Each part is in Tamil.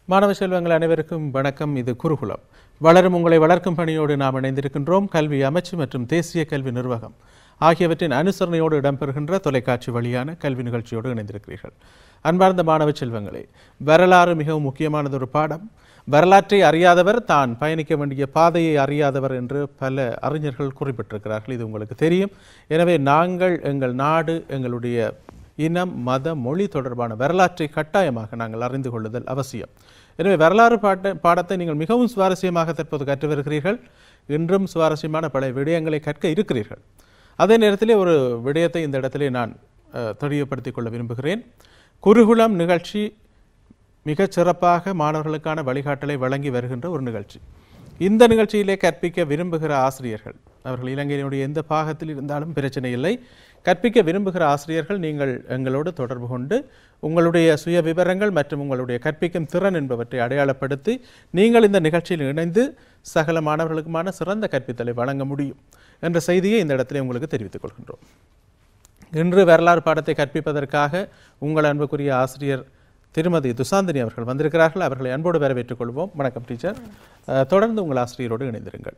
மாணவ செல்வங்கள் அனைவருக்கும் வணக்கம் இது குருகுலம் வளரும் உங்களை வளர்க்கும் பணியோடு நாம் இணைந்திருக்கின்றோம் கல்வி அமைச்சு மற்றும் தேசிய கல்வி நிர்வாகம் ஆகியவற்றின் அனுசரணையோடு இடம்பெறுகின்ற தொலைக்காட்சி வழியான கல்வி நிகழ்ச்சியோடு இணைந்திருக்கிறீர்கள் அன்பார்ந்த மாணவ செல்வங்களே வரலாறு மிகவும் முக்கியமானது ஒரு பாடம் வரலாற்றை அறியாதவர் தான் பயணிக்க வேண்டிய பாதையை அறியாதவர் என்று பல அறிஞர்கள் குறிப்பிட்டிருக்கிறார்கள் இது உங்களுக்கு தெரியும் எனவே நாங்கள் எங்கள் நாடு எங்களுடைய இனம் மத மொழி தொடர்பான வரலாற்றை கட்டாயமாக நாங்கள் அறிந்து கொள்ளுதல் அவசியம் எனவே வரலாறு பாட்ட பாடத்தை நீங்கள் மிகவும் சுவாரஸ்யமாக தற்போது கற்று வருகிறீர்கள் இன்றும் சுவாரஸ்யமான பல விடயங்களை கற்க இருக்கிறீர்கள் அதே நேரத்திலே ஒரு விடயத்தை இந்த இடத்திலே நான் அஹ், தெளிவுபடுத்திக் கொள்ள விரும்புகிறேன் குருகுலம் நிகழ்ச்சி மிகச் சிறப்பாக மாணவர்களுக்கான வழிகாட்டலை வழங்கி வருகின்ற ஒரு நிகழ்ச்சி இந்த நிகழ்ச்சியிலே கற்பிக்க விரும்புகிற ஆசிரியர்கள் அவர்கள் இலங்கையினுடைய எந்த பாகத்தில் இருந்தாலும் பிரச்சனை இல்லை கற்பிக்க விரும்புகிற ஆசிரியர்கள் நீங்கள் எங்களோடு தொடர்பு கொண்டு உங்களுடைய சுய விவரங்கள் மற்றும் உங்களுடைய கற்பிக்கும் திறன் என்பவற்றை அடையாளப்படுத்தி நீங்கள் இந்த நிகழ்ச்சியில் இணைந்து சகல மாணவர்களுக்குமான சிறந்த கற்பித்தலை வழங்க முடியும் என்ற செய்தியை இந்த இடத்திலே உங்களுக்கு தெரிவித்துக் கொள்கின்றோம் இன்று வரலாறு பாடத்தை கற்பிப்பதற்காக உங்கள் அன்புக்குரிய ஆசிரியர் திருமதி துசாந்தினி அவர்கள் வந்திருக்கிறார்கள் அவர்களை அன்போடு வரவேற்றுக் கொள்வோம் வணக்கம் டீச்சர் அஹ், தொடர்ந்து உங்கள் ஆசிரியரோடு இணைந்திருங்கள்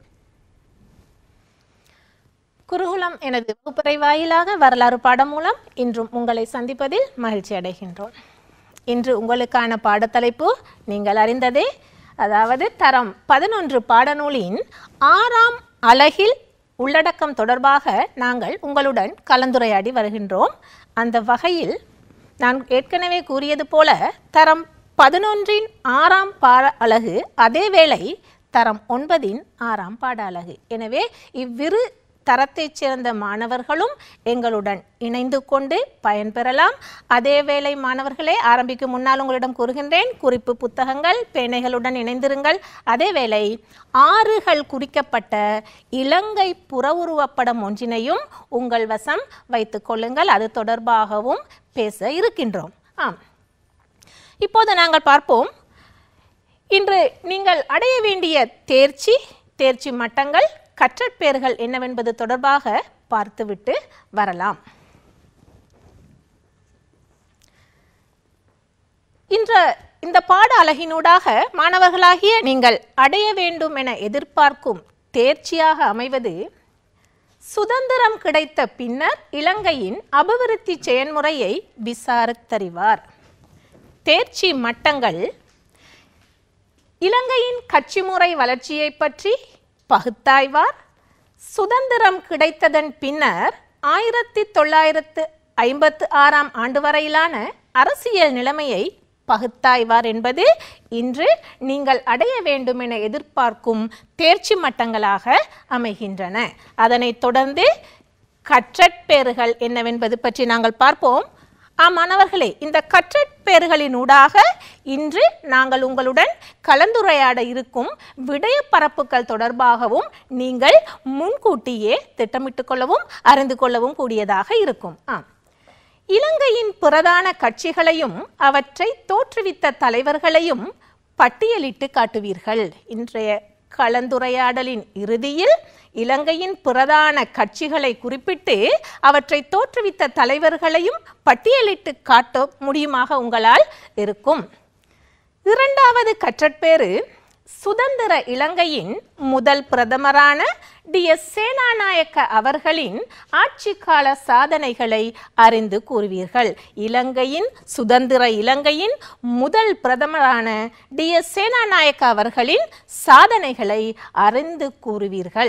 குருகுலம் எனது வகுப்பறை வாயிலாக வரலாறு பாடம் மூலம் இன்றும் உங்களை சந்திப்பதில் மகிழ்ச்சி அடைகின்றோம் இன்று உங்களுக்கான பாடத்தலைப்பு நீங்கள் அறிந்ததே அதாவது தரம் பதினொன்று பாடநூலின் ஆறாம் அலகில் உள்ளடக்கம் தொடர்பாக நாங்கள் உங்களுடன் கலந்துரையாடி வருகின்றோம் அந்த வகையில் நான் ஏற்கனவே கூறியது போல தரம் பதினொன்றின் ஆறாம் பாட அலகு அதேவேளை தரம் ஒன்பதின் ஆறாம் பாட அலகு எனவே இவ்விரு தரத்தைச் சேர்ந்த மாணவர்களும் எங்களுடன் இணைந்து கொண்டு பயன்பெறலாம் அதேவேளை மாணவர்களே ஆரம்பிக்கும் முன்னால் உங்களிடம் கூறுகின்றேன் குறிப்பு புத்தகங்கள் பேனைகளுடன் இணைந்திருங்கள் அதேவேளை ஆறுகள் குறிக்கப்பட்ட இலங்கை புறவுருவப்படம் ஒன்றினையும் உங்கள் வசம் வைத்துக் கொள்ளுங்கள் அது தொடர்பாகவும் பேச இருக்கின்றோம் ஆம் இப்போது நாங்கள் பார்ப்போம் இன்று நீங்கள் அடைய வேண்டிய தேர்ச்சி தேர்ச்சி மட்டங்கள் கற்றற்பேறுகள் என்னவென்பது தொடர்பாக பார்த்துவிட்டு வரலாம் இன்ற இந்த பாட அலகினூடாக மாணவர்களாகிய நீங்கள் அடைய வேண்டும் என எதிர்பார்க்கும் தேர்ச்சியாக அமைவது சுதந்திரம் கிடைத்த பின்னர் இலங்கையின் அபிவிருத்தி செயன்முறையை விசாரித்தறிவார் தேர்ச்சி மட்டங்கள் இலங்கையின் கட்சி முறை வளர்ச்சியை பற்றி பகுத்தாய்வார் சுதந்திரம் கிடைத்ததன் பின்னர் ஆயிரத்தி தொள்ளாயிரத்து ஐம்பத்து ஆறாம் ஆண்டு வரையிலான அரசியல் நிலைமையை பகுத்தாய்வார் என்பது இன்று நீங்கள் அடைய வேண்டும் என எதிர்பார்க்கும் தேர்ச்சி மட்டங்களாக அமைகின்றன அதனைத் தொடர்ந்து கற்றற்பேறுகள் என்னவென்பது பற்றி நாங்கள் பார்ப்போம் ஆம் மாணவர்களே இந்த கற்றற்பேறுகளினூடாக இன்று நாங்கள் உங்களுடன் கலந்துரையாட இருக்கும் விடய பரப்புகள் தொடர்பாகவும் நீங்கள் முன்கூட்டியே திட்டமிட்டுக் கொள்ளவும் அறிந்து கொள்ளவும் கூடியதாக இருக்கும் ஆம் இலங்கையின் பிரதான கட்சிகளையும் அவற்றை தோற்றுவித்த தலைவர்களையும் பட்டியலிட்டு காட்டுவீர்கள் இன்றைய கலந்துரையாடலின் இறுதியில் இலங்கையின் பிரதான கட்சிகளை குறிப்பிட்டு அவற்றை தோற்றுவித்த தலைவர்களையும் பட்டியலிட்டு காட்ட முடியுமாக உங்களால் இருக்கும் இரண்டாவது கற்றற்பேறு சுதந்திர இலங்கையின் முதல் பிரதமரான டி எஸ் சேனாநாயக்க அவர்களின் ஆட்சி கால சாதனைகளை அறிந்து கூறுவீர்கள் இலங்கையின் சுதந்திர இலங்கையின் முதல் பிரதமரான டி எஸ் சேனாநாயக்க அவர்களின் சாதனைகளை அறிந்து கூறுவீர்கள்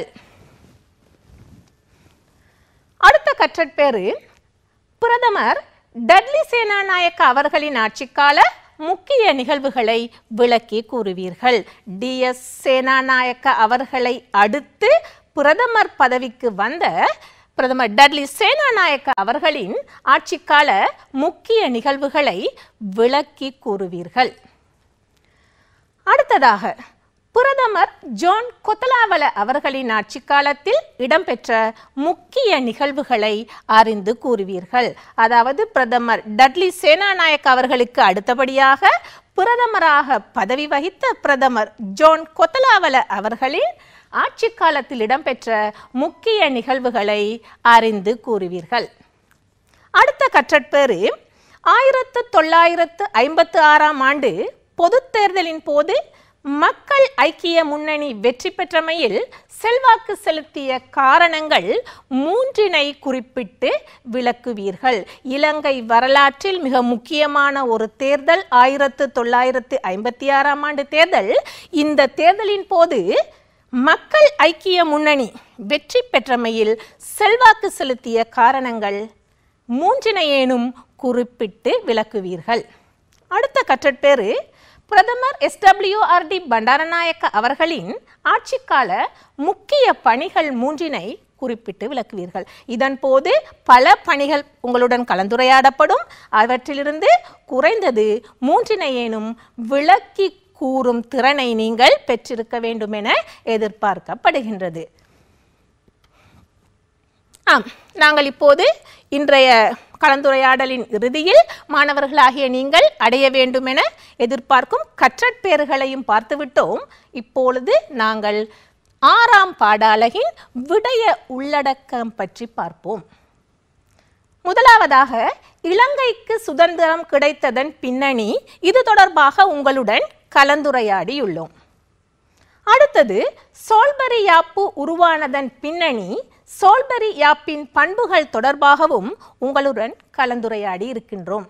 அடுத்த கற்றற்பேறு பிரதமர் டட்லி சேனாநாயக்க அவர்களின் ஆட்சிக்கால முக்கிய நிகழ்வுகளை விளக்கி கூறுவீர்கள் டி எஸ் சேனாநாயக்க அவர்களை அடுத்து பிரதமர் பதவிக்கு வந்த பிரதமர் டட்லி சேனாநாயக்க அவர்களின் ஆட்சிக்கால முக்கிய நிகழ்வுகளை விளக்கி கூறுவீர்கள் அடுத்ததாக பிரதமர் ஜான் கொத்தலாவல அவர்களின் ஆட்சி காலத்தில் இடம்பெற்ற முக்கிய நிகழ்வுகளை அறிந்து கூறுவீர்கள் அதாவது பிரதமர் டட்லி சேனாநாயக் அவர்களுக்கு அடுத்தபடியாக பிரதமராக பதவி வகித்த பிரதமர் ஜான் கொத்தலாவல அவர்களின் ஆட்சி காலத்தில் இடம்பெற்ற முக்கிய நிகழ்வுகளை அறிந்து கூறுவீர்கள் அடுத்த கற்றற்பேறு ஆயிரத்து தொள்ளாயிரத்து ஐம்பத்து ஆறாம் ஆண்டு பொதுத் தேர்தலின் போது மக்கள் ஐக்கிய முன்னணி வெற்றி பெற்றமையில் செல்வாக்கு செலுத்திய காரணங்கள் மூன்றினை குறிப்பிட்டு விளக்குவீர்கள் இலங்கை வரலாற்றில் மிக முக்கியமான ஒரு தேர்தல் ஆயிரத்து தொள்ளாயிரத்து ஐம்பத்தி ஆறாம் ஆண்டு தேர்தல் இந்த தேர்தலின் போது மக்கள் ஐக்கிய முன்னணி வெற்றி பெற்றமையில் செல்வாக்கு செலுத்திய காரணங்கள் மூன்றினையேனும் குறிப்பிட்டு விளக்குவீர்கள் அடுத்த கற்றற்பேறு பிரதமர் எஸ்டபிள்யூஆர்டி பண்டாரநாயக்க அவர்களின் ஆட்சிக்கால முக்கிய பணிகள் மூன்றினை குறிப்பிட்டு விளக்குவீர்கள் இதன் போது பல பணிகள் உங்களுடன் கலந்துரையாடப்படும் அவற்றிலிருந்து குறைந்தது மூன்றினையேனும் விளக்கி கூறும் திறனை நீங்கள் பெற்றிருக்க வேண்டும் என எதிர்பார்க்கப்படுகின்றது ஆம் நாங்கள் இப்போது இன்றைய கலந்துரையாடலின் இறுதியில் மாணவர்களாகிய நீங்கள் அடைய வேண்டும் என எதிர்பார்க்கும் கற்றற்பேறுகளையும் பார்த்துவிட்டோம் இப்பொழுது நாங்கள் ஆறாம் பாடாலகின் விடய உள்ளடக்கம் பற்றி பார்ப்போம் முதலாவதாக இலங்கைக்கு சுதந்திரம் கிடைத்ததன் பின்னணி இது தொடர்பாக உங்களுடன் கலந்துரையாடியுள்ளோம் அடுத்தது சோல்பரி யாப்பு உருவானதன் பின்னணி சோல்பரி யாப்பின் பண்புகள் தொடர்பாகவும் உங்களுடன் கலந்துரையாடி இருக்கின்றோம்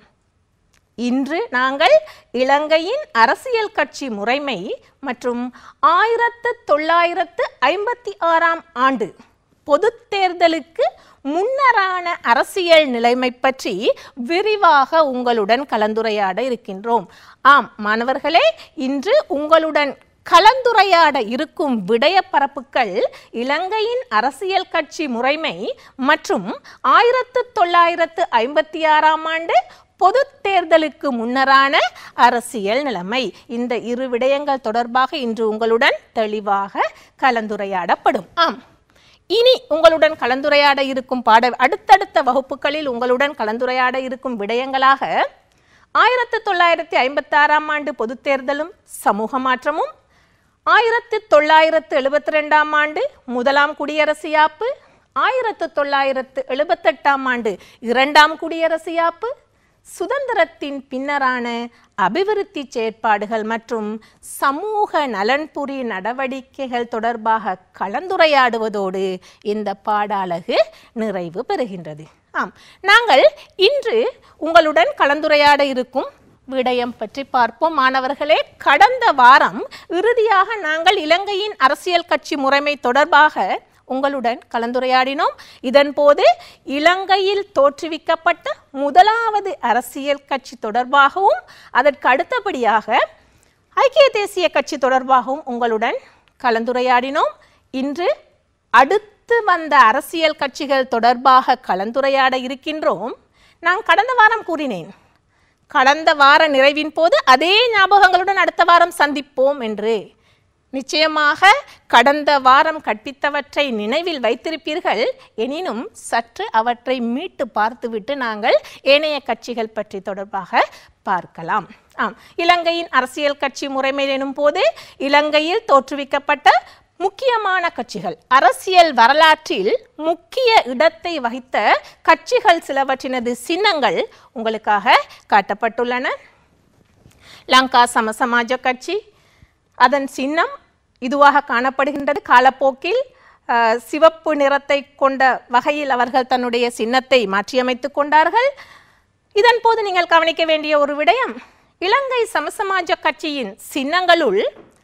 இன்று நாங்கள் இலங்கையின் அரசியல் கட்சி முறைமை மற்றும் ஆயிரத்து தொள்ளாயிரத்து ஐம்பத்தி ஆறாம் ஆண்டு பொதுத் தேர்தலுக்கு முன்னரான அரசியல் நிலைமை பற்றி விரிவாக உங்களுடன் கலந்துரையாட இருக்கின்றோம் ஆம் மாணவர்களே இன்று உங்களுடன் கலந்துரையாட இருக்கும் விடயப்பரப்புகள் இலங்கையின் அரசியல் கட்சி முறைமை மற்றும் ஆயிரத்து தொள்ளாயிரத்து ஐம்பத்தி ஆறாம் ஆண்டு பொது தேர்தலுக்கு முன்னரான அரசியல் நிலைமை இந்த இரு விடயங்கள் தொடர்பாக இன்று உங்களுடன் தெளிவாக கலந்துரையாடப்படும் ஆம் இனி உங்களுடன் கலந்துரையாட இருக்கும் பாட அடுத்தடுத்த வகுப்புகளில் உங்களுடன் கலந்துரையாட இருக்கும் விடயங்களாக ஆயிரத்து தொள்ளாயிரத்தி ஐம்பத்தாறாம் ஆண்டு பொதுத் தேர்தலும் சமூக மாற்றமும் ஆயிரத்து தொள்ளாயிரத்து எழுபத்தி ரெண்டாம் ஆண்டு முதலாம் குடியரசு யாப்பு ஆயிரத்து தொள்ளாயிரத்து எழுபத்தெட்டாம் ஆண்டு இரண்டாம் குடியரசு யாப்பு சுதந்திரத்தின் பின்னரான அபிவிருத்தி செயற்பாடுகள் மற்றும் சமூக நலன்புரி நடவடிக்கைகள் தொடர்பாக கலந்துரையாடுவதோடு இந்த பாடாளகு நிறைவு பெறுகின்றது ஆம் நாங்கள் இன்று உங்களுடன் கலந்துரையாட இருக்கும் விடயம் பற்றி பார்ப்போம் மாணவர்களே கடந்த வாரம் இறுதியாக நாங்கள் இலங்கையின் அரசியல் கட்சி முறைமை தொடர்பாக உங்களுடன் கலந்துரையாடினோம் இதன் போது இலங்கையில் தோற்றுவிக்கப்பட்ட முதலாவது அரசியல் கட்சி தொடர்பாகவும் அதற்கு அடுத்தபடியாக ஐக்கிய தேசிய கட்சி தொடர்பாகவும் உங்களுடன் கலந்துரையாடினோம் இன்று அடுத்து வந்த அரசியல் கட்சிகள் தொடர்பாக கலந்துரையாட இருக்கின்றோம் நான் கடந்த வாரம் கூறினேன் கடந்த வார நிறைவின் போது அதே ஞாபகங்களுடன் அடுத்த வாரம் சந்திப்போம் என்று நிச்சயமாக கடந்த வாரம் கற்பித்தவற்றை நினைவில் வைத்திருப்பீர்கள் எனினும் சற்று அவற்றை மீட்டு பார்த்துவிட்டு நாங்கள் ஏனைய கட்சிகள் பற்றி தொடர்பாக பார்க்கலாம் ஆம் இலங்கையின் அரசியல் கட்சி முறைமை எனும் போது இலங்கையில் தோற்றுவிக்கப்பட்ட முக்கியமான கட்சிகள் அரசியல் வரலாற்றில் முக்கிய இடத்தை வகித்த கட்சிகள் சிலவற்றினது சின்னங்கள் உங்களுக்காக காட்டப்பட்டுள்ளன லங்கா சமசமாஜ கட்சி அதன் சின்னம் இதுவாக காணப்படுகின்றது காலப்போக்கில் அஹ், சிவப்பு நிறத்தை கொண்ட வகையில் அவர்கள் தன்னுடைய சின்னத்தை மாற்றியமைத்துக் கொண்டார்கள் இதன் போது நீங்கள் கவனிக்க வேண்டிய ஒரு விடயம் இலங்கை சமசமாஜ கட்சியின் சின்னங்களுள்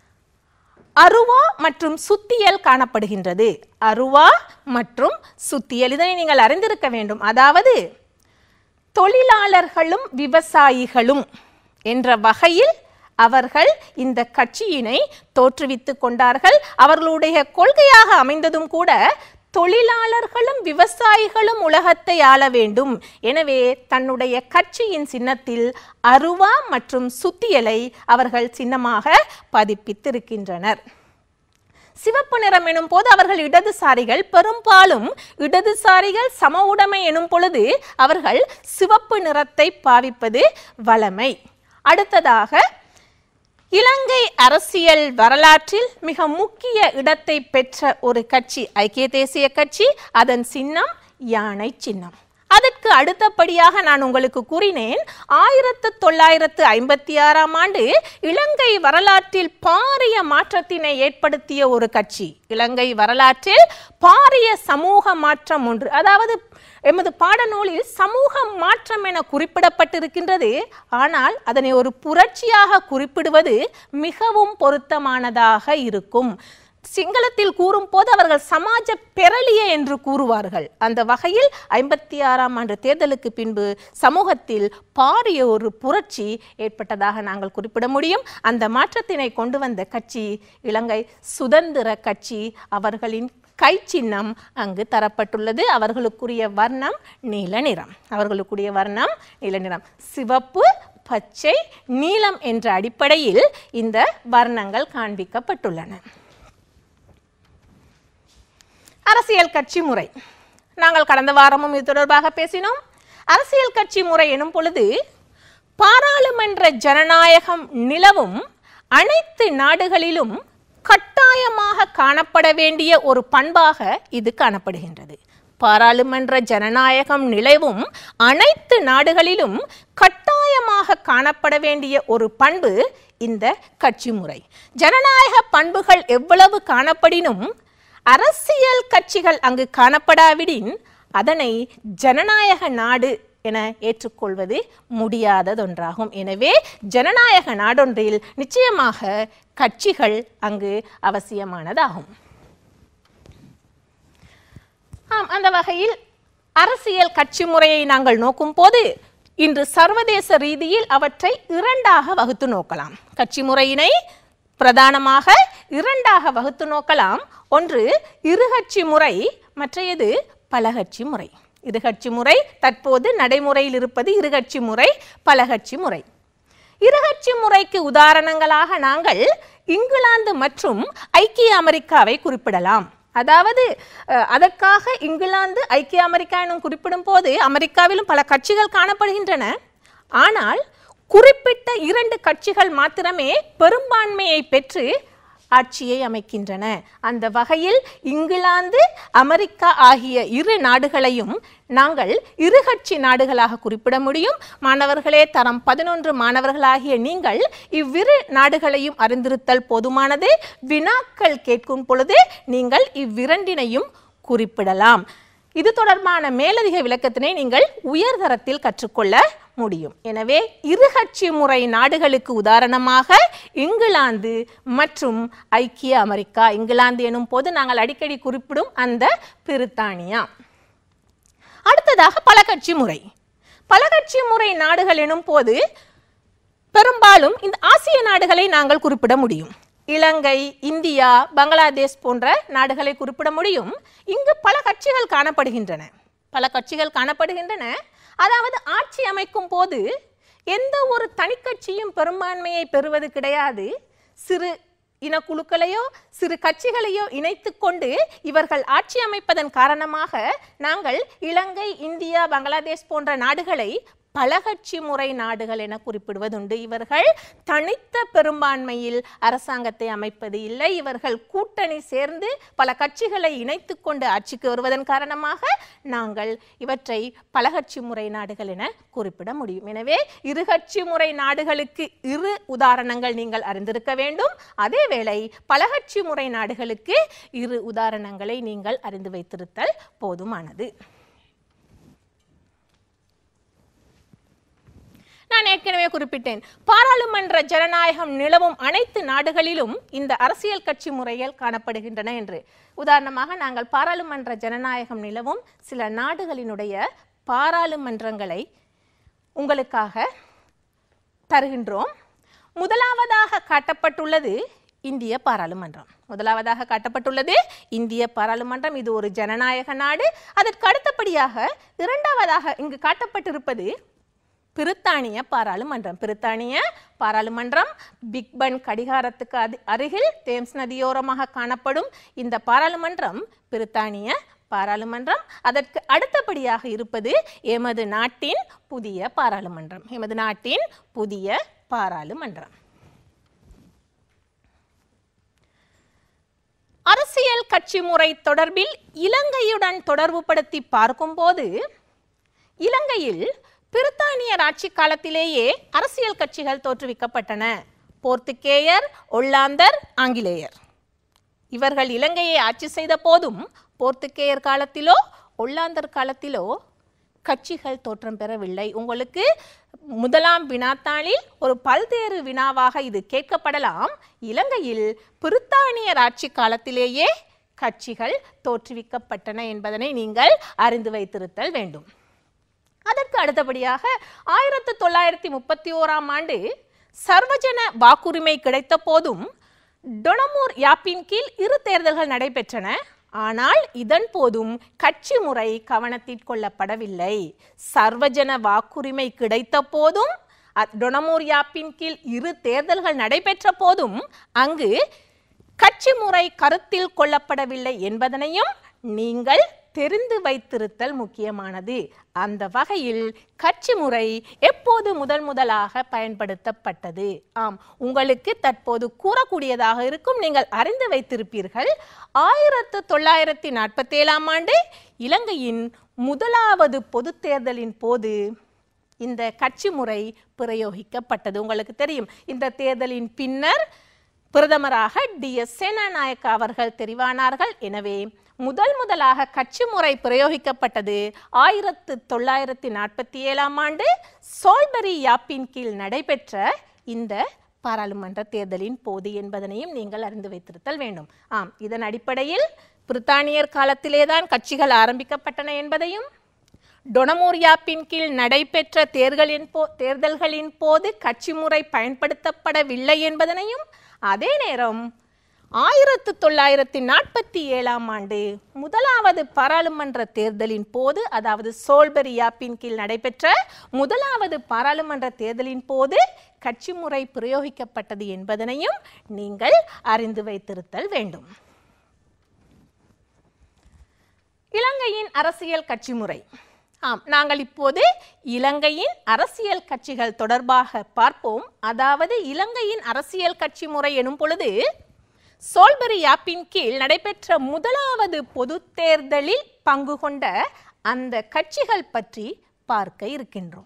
அருவா மற்றும் சுத்தியல் காணப்படுகின்றது அருவா மற்றும் சுத்தியல் இதனை நீங்கள் அறிந்திருக்க வேண்டும் அதாவது தொழிலாளர்களும் விவசாயிகளும் என்ற வகையில் அவர்கள் இந்த கட்சியினை தோற்றுவித்துக் கொண்டார்கள் அவர்களுடைய கொள்கையாக அமைந்ததும் கூட தொழிலாளர்களும் விவசாயிகளும் உலகத்தை ஆள வேண்டும் எனவே தன்னுடைய கட்சியின் சின்னத்தில் அருவா மற்றும் சுத்தியலை அவர்கள் சின்னமாக பதிப்பித்திருக்கின்றனர் சிவப்பு நிறம் எனும் போது அவர்கள் இடதுசாரிகள் பெரும்பாலும் இடதுசாரிகள் சம உடைமை எனும் பொழுது அவர்கள் சிவப்பு நிறத்தை பாவிப்பது வழமை அடுத்ததாக இலங்கை அரசியல் வரலாற்றில் மிக முக்கிய இடத்தை பெற்ற ஒரு கட்சி ஐக்கிய தேசிய கட்சி அதன் சின்னம் யானை சின்னம் அதற்கு அடுத்தபடியாக நான் உங்களுக்கு கூறினேன் ஆயிரத்து தொள்ளாயிரத்து ஐம்பத்தி ஆறாம் ஆண்டு இலங்கை வரலாற்றில் பாரிய மாற்றத்தினை ஏற்படுத்திய ஒரு கட்சி இலங்கை வரலாற்றில் பாரிய சமூக மாற்றம் ஒன்று அதாவது எமது பாடநூலில் சமூக மாற்றம் என குறிப்பிடப்பட்டிருக்கின்றது ஆனால் அதனை ஒரு புரட்சியாக குறிப்பிடுவது மிகவும் பொருத்தமானதாக இருக்கும் சிங்களத்தில் கூறும் போது அவர்கள் சமாஜ பெரலிய என்று கூறுவார்கள் அந்த வகையில் ஐம்பத்தி ஆறாம் ஆண்டு தேர்தலுக்கு பின்பு சமூகத்தில் பாரிய ஒரு புரட்சி ஏற்பட்டதாக நாங்கள் குறிப்பிட முடியும் அந்த மாற்றத்தினை கொண்டு வந்த கட்சி இலங்கை சுதந்திர கட்சி அவர்களின் கை சின்னம் அங்கு தரப்பட்டுள்ளது அவர்களுக்குரிய வர்ணம் நீல நிறம் அவர்களுக்குரிய வர்ணம் நீல நிறம் சிவப்பு பச்சை நீலம் என்ற அடிப்படையில் இந்த வர்ணங்கள் காண்பிக்கப்பட்டுள்ளன அரசியல் கட்சி முறை நாங்கள் கடந்த வாரமும் இது தொடர்பாக பேசினோம் அரசியல் கட்சி முறை எனும் பொழுது பாராளுமன்ற ஜனநாயகம் நிலவும் அனைத்து நாடுகளிலும் கட்டாயமாக காணப்பட வேண்டிய ஒரு பண்பாக இது காணப்படுகின்றது பாராளுமன்ற ஜனநாயகம் நிலவும் அனைத்து நாடுகளிலும் கட்டாயமாக காணப்பட வேண்டிய ஒரு பண்பு இந்த கட்சி முறை ஜனநாயக பண்புகள் எவ்வளவு காணப்படினும் அரசியல் கட்சிகள் அங்கு காணப்படாவிடின் அதனை ஜனநாயக நாடு என ஏற்றுக்கொள்வது முடியாததொன்றாகும் எனவே ஜனநாயக நாடொன்றில் நிச்சயமாக கட்சிகள் அங்கு அவசியமானதாகும் ஆம் அந்த வகையில் அரசியல் கட்சி முறையை நாங்கள் நோக்கும் போது இன்று சர்வதேச ரீதியில் அவற்றை இரண்டாக வகுத்து நோக்கலாம் கட்சி முறையினை பிரதானமாக இரண்டாக வகுத்து நோக்கலாம் ஒன்று இருகட்சி முறை மற்றையது பலகட்சி முறை இருகட்சி முறை தற்போது நடைமுறையில் இருப்பது இருகட்சி முறை பலகட்சி முறை இருகட்சி முறைக்கு உதாரணங்களாக நாங்கள் இங்கிலாந்து மற்றும் ஐக்கிய அமெரிக்காவை குறிப்பிடலாம் அதாவது அஹ், அதற்காக இங்கிலாந்து ஐக்கிய அமெரிக்கா எனும் குறிப்பிடும் போது அமெரிக்காவிலும் பல கட்சிகள் காணப்படுகின்றன ஆனால் குறிப்பிட்ட இரண்டு கட்சிகள் மாத்திரமே பெரும்பான்மையை பெற்று ஆட்சியை அமைக்கின்றன அந்த வகையில் இங்கிலாந்து அமெரிக்கா ஆகிய இரு நாடுகளையும் நாங்கள் இருகட்சி நாடுகளாக குறிப்பிட முடியும் மாணவர்களே தரம் பதினொன்று மாணவர்களாகிய நீங்கள் இவ்விரு நாடுகளையும் அறிந்திருத்தல் போதுமானது வினாக்கள் கேட்கும் பொழுது நீங்கள் இவ்விரண்டினையும் குறிப்பிடலாம் இது தொடர்பான மேலதிக விளக்கத்தினை நீங்கள் உயர்தரத்தில் கற்றுக்கொள்ள முடியும் எனவே இருகட்சி முறை நாடுகளுக்கு உதாரணமாக இங்கிலாந்து மற்றும் ஐக்கிய அமெரிக்கா இங்கிலாந்து எனும் போது நாங்கள் அடிக்கடி குறிப்பிடும் அந்த பிரித்தானியா அடுத்ததாக பலகட்சி முறை பலகட்சி முறை நாடுகள் எனும் போது பெரும்பாலும் இந்த ஆசிய நாடுகளை நாங்கள் குறிப்பிட முடியும் இலங்கை இந்தியா பங்களாதேஷ் போன்ற நாடுகளை குறிப்பிட முடியும் இங்கு பல கட்சிகள் காணப்படுகின்றன பல கட்சிகள் காணப்படுகின்றன அதாவது ஆட்சி அமைக்கும் போது எந்த ஒரு தனிக்கட்சியும் பெரும்பான்மையை பெறுவது கிடையாது சிறு இனக்குழுக்களையோ சிறு கட்சிகளையோ இணைத்துக் கொண்டு இவர்கள் ஆட்சி அமைப்பதன் காரணமாக நாங்கள் இலங்கை இந்தியா பங்களாதேஷ் போன்ற நாடுகளை பலகட்சி முறை நாடுகள் என குறிப்பிடுவதுண்டு இவர்கள் தனித்த பெரும்பான்மையில் அரசாங்கத்தை அமைப்பது இல்லை இவர்கள் கூட்டணி சேர்ந்து பல கட்சிகளை இணைத்துக் கொண்டு ஆட்சிக்கு வருவதன் காரணமாக நாங்கள் இவற்றை பலகட்சி முறை நாடுகள் என குறிப்பிட முடியும் எனவே இருகட்சி முறை நாடுகளுக்கு இரு உதாரணங்கள் நீங்கள் அறிந்திருக்க வேண்டும் அதேவேளை பலகட்சி முறை நாடுகளுக்கு இரு உதாரணங்களை நீங்கள் அறிந்து வைத்திருத்தல் போதுமானது நான் ஏற்கனவே குறிப்பிட்டேன் பாராளுமன்ற ஜனநாயகம் நிலவும் அனைத்து நாடுகளிலும் இந்த அரசியல் கட்சி முறைகள் காணப்படுகின்றன என்று உதாரணமாக நாங்கள் பாராளுமன்ற ஜனநாயகம் நிலவும் சில நாடுகளினுடைய பாராளுமன்றங்களை உங்களுக்காக தருகின்றோம் முதலாவதாக காட்டப்பட்டுள்ளது இந்திய பாராளுமன்றம் முதலாவதாக காட்டப்பட்டுள்ளது இந்திய பாராளுமன்றம் இது ஒரு ஜனநாயக நாடு அதற்கு அடுத்தபடியாக இரண்டாவதாக இங்கு காட்டப்பட்டிருப்பது பிரித்தானிய பாராளுமன்றம் பிரித்தானிய பாராளுமன்றம் பிக் பன் கடிகாரத்துக்கு அதி- அருகில் தேம்ஸ் நதியோரமாக காணப்படும் இந்த பாராளுமன்றம் பிரித்தானிய பாராளுமன்றம் அதற்கு அடுத்தபடியாக இருப்பது எமது நாட்டின் புதிய பாராளுமன்றம் எமது நாட்டின் புதிய பாராளுமன்றம் அரசியல் கட்சி முறை தொடர்பில் இலங்கையுடன் தொடர்புபடுத்தி பார்க்கும்போது இலங்கையில் பிரித்தானியர் ஆட்சி காலத்திலேயே அரசியல் கட்சிகள் தோற்றுவிக்கப்பட்டன போர்த்துகேயர் ஒல்லாந்தர் ஆங்கிலேயர் இவர்கள் இலங்கையை ஆட்சி செய்த போதும் போர்த்துகேயர் காலத்திலோ ஒல்லாந்தர் காலத்திலோ கட்சிகள் தோற்றம் பெறவில்லை உங்களுக்கு முதலாம் வினாத்தாளில் ஒரு பல்வேறு வினாவாக இது கேட்கப்படலாம் இலங்கையில் பிரித்தானியர் ஆட்சி காலத்திலேயே கட்சிகள் தோற்றுவிக்கப்பட்டன என்பதனை நீங்கள் அறிந்து வைத்திருத்தல் வேண்டும் அதற்கு அடுத்தபடியாக ஆயிரத்து தொள்ளாயிரத்தி முப்பத்தி ஓராம் ஆண்டு சர்வஜன வாக்குரிமை கிடைத்த போதும் டொனமூர் யாப்பின் கீழ் இரு தேர்தல்கள் நடைபெற்றன ஆனால் இதன் போதும் கட்சி முறை கவனத்தில் கொள்ளப்படவில்லை சர்வஜன வாக்குரிமை கிடைத்த போதும் அ- டொனமூர் யாப்பின் கீழ் இரு தேர்தல்கள் நடைபெற்ற போதும் அங்கு கட்சி முறை கருத்தில் கொள்ளப்படவில்லை என்பதனையும் நீங்கள் தெரிந்து வைத்திருத்தல் முக்கியமானது அந்த வகையில் கட்சி முறை எப்போது முதல் முதலாக பயன்படுத்தப்பட்டது ஆம் உங்களுக்கு தற்போது கூறக்கூடியதாக இருக்கும் நீங்கள் அறிந்து வைத்திருப்பீர்கள் ஆயிரத்து தொள்ளாயிரத்தி நாற்பத்தி ஏழாம் ஆண்டு இலங்கையின் முதலாவது பொதுத் தேர்தலின் போது இந்த கட்சி முறை பிரயோகிக்கப்பட்டது உங்களுக்கு தெரியும் இந்த தேர்தலின் பின்னர் பிரதமராக டி எஸ் சேனாநாயக்க அவர்கள் தெரிவானார்கள் எனவே முதல் முதலாக கட்சி முறை பிரயோகிக்கப்பட்டது ஆயிரத்து தொள்ளாயிரத்தி நாற்பத்தி ஏழாம் ஆண்டு சோல்பரி யாப்பின் கீழ் நடைபெற்ற இந்த பாராளுமன்ற தேர்தலின் போது என்பதனையும் நீங்கள் அறிந்து வைத்திருத்தல் வேண்டும் ஆம் இதன் அடிப்படையில் பிரித்தானியர் காலத்திலேதான் கட்சிகள் ஆரம்பிக்கப்பட்டன என்பதையும் டொனமோரியாப்பின் கீழ் நடைபெற்ற தேர்தலின் போ தேர்தல்களின் போது கட்சி முறை பயன்படுத்தப்படவில்லை என்பதனையும் அதே நேரம் ஆயிரத்து தொள்ளாயிரத்தி நாற்பத்தி ஏழாம் ஆண்டு முதலாவது பாராளுமன்ற தேர்தலின் போது அதாவது சோல்பரி யாப்பின் கீழ் நடைபெற்ற முதலாவது பாராளுமன்ற தேர்தலின் போது கட்சி முறை பிரயோகிக்கப்பட்டது என்பதனையும் நீங்கள் அறிந்து வைத்திருத்தல் வேண்டும் இலங்கையின் அரசியல் கட்சி முறை ஆம் நாங்கள் இப்போது இலங்கையின் அரசியல் கட்சிகள் தொடர்பாக பார்ப்போம் அதாவது இலங்கையின் அரசியல் கட்சி முறை எனும் பொழுது சோல்பரி யாப்பின் கீழ் நடைபெற்ற முதலாவது பொதுத் தேர்தலில் பங்கு கொண்ட அந்த கட்சிகள் பற்றி பார்க்க இருக்கின்றோம்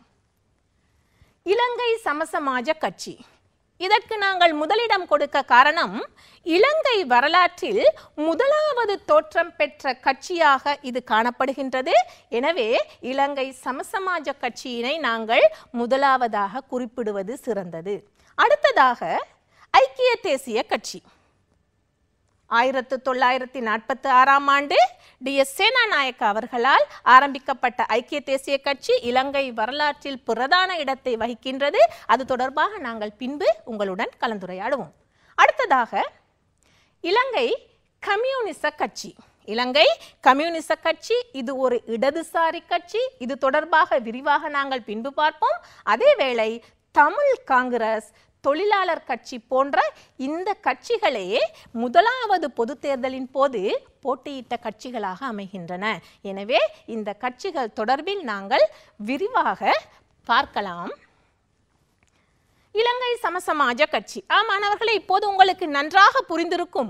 இலங்கை சமசமாஜ கட்சி இதற்கு நாங்கள் முதலிடம் கொடுக்க காரணம் இலங்கை வரலாற்றில் முதலாவது தோற்றம் பெற்ற கட்சியாக இது காணப்படுகின்றது எனவே இலங்கை சமசமாஜ கட்சியினை நாங்கள் முதலாவதாக குறிப்பிடுவது சிறந்தது அடுத்ததாக ஐக்கிய தேசிய கட்சி ஆயிரத்து தொள்ளாயிரத்தி நாற்பத்தி ஆறாம் ஆண்டு டி எஸ் சேனாநாயக்க அவர்களால் ஆரம்பிக்கப்பட்ட ஐக்கிய தேசிய கட்சி இலங்கை வரலாற்றில் பிரதான இடத்தை வகிக்கின்றது அது தொடர்பாக நாங்கள் பின்பு உங்களுடன் கலந்துரையாடுவோம் அடுத்ததாக இலங்கை கம்யூனிச கட்சி இலங்கை கம்யூனிச கட்சி இது ஒரு இடதுசாரி கட்சி இது தொடர்பாக விரிவாக நாங்கள் பின்பு பார்ப்போம் அதேவேளை தமிழ் காங்கிரஸ் தொழிலாளர் கட்சி போன்ற இந்த கட்சிகளே முதலாவது பொது தேர்தலின் போது போட்டியிட்ட கட்சிகளாக அமைகின்றன எனவே இந்த கட்சிகள் தொடர்பில் நாங்கள் விரிவாக பார்க்கலாம் இலங்கை சமசமாஜ கட்சி ஆமாணவர்களே இப்போது உங்களுக்கு நன்றாக புரிந்திருக்கும்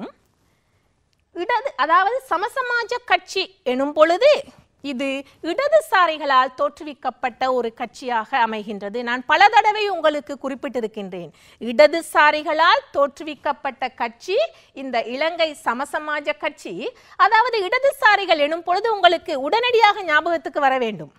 இடது அதாவது சமசமாஜ கட்சி எனும் பொழுது இது இடதுசாரிகளால் தோற்றுவிக்கப்பட்ட ஒரு கட்சியாக அமைகின்றது நான் பல தடவை உங்களுக்கு குறிப்பிட்டிருக்கின்றேன் இடதுசாரிகளால் தோற்றுவிக்கப்பட்ட கட்சி இந்த இலங்கை சமசமாஜ கட்சி அதாவது இடதுசாரிகள் எனும் பொழுது உங்களுக்கு உடனடியாக ஞாபகத்துக்கு வர வேண்டும்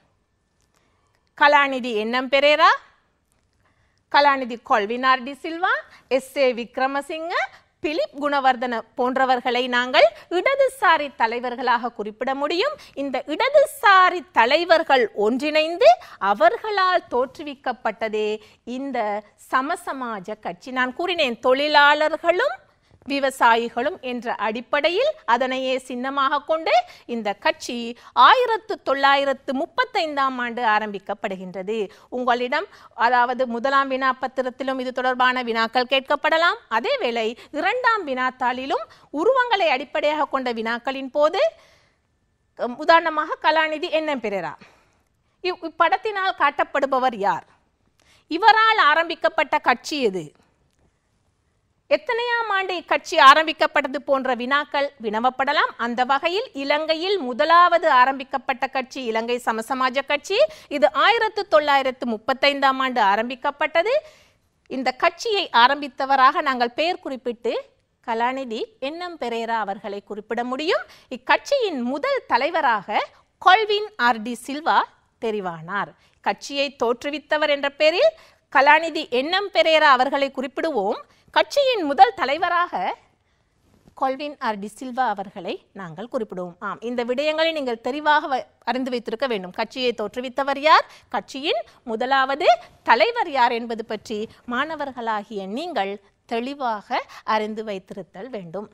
கலாநிதி என்எம் பெரேரா கலாநிதி கொல்வினார் டி சில்வா எஸ் ஏ விக்ரமசிங்க பிலிப் குணவர்தன போன்றவர்களை நாங்கள் இடதுசாரி தலைவர்களாக குறிப்பிட முடியும் இந்த இடதுசாரி தலைவர்கள் ஒன்றிணைந்து அவர்களால் தோற்றுவிக்கப்பட்டதே இந்த சமசமாஜ கட்சி நான் கூறினேன் தொழிலாளர்களும் விவசாயிகளும் என்ற அடிப்படையில் அதனையே சின்னமாக கொண்டு இந்த கட்சி ஆயிரத்து தொள்ளாயிரத்து முப்பத்தைந்தாம் ஆண்டு ஆரம்பிக்கப்படுகின்றது உங்களிடம் அதாவது முதலாம் வினா பத்திரத்திலும் இது தொடர்பான வினாக்கள் கேட்கப்படலாம் அதேவேளை இரண்டாம் வினாத்தாளிலும் உருவங்களை அடிப்படையாக கொண்ட வினாக்களின் போது உம், உதாரணமாக கலாநிதி என்ன பெறரா இவ் இப்படத்தினால் காட்டப்படுபவர் யார் இவரால் ஆரம்பிக்கப்பட்ட கட்சி எது எத்தனையாம் ஆண்டு இக்கட்சி ஆரம்பிக்கப்பட்டது போன்ற வினாக்கள் வினவப்படலாம் அந்த வகையில் இலங்கையில் முதலாவது ஆரம்பிக்கப்பட்ட கட்சி இலங்கை சமசமாஜ கட்சி இது ஆயிரத்து தொள்ளாயிரத்து முப்பத்தைந்தாம் ஆண்டு ஆரம்பிக்கப்பட்டது இந்த கட்சியை ஆரம்பித்தவராக நாங்கள் பெயர் குறிப்பிட்டு கலாநிதி என்எம் பெரேரா அவர்களை குறிப்பிட முடியும் இக்கட்சியின் முதல் தலைவராக கொல்வின் ஆர் டி சில்வா தெரிவானார் கட்சியை தோற்றுவித்தவர் என்ற பெயரில் கலாநிதி என்எம் பெரேரா அவர்களை குறிப்பிடுவோம் கட்சியின் முதல் தலைவராக கொல்வின் ஆர் டி சில்வா அவர்களை நாங்கள் குறிப்பிடுவோம் ஆம் இந்த விடயங்களை நீங்கள் தெளிவாக வ- அறிந்து வைத்திருக்க வேண்டும் கட்சியை தோற்றுவித்தவர் யார் கட்சியின் முதலாவது தலைவர் யார் என்பது பற்றி மாணவர்களாகிய நீங்கள் தெளிவாக அறிந்து வைத்திருத்தல் வேண்டும்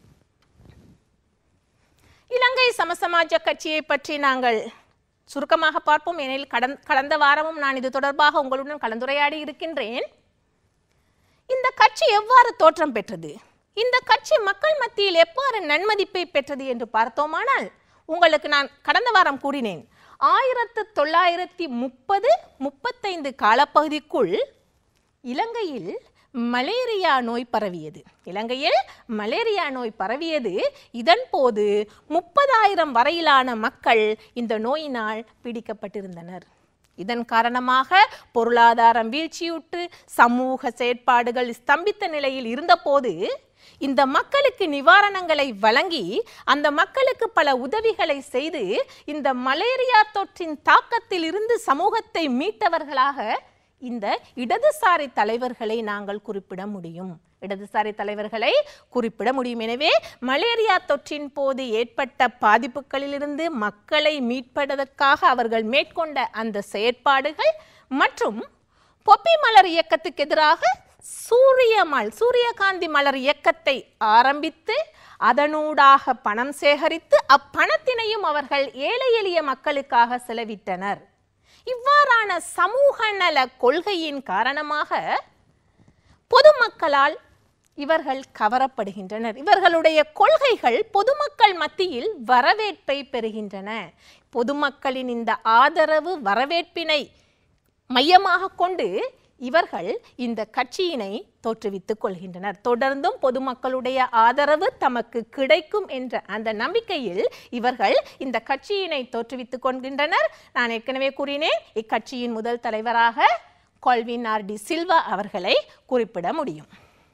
இலங்கை சமசமாஜ கட்சியை பற்றி நாங்கள் சுருக்கமாக பார்ப்போம் ஏனெனில் கடந்த கடந்த வாரமும் நான் இது தொடர்பாக உங்களுடன் கலந்துரையாடி இருக்கின்றேன் இந்த கட்சி எவ்வாறு தோற்றம் பெற்றது இந்த கட்சி மக்கள் மத்தியில் எவ்வாறு நன்மதிப்பை பெற்றது என்று பார்த்தோமானால் உங்களுக்கு நான் கடந்த வாரம் கூறினேன் ஆயிரத்து தொள்ளாயிரத்தி முப்பது முப்பத்தைந்து காலப்பகுதிக்குள் இலங்கையில் மலேரியா நோய் பரவியது இலங்கையில் மலேரியா நோய் பரவியது இதன் போது முப்பதாயிரம் வரையிலான மக்கள் இந்த நோயினால் பீடிக்கப்பட்டிருந்தனர் இதன் காரணமாக பொருளாதாரம் வீழ்ச்சியுற்று சமூக செயற்பாடுகள் ஸ்தம்பித்த நிலையில் இருந்தபோது இந்த மக்களுக்கு நிவாரணங்களை வழங்கி அந்த மக்களுக்கு பல உதவிகளை செய்து இந்த மலேரியா தொற்றின் தாக்கத்தில் இருந்து சமூகத்தை மீட்டவர்களாக இந்த இடதுசாரி தலைவர்களை நாங்கள் குறிப்பிட முடியும் இடதுசாரி தலைவர்களை குறிப்பிட முடியும் எனவே மலேரியா தொற்றின் போது ஏற்பட்ட பாதிப்புகளிலிருந்து மக்களை மீட்பதற்காக அவர்கள் மேற்கொண்ட அந்த செயற்பாடுகள் மற்றும் பொப்பி மலர் இயக்கத்துக்கு எதிராக சூரிய மல் சூரியகாந்தி மலர் இயக்கத்தை ஆரம்பித்து அதனூடாக பணம் சேகரித்து அப்பணத்தினையும் அவர்கள் ஏழை எளிய மக்களுக்காக செலவிட்டனர் இவ்வாறான சமூக நல கொள்கையின் காரணமாக பொதுமக்களால் இவர்கள் கவரப்படுகின்றனர் இவர்களுடைய கொள்கைகள் பொதுமக்கள் மத்தியில் வரவேற்பை பெறுகின்றன பொதுமக்களின் இந்த ஆதரவு வரவேற்பினை மையமாக கொண்டு இவர்கள் இந்த கட்சியினை தோற்றுவித்துக் கொள்கின்றனர் தொடர்ந்தும் பொதுமக்களுடைய ஆதரவு தமக்கு கிடைக்கும் என்ற அந்த நம்பிக்கையில் இவர்கள் இந்த கட்சியினை தோற்றுவித்துக் கொள்கின்றனர் நான் ஏற்கனவே கூறினேன் இக்கட்சியின் முதல் தலைவராக கொல்வின் ஆர் டி சில்வா அவர்களை குறிப்பிட முடியும்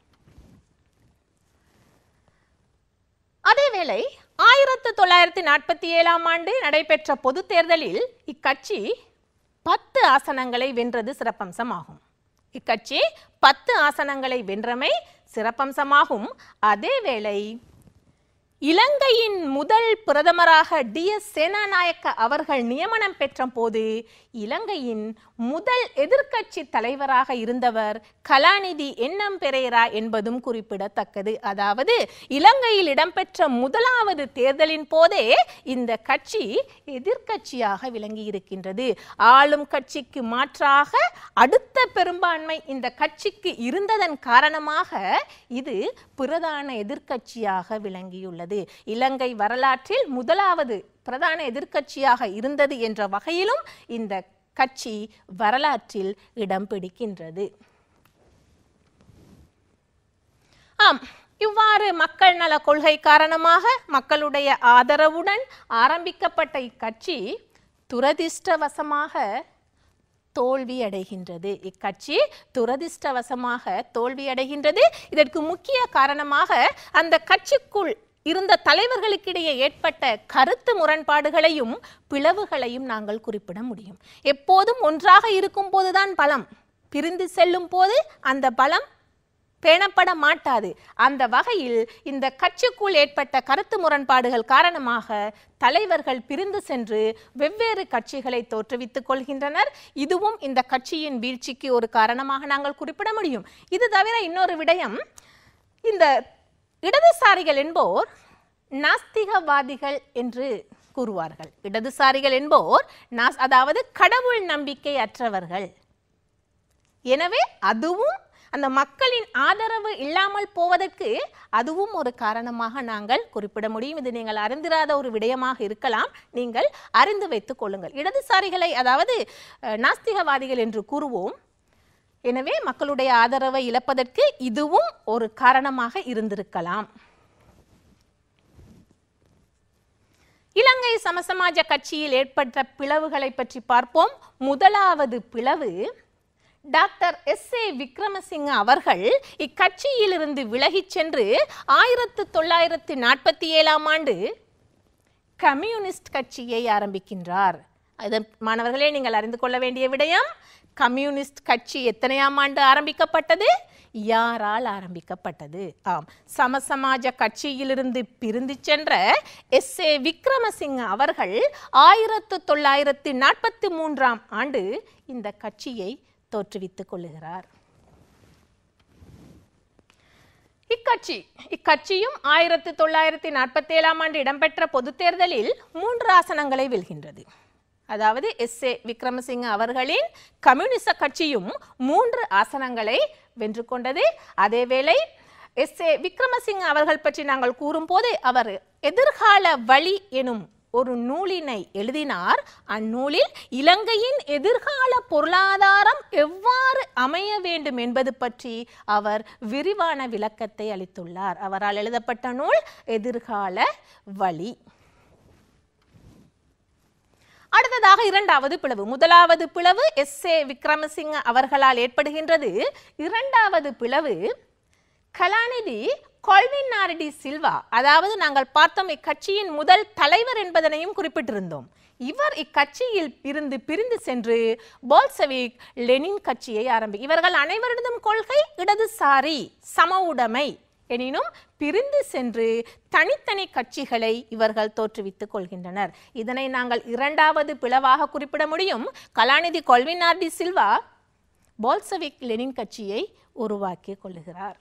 அதேவேளை ஆயிரத்து தொள்ளாயிரத்தி நாற்பத்தி ஏழாம் ஆண்டு நடைபெற்ற பொது தேர்தலில் இக்கட்சி பத்து ஆசனங்களை வென்றது சிறப்பம்சமாகும் இக்கட்சி பத்து ஆசனங்களை வென்றமை சிறப்பம்சமாகும் அதேவேளை இலங்கையின் முதல் பிரதமராக டி எஸ் சேனாநாயக்க அவர்கள் நியமனம் பெற்ற போது இலங்கையின் முதல் எதிர்க்கட்சி தலைவராக இருந்தவர் கலாநிதி என்எம் பெரேரா என்பதும் குறிப்பிடத்தக்கது அதாவது இலங்கையில் இடம்பெற்ற முதலாவது தேர்தலின் போதே இந்த கட்சி எதிர்க்கட்சியாக விளங்கி இருக்கின்றது ஆளும் கட்சிக்கு மாற்றாக அடுத்த பெரும்பான்மை இந்த கட்சிக்கு இருந்ததன் காரணமாக இது பிரதான எதிர்க்கட்சியாக விளங்கியுள்ளது இலங்கை வரலாற்றில் முதலாவது பிரதான எதிர்க்கட்சியாக இருந்தது என்ற வகையிலும் இந்த கட்சி வரலாற்றில் இடம் பிடிக்கின்றது ஆம் இவ்வாறு மக்கள் நல கொள்கை காரணமாக மக்களுடைய ஆதரவுடன் ஆரம்பிக்கப்பட்ட இக்கட்சி துரதிர்ஷ்டவசமாக தோல்வி அடைகின்றது இக்கட்சி துரதிர்ஷ்டவசமாக தோல்வி அடைகின்றது இதற்கு முக்கிய காரணமாக அந்த கட்சிக்குள் இருந்த தலைவர்களுக்கிடையே ஏற்பட்ட கருத்து முரண்பாடுகளையும் பிளவுகளையும் நாங்கள் குறிப்பிட முடியும் எப்போதும் ஒன்றாக இருக்கும் போதுதான் பலம் பிரிந்து செல்லும் போது அந்த பலம் பேணப்பட மாட்டாது அந்த வகையில் இந்த கட்சிக்குள் ஏற்பட்ட கருத்து முரண்பாடுகள் காரணமாக தலைவர்கள் பிரிந்து சென்று வெவ்வேறு கட்சிகளை தோற்றுவித்துக் கொள்கின்றனர் இதுவும் இந்த கட்சியின் வீழ்ச்சிக்கு ஒரு காரணமாக நாங்கள் குறிப்பிட முடியும் இது தவிர இன்னொரு விடயம் இந்த இடதுசாரிகள் என்போர் நாஸ்திகவாதிகள் என்று கூறுவார்கள் இடதுசாரிகள் என்போர் நாஸ் அதாவது கடவுள் நம்பிக்கை அற்றவர்கள் எனவே அதுவும் அந்த மக்களின் ஆதரவு இல்லாமல் போவதற்கு அதுவும் ஒரு காரணமாக நாங்கள் குறிப்பிட முடியும் இது நீங்கள் அறிந்திராத ஒரு விடயமாக இருக்கலாம் நீங்கள் அறிந்து வைத்துக் கொள்ளுங்கள் இடதுசாரிகளை அதாவது அஹ், நாஸ்திகவாதிகள் என்று கூறுவோம் எனவே மக்களுடைய ஆதரவை இழப்பதற்கு இதுவும் ஒரு காரணமாக இருந்திருக்கலாம் இலங்கை சமசமாஜ கட்சியில் ஏற்பட்ட பிளவுகளை பற்றி பார்ப்போம் முதலாவது பிளவு டாக்டர் எஸ் ஏ விக்ரமசிங்க அவர்கள் இக்கட்சியிலிருந்து விலகிச் சென்று ஆயிரத்து தொள்ளாயிரத்து நாற்பத்தி ஏழாம் ஆண்டு கம்யூனிஸ்ட் கட்சியை ஆரம்பிக்கின்றார் இது மாணவர்களே நீங்கள் அறிந்து கொள்ள வேண்டிய விடயம் கம்யூனிஸ்ட் கட்சி எத்தனையாம் ஆண்டு ஆரம்பிக்கப்பட்டது யாரால் ஆரம்பிக்கப்பட்டது ஆம் சமசமாஜ கட்சியிலிருந்து பிரிந்து சென்ற எஸ் ஏ விக்ரமசிங்க அவர்கள் ஆயிரத்து தொள்ளாயிரத்து நாற்பத்தி மூன்றாம் ஆண்டு இந்த கட்சியை தோற்றுவித்துக் கொள்ளுகிறார் இக்கட்சி இக்கட்சியும் ஆயிரத்தி தொள்ளாயிரத்தி நாற்பத்தி ஏழாம் ஆண்டு இடம்பெற்ற பொதுத் தேர்தலில் மூன்று ஆசனங்களை வெல்கின்றது அதாவது எஸ் ஏ விக்ரமசிங்க அவர்களின் கம்யூனிச கட்சியும் மூன்று ஆசனங்களை வென்று கொண்டது அதேவேளை எஸ் ஏ விக்ரமசிங்க அவர்கள் பற்றி நாங்கள் கூறும்போது அவர் எதிர்கால வழி எனும் ஒரு நூலினை எழுதினார் அந்நூலில் இலங்கையின் எதிர்கால பொருளாதாரம் எவ்வாறு அமைய வேண்டும் என்பது பற்றி அவர் விரிவான விளக்கத்தை அளித்துள்ளார் அவரால் எழுதப்பட்ட நூல் எதிர்கால வழி அடுத்ததாக இரண்டாவது பிளவு முதலாவது பிளவு எஸ் ஏ விக்ரமசிங்க அவர்களால் ஏற்படுகின்றது இரண்டாவது பிளவு கலாநிதி கொல்வின் நாரடி சில்வா அதாவது நாங்கள் பார்த்தோம் இக்கட்சியின் முதல் தலைவர் என்பதனையும் குறிப்பிட்டிருந்தோம் இவர் இக்கட்சியில் இருந்து பிரிந்து சென்று போல்செவிக் லெனின் கட்சியை ஆரம்பி இவர்கள் அனைவரிடதும் கொள்கை இடதுசாரி சம உடைமை எனினும் பிரிந்து சென்று தனித்தனி கட்சிகளை இவர்கள் தோற்றுவித்துக் கொள்கின்றனர் இதனை நாங்கள் இரண்டாவது பிளவாக குறிப்பிட முடியும் கலாநிதி கொல்வினார்டி சில்வா போல்செவிக் லெனின் கட்சியை உருவாக்கி கொள்ளுகிறார்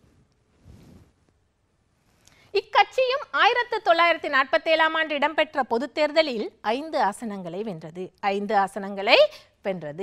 இக்கட்சியும் ஆயிரத்து தொள்ளாயிரத்தி நாற்பத்தி ஏழாம் ஆண்டு இடம்பெற்ற பொதுத் தேர்தலில் ஐந்து ஆசனங்களை வென்றது ஐந்து ஆசனங்களை வென்றது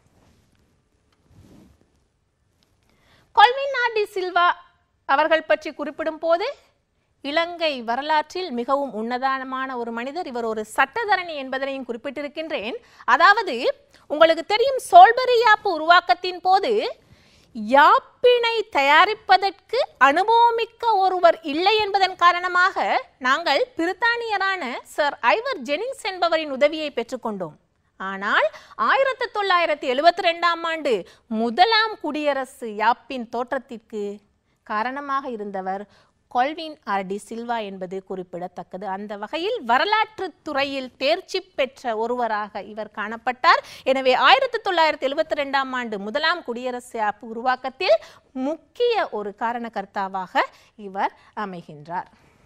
கொல்வினாடி சில்வா அவர்கள் பற்றி குறிப்பிடும் போது இலங்கை வரலாற்றில் மிகவும் உன்னதமான ஒரு மனிதர் இவர் ஒரு சட்டத்தரணி என்பதனையும் குறிப்பிட்டிருக்கின்றேன் அதாவது உங்களுக்கு தெரியும் சோல்பரி யாப்பு உருவாக்கத்தின் போது யாப்பினை தயாரிப்பதற்கு அனுபவமிக்க ஒருவர் இல்லை என்பதன் காரணமாக நாங்கள் பிரித்தானியரான சர் ஐவர் ஜெனிங்ஸ் என்பவரின் உதவியை பெற்றுக்கொண்டோம் ஆனால் ஆயிரத்தி தொள்ளாயிரத்தி எழுபத்தி ரெண்டாம் ஆண்டு முதலாம் குடியரசு யாப்பின் தோற்றத்திற்கு காரணமாக இருந்தவர் கொல்வின் ஆர் டி சில்வா என்பது குறிப்பிடத்தக்கது அந்த வகையில் வரலாற்று துறையில் தேர்ச்சி பெற்ற ஒருவராக இவர் காணப்பட்டார் எனவே ஆயிரத்தி தொள்ளாயிரத்தி எழுபத்தி ரெண்டாம் ஆண்டு முதலாம் குடியரசு ஆப்பு உருவாக்கத்தில் முக்கிய ஒரு காரணகர்த்தாவாக இவர் அமைகின்றார்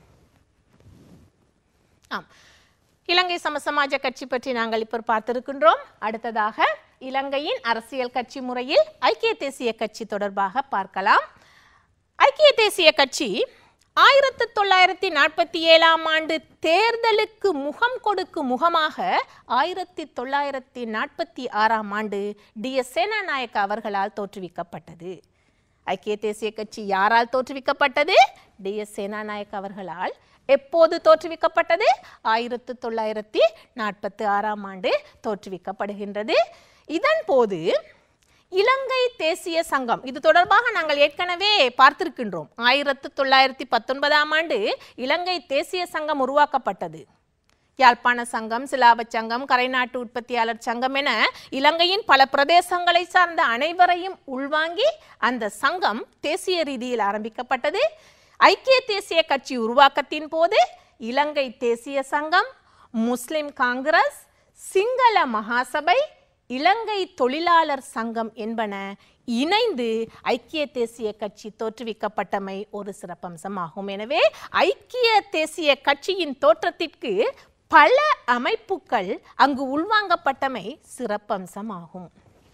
ஆம் இலங்கை சமசமாஜ கட்சி பற்றி நாங்கள் இப்போ பார்த்திருக்கின்றோம் அடுத்ததாக இலங்கையின் அரசியல் கட்சி முறையில் ஐக்கிய தேசிய கட்சி தொடர்பாக பார்க்கலாம் ஐக்கிய தேசிய கட்சி ஆயிரத்தி தொள்ளாயிரத்தி நாற்பத்தி ஏழாம் ஆண்டு தேர்தலுக்கு முகம் கொடுக்கும் முகமாக ஆயிரத்தி தொள்ளாயிரத்தி நாற்பத்தி ஆறாம் ஆண்டு டி எஸ் சேனாநாயக்க அவர்களால் தோற்றுவிக்கப்பட்டது ஐக்கிய தேசிய கட்சி யாரால் தோற்றுவிக்கப்பட்டது டி எஸ் சேனாநாயக் அவர்களால் எப்போது தோற்றுவிக்கப்பட்டது ஆயிரத்து தொள்ளாயிரத்தி நாற்பத்தி ஆறாம் ஆண்டு தோற்றுவிக்கப்படுகின்றது இதன் போது இலங்கை தேசிய சங்கம் இது தொடர்பாக நாங்கள் ஏற்கனவே பார்த்திருக்கின்றோம் ஆயிரத்து தொள்ளாயிரத்தி பத்தொன்பதாம் ஆண்டு இலங்கை தேசிய சங்கம் உருவாக்கப்பட்டது யாழ்ப்பாண சங்கம் சிலாபச் சங்கம் கரைநாட்டு உற்பத்தியாளர் சங்கம் என இலங்கையின் பல பிரதேசங்களை சார்ந்த அனைவரையும் உள்வாங்கி அந்த சங்கம் தேசிய ரீதியில் ஆரம்பிக்கப்பட்டது ஐக்கிய தேசிய கட்சி உருவாக்கத்தின் போது இலங்கை தேசிய சங்கம் முஸ்லிம் காங்கிரஸ் சிங்கள மகாசபை இலங்கை தொழிலாளர் சங்கம் என்பன இணைந்து ஐக்கிய தேசிய கட்சி தோற்றுவிக்கப்பட்டமை ஒரு சிறப்பம்சமாகும் எனவே ஐக்கிய தேசிய கட்சியின் தோற்றத்திற்கு பல அமைப்புகள் அங்கு உள்வாங்கப்பட்டமை சிறப்பம்சமாகும்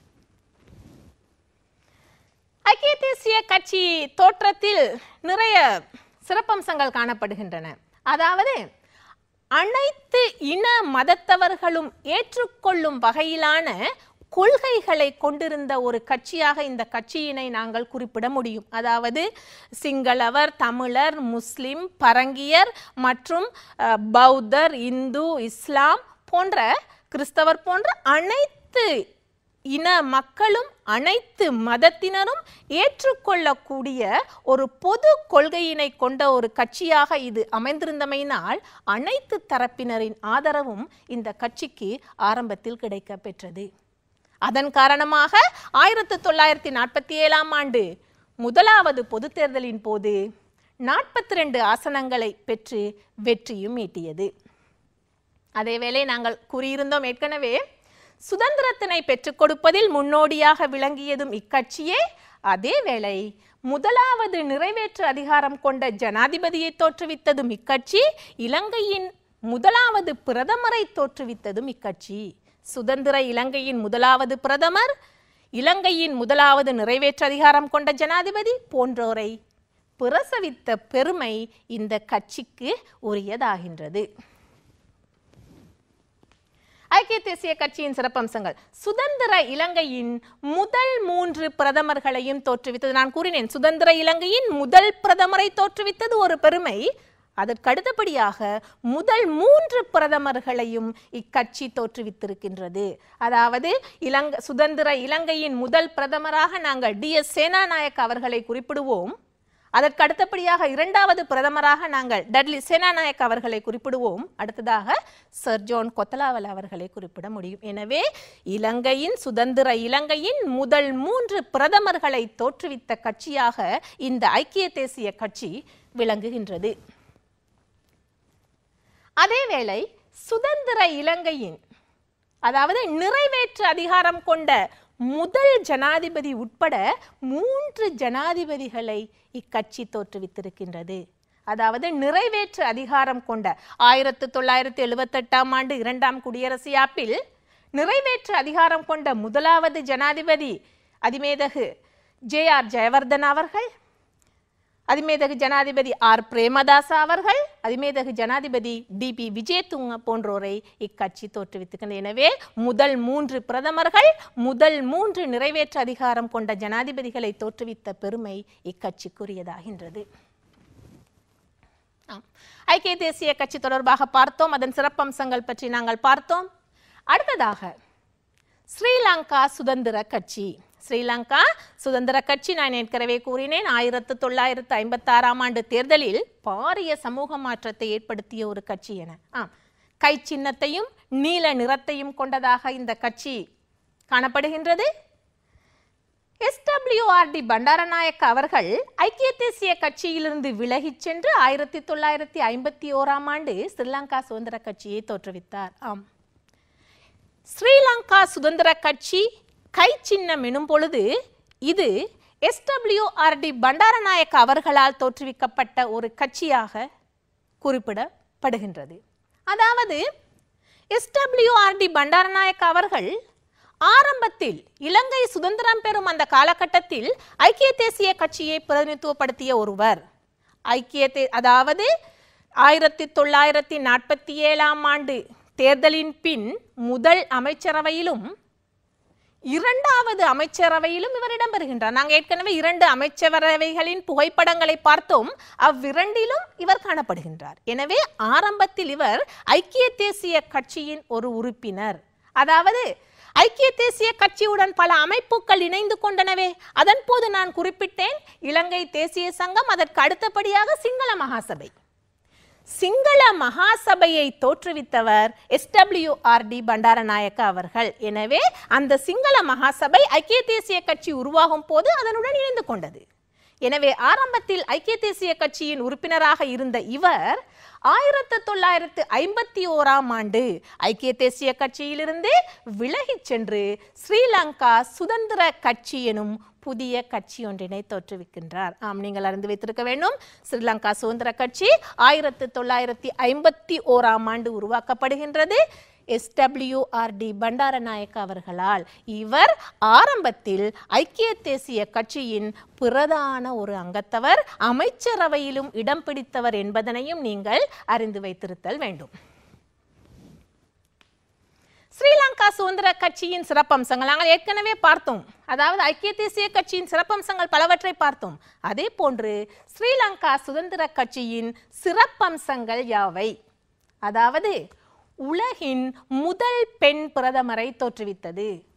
ஐக்கிய தேசிய கட்சி தோற்றத்தில் நிறைய சிறப்பம்சங்கள் காணப்படுகின்றன அதாவது அனைத்து இன மதத்தவர்களும் ஏற்றுக்கொள்ளும் வகையிலான கொள்கைகளை கொண்டிருந்த ஒரு கட்சியாக இந்த கட்சியினை நாங்கள் குறிப்பிட முடியும் அதாவது சிங்களவர் தமிழர் முஸ்லிம் பரங்கியர் மற்றும் அஹ், பௌத்தர் இந்து இஸ்லாம் போன்ற கிறிஸ்தவர் போன்ற அனைத்து இன மக்களும் அனைத்து மதத்தினரும் ஏற்றுக்கொள்ளக்கூடிய ஒரு பொது கொள்கையினை கொண்ட ஒரு கட்சியாக இது அமைந்திருந்தமையினால் அனைத்து தரப்பினரின் ஆதரவும் இந்த கட்சிக்கு ஆரம்பத்தில் கிடைக்க பெற்றது அதன் காரணமாக ஆயிரத்து தொள்ளாயிரத்தி நாற்பத்தி ஏழாம் ஆண்டு முதலாவது பொதுத் தேர்தலின் போது நாற்பத்தி ரெண்டு ஆசனங்களை பெற்று வெற்றியும் ஈட்டியது அதேவேளை நாங்கள் கூறியிருந்தோம் ஏற்கனவே சுதந்திரத்தினை பெற்றுக் கொடுப்பதில் முன்னோடியாக விளங்கியதும் இக்கட்சியே அதேவேளை முதலாவது நிறைவேற்று அதிகாரம் கொண்ட ஜனாதிபதியை தோற்றுவித்ததும் இக்கட்சி இலங்கையின் முதலாவது பிரதமரை தோற்றுவித்ததும் இக்கட்சி சுதந்திர இலங்கையின் முதலாவது பிரதமர் இலங்கையின் முதலாவது நிறைவேற்று அதிகாரம் கொண்ட ஜனாதிபதி போன்றோரை பிரசவித்த பெருமை இந்த கட்சிக்கு உரியதாகின்றது ஐக்கிய தேசிய கட்சியின் சிறப்பம்சங்கள் சுதந்திர இலங்கையின் முதல் மூன்று பிரதமர்களையும் தோற்றுவித்தது நான் கூறினேன் சுதந்திர இலங்கையின் முதல் பிரதமரை தோற்றுவித்தது ஒரு பெருமை அதற்கு அடுத்தபடியாக முதல் மூன்று பிரதமர்களையும் இக்கட்சி தோற்றுவித்திருக்கின்றது அதாவது இலங்கை சுதந்திர இலங்கையின் முதல் பிரதமராக நாங்கள் டி எஸ் சேனாநாயக் அவர்களை குறிப்பிடுவோம் அதற்கு அடுத்தபடியாக இரண்டாவது பிரதமராக நாங்கள் டட்லி சேனாநாயக் அவர்களை குறிப்பிடுவோம் அடுத்ததாக சர் ஜோன் கொத்தலாவல் அவர்களை குறிப்பிட முடியும் எனவே இலங்கையின் சுதந்திர இலங்கையின் முதல் மூன்று பிரதமர்களை தோற்றுவித்த கட்சியாக இந்த ஐக்கிய தேசிய கட்சி விளங்குகின்றது அதேவேளை சுதந்திர இலங்கையின் அதாவது நிறைவேற்று அதிகாரம் கொண்ட முதல் ஜனாதிபதி உட்பட மூன்று ஜனாதிபதிகளை இக்கட்சி தோற்றுவித்திருக்கின்றது அதாவது நிறைவேற்று அதிகாரம் கொண்ட ஆயிரத்து தொள்ளாயிரத்தி எழுபத்தெட்டாம் ஆண்டு இரண்டாம் குடியரசு யாப்பில் நிறைவேற்று அதிகாரம் கொண்ட முதலாவது ஜனாதிபதி அதிமேதகு ஜே ஆர் ஜெயவர்தன் அவர்கள் அதிமேதகு ஜனாதிபதி ஆர் பிரேமதாசா அவர்கள் அதிமேதகு ஜனாதிபதி டி பி விஜயதுங்க போன்றோரை இக்கட்சி தோற்றுவித்துக்கின்றன எனவே முதல் மூன்று பிரதமர்கள் முதல் மூன்று நிறைவேற்று அதிகாரம் கொண்ட ஜனாதிபதிகளை தோற்றுவித்த பெருமை இக்கட்சிக்குரியதாகின்றது ஆம். ஐக்கிய தேசிய கட்சி தொடர்பாக பார்த்தோம் அதன் சிறப்பம்சங்கள் பற்றி நாங்கள் பார்த்தோம் அடுத்ததாக ஸ்ரீலங்கா சுதந்திர கட்சி ஸ்ரீலங்கா சுதந்திர கட்சி நான் ஏற்கனவே கூறினேன் ஆயிரத்து தொள்ளாயிரத்து ஐம்பத்தாறாம் ஆண்டு தேர்தலில் பாரிய சமூக மாற்றத்தை ஏற்படுத்திய ஒரு கட்சி என ஆம் கை சின்னத்தையும் நீல நிறத்தையும் கொண்டதாக இந்த கட்சி காணப்படுகின்றது எஸ்டபிள்யூஆர்டி பண்டாரநாயக்க அவர்கள் ஐக்கிய தேசிய கட்சியிலிருந்து விலகிச் சென்று ஆயிரத்தி தொள்ளாயிரத்தி ஐம்பத்தி ஓராம் ஆண்டு ஸ்ரீலங்கா சுதந்திர கட்சியை தோற்றுவித்தார் ஆம் ஸ்ரீலங்கா சுதந்திர கட்சி கை சின்னம் எனும் பொழுது இது எஸ்டபிள்யூஆர்டி பண்டாரநாயக்க அவர்களால் தோற்றுவிக்கப்பட்ட ஒரு கட்சியாக குறிப்பிடப்படுகின்றது அதாவது எஸ்டபிள்யூஆர்டி பண்டாரநாயக்க அவர்கள் ஆரம்பத்தில் இலங்கை சுதந்திரம் பெறும் அந்த காலகட்டத்தில் ஐக்கிய தேசிய கட்சியை பிரதிநிதித்துவப்படுத்திய ஒருவர் ஐக்கிய தே அதாவது ஆயிரத்தி தொள்ளாயிரத்தி நாற்பத்தி ஏழாம் ஆண்டு தேர்தலின் பின் முதல் அமைச்சரவையிலும் இரண்டாவது அமைச்சரவையிலும் இவர் இடம்பெறுகின்றார் நாங்கள் ஏற்கனவே இரண்டு அமைச்சரவைகளின் புகைப்படங்களை பார்த்தோம் அவ்விரண்டிலும் இவர் காணப்படுகின்றார் எனவே ஆரம்பத்தில் இவர் ஐக்கிய தேசிய கட்சியின் ஒரு உறுப்பினர் அதாவது ஐக்கிய தேசிய கட்சியுடன் பல அமைப்புகள் இணைந்து கொண்டனவே அதன் போது நான் குறிப்பிட்டேன் இலங்கை தேசிய சங்கம் அதற்கு அடுத்தபடியாக சிங்கள மகாசபை சிங்கள மகாசபையை தோற்றுவித்தவர் எஸ்டபிள்யூஆர்டி பண்டாரநாயக்க அவர்கள் எனவே அந்த சிங்கள மகாசபை ஐக்கிய தேசிய கட்சி உருவாகும் போது அதனுடன் இணைந்து கொண்டது எனவே ஆரம்பத்தில் ஐக்கிய தேசிய கட்சியின் உறுப்பினராக இருந்த இவர் ஆயிரத்து தொள்ளாயிரத்து ஐம்பத்தி ஓராம் ஆண்டு ஐக்கிய தேசிய கட்சியிலிருந்து விலகிச் சென்று ஸ்ரீலங்கா சுதந்திர கட்சி எனும் புதிய கட்சி ஒன்றினை தோற்றுவிக்கின்றார் ஆம் நீங்கள் அறிந்து வைத்திருக்க வேண்டும் ஸ்ரீலங்கா சுதந்திர கட்சி ஆயிரத்து தொள்ளாயிரத்தி ஐம்பத்தி ஓராம் ஆண்டு உருவாக்கப்படுகின்றது எஸ்டபிள்யூஆர்டி பண்டாரநாயக்க அவர்களால் இவர் ஆரம்பத்தில் ஐக்கிய தேசிய கட்சியின் பிரதான ஒரு அங்கத்தவர் அமைச்சரவையிலும் இடம் பிடித்தவர் என்பதனையும் நீங்கள் அறிந்து வைத்திருத்தல் வேண்டும் ஸ்ரீலங்கா சுதந்திர கட்சியின் சிறப்பம்சங்கள் நாங்கள் ஏற்கனவே பார்த்தோம் அதாவது ஐக்கிய தேசிய கட்சியின் சிறப்பம்சங்கள் பலவற்றை பார்த்தோம் அதே போன்று ஸ்ரீலங்கா சுதந்திர கட்சியின் சிறப்பம்சங்கள் யாவை அதாவது உலகின் முதல் பெண் பிரதமரை தோற்றுவித்தது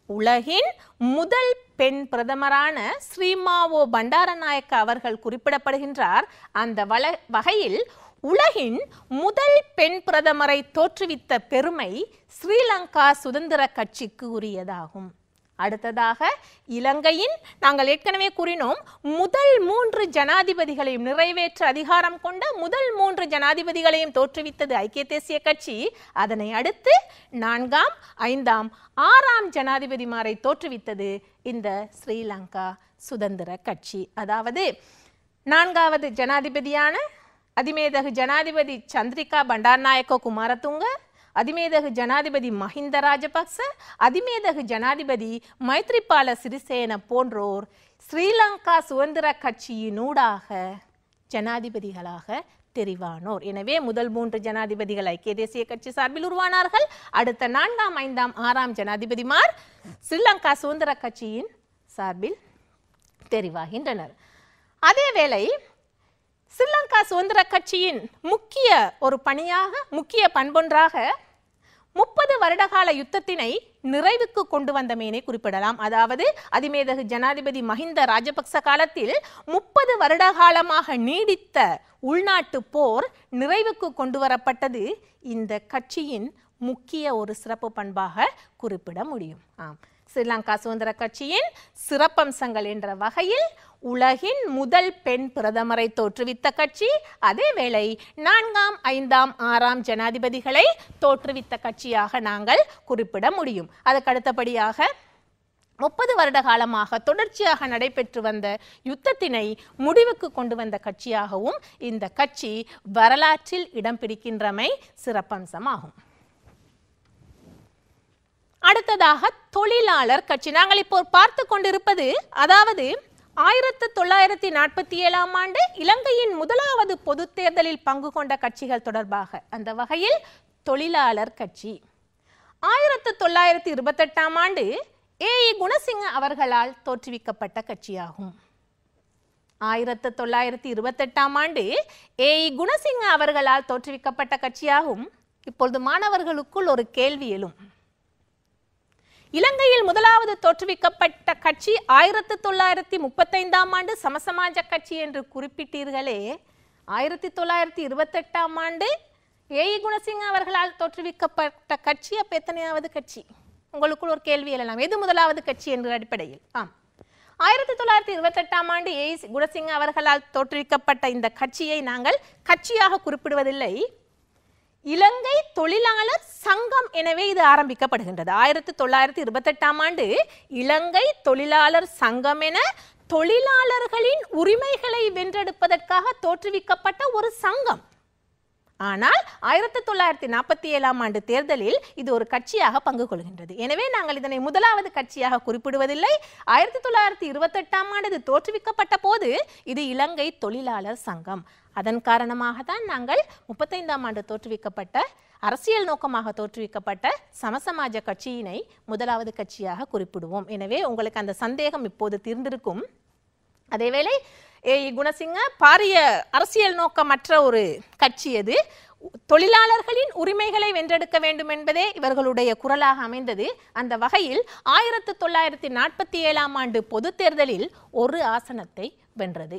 உலகின் முதல் பெண் பிரதமரான ஸ்ரீமாவோ பண்டாரநாயக்க அவர்கள் குறிப்பிடப்படுகின்றார் அந்த வள வகையில் உலகின் முதல் பெண் பிரதமரை தோற்றுவித்த பெருமை ஸ்ரீலங்கா சுதந்திர கட்சிக்கு உரியதாகும் அடுத்ததாக இலங்கையின் நாங்கள் ஏற்கனவே கூறினோம் முதல் மூன்று ஜனாதிபதிகளையும் நிறைவேற்ற அதிகாரம் கொண்ட முதல் மூன்று ஜனாதிபதிகளையும் தோற்றுவித்தது ஐக்கிய தேசிய கட்சி அதனை அடுத்து நான்காம் ஐந்தாம் ஆறாம் ஜனாதிபதிமாரை தோற்றுவித்தது இந்த ஸ்ரீலங்கா சுதந்திர கட்சி அதாவது நான்காவது ஜனாதிபதியான அதிமேதகு ஜனாதிபதி சந்திரிகா பண்டார்நாயக்க குமாரதுங்க அதிமேதகு ஜனாதிபதி மஹிந்த ராஜபக்ச அதிமேதகு ஜனாதிபதி மைத்ரிபால சிறிசேன போன்றோர் ஸ்ரீலங்கா சுதந்திர கட்சியினூடாக ஜனாதிபதிகளாக தெரிவானோர் எனவே முதல் மூன்று ஜனாதிபதிகள் ஐக்கிய தேசிய கட்சி சார்பில் உருவானார்கள் அடுத்த நான்காம் ஐந்தாம் ஆறாம் ஜனாதிபதிமார் ஸ்ரீலங்கா சுதந்திர கட்சியின் சார்பில் தெரிவாகின்றனர் அதேவேளை ஸ்ரீலங்கா சுதந்திர கட்சியின் முக்கிய ஒரு பணியாக முக்கிய பண்பொன்றாக முப்பது வருடகால யுத்தத்தினை நிறைவுக்கு கொண்டு வந்தமேனே குறிப்பிடலாம் அதாவது அதிமேதகு ஜனாதிபதி மஹிந்த ராஜபக்ச காலத்தில் முப்பது வருட காலமாக நீடித்த உள்நாட்டு போர் நிறைவுக்கு கொண்டு வரப்பட்டது இந்த கட்சியின் முக்கிய ஒரு சிறப்பு பண்பாக குறிப்பிட முடியும் ஆம் ஸ்ரீலங்கா சுதந்திர கட்சியின் சிறப்பம்சங்கள் என்ற வகையில் உலகின் முதல் பெண் பிரதமரை தோற்றுவித்த கட்சி அதேவேளை நான்காம் ஐந்தாம் ஆறாம் ஜனாதிபதிகளை தோற்றுவித்த கட்சியாக நாங்கள் குறிப்பிட முடியும் அதுக்கு அடுத்தபடியாக முப்பது வருட காலமாக தொடர்ச்சியாக நடைபெற்று வந்த யுத்தத்தினை முடிவுக்கு கொண்டு வந்த கட்சியாகவும் இந்த கட்சி வரலாற்றில் இடம் பிடிக்கின்றமை சிறப்பம்சமாகும் அடுத்ததாக தொழிலாளர் கட்சி நாங்கள் இப்போ பார்த்து கொண்டிருப்பது அதாவது ஆயிரத்து தொள்ளாயிரத்தி நாற்பத்தி ஏழாம் ஆண்டு இலங்கையின் முதலாவது பொதுத் தேர்தலில் பங்கு கொண்ட கட்சிகள் தொடர்பாக அந்த வகையில் தொழிலாளர் கட்சி ஆயிரத்து தொள்ளாயிரத்தி இருபத்தெட்டாம் ஆண்டு ஏஇ குணசிங்க அவர்களால் தோற்றுவிக்கப்பட்ட கட்சியாகும் ஆயிரத்து தொள்ளாயிரத்தி இருபத்தெட்டாம் ஆண்டு ஏஇ குணசிங்க அவர்களால் தோற்றுவிக்கப்பட்ட கட்சியாகும் இப்பொழுது மாணவர்களுக்குள் ஒரு கேள்வி எழும் இலங்கையில் முதலாவது தோற்றுவிக்கப்பட்ட கட்சி ஆயிரத்தி தொள்ளாயிரத்தி முப்பத்தைந்தாம் ஆண்டு சமசமாஜ கட்சி என்று குறிப்பிட்டீர்களே ஆயிரத்தி தொள்ளாயிரத்தி இருபத்தெட்டாம் ஆண்டு ஏஇ குணசிங்க அவர்களால் தோற்றுவிக்கப்பட்ட கட்சி அப்ப எத்தனையாவது கட்சி உங்களுக்குள் ஒரு கேள்வி எழலாம் எது முதலாவது கட்சி என்ற அடிப்படையில் ஆம் ஆயிரத்தி தொள்ளாயிரத்தி இருபத்தெட்டாம் ஆண்டு ஏஇ குணசிங்க அவர்களால் தோற்றுவிக்கப்பட்ட இந்த கட்சியை நாங்கள் கட்சியாக குறிப்பிடுவதில்லை இலங்கை தொழிலாளர் சங்கம் எனவே இது ஆரம்பிக்கப்படுகின்றது ஆயிரத்தி தொள்ளாயிரத்தி இருபத்தெட்டாம் ஆண்டு இலங்கை தொழிலாளர் சங்கம் என தொழிலாளர்களின் உரிமைகளை வென்றெடுப்பதற்காக தோற்றுவிக்கப்பட்ட ஒரு சங்கம் ஆனால் ஆயிரத்தி தொள்ளாயிரத்தி நாற்பத்தி ஏழாம் ஆண்டு தேர்தலில் இது ஒரு கட்சியாக பங்கு கொள்கின்றது எனவே நாங்கள் இதனை முதலாவது கட்சியாக குறிப்பிடுவதில்லை ஆயிரத்தி தொள்ளாயிரத்தி இருபத்தெட்டாம் ஆண்டு இது தோற்றுவிக்கப்பட்ட போது இது இலங்கை தொழிலாளர் சங்கம் அதன் காரணமாக தான் நாங்கள் முப்பத்தைந்தாம் ஆண்டு தோற்றுவிக்கப்பட்ட அரசியல் நோக்கமாக தோற்றுவிக்கப்பட்ட சமசமாஜ கட்சியினை முதலாவது கட்சியாக குறிப்பிடுவோம் எனவே உங்களுக்கு அந்த சந்தேகம் இப்போது தீர்ந்திருக்கும் அதேவேளை ஏ குணசிங்க பாரிய அரசியல் நோக்கமற்ற ஒரு கட்சி அது தொழிலாளர்களின் உரிமைகளை வென்றெடுக்க வேண்டும் என்பதே இவர்களுடைய குரலாக அமைந்தது அந்த வகையில் ஆயிரத்து தொள்ளாயிரத்தி நாற்பத்தி ஏழாம் ஆண்டு பொதுத் தேர்தலில் ஒரு ஆசனத்தை வென்றது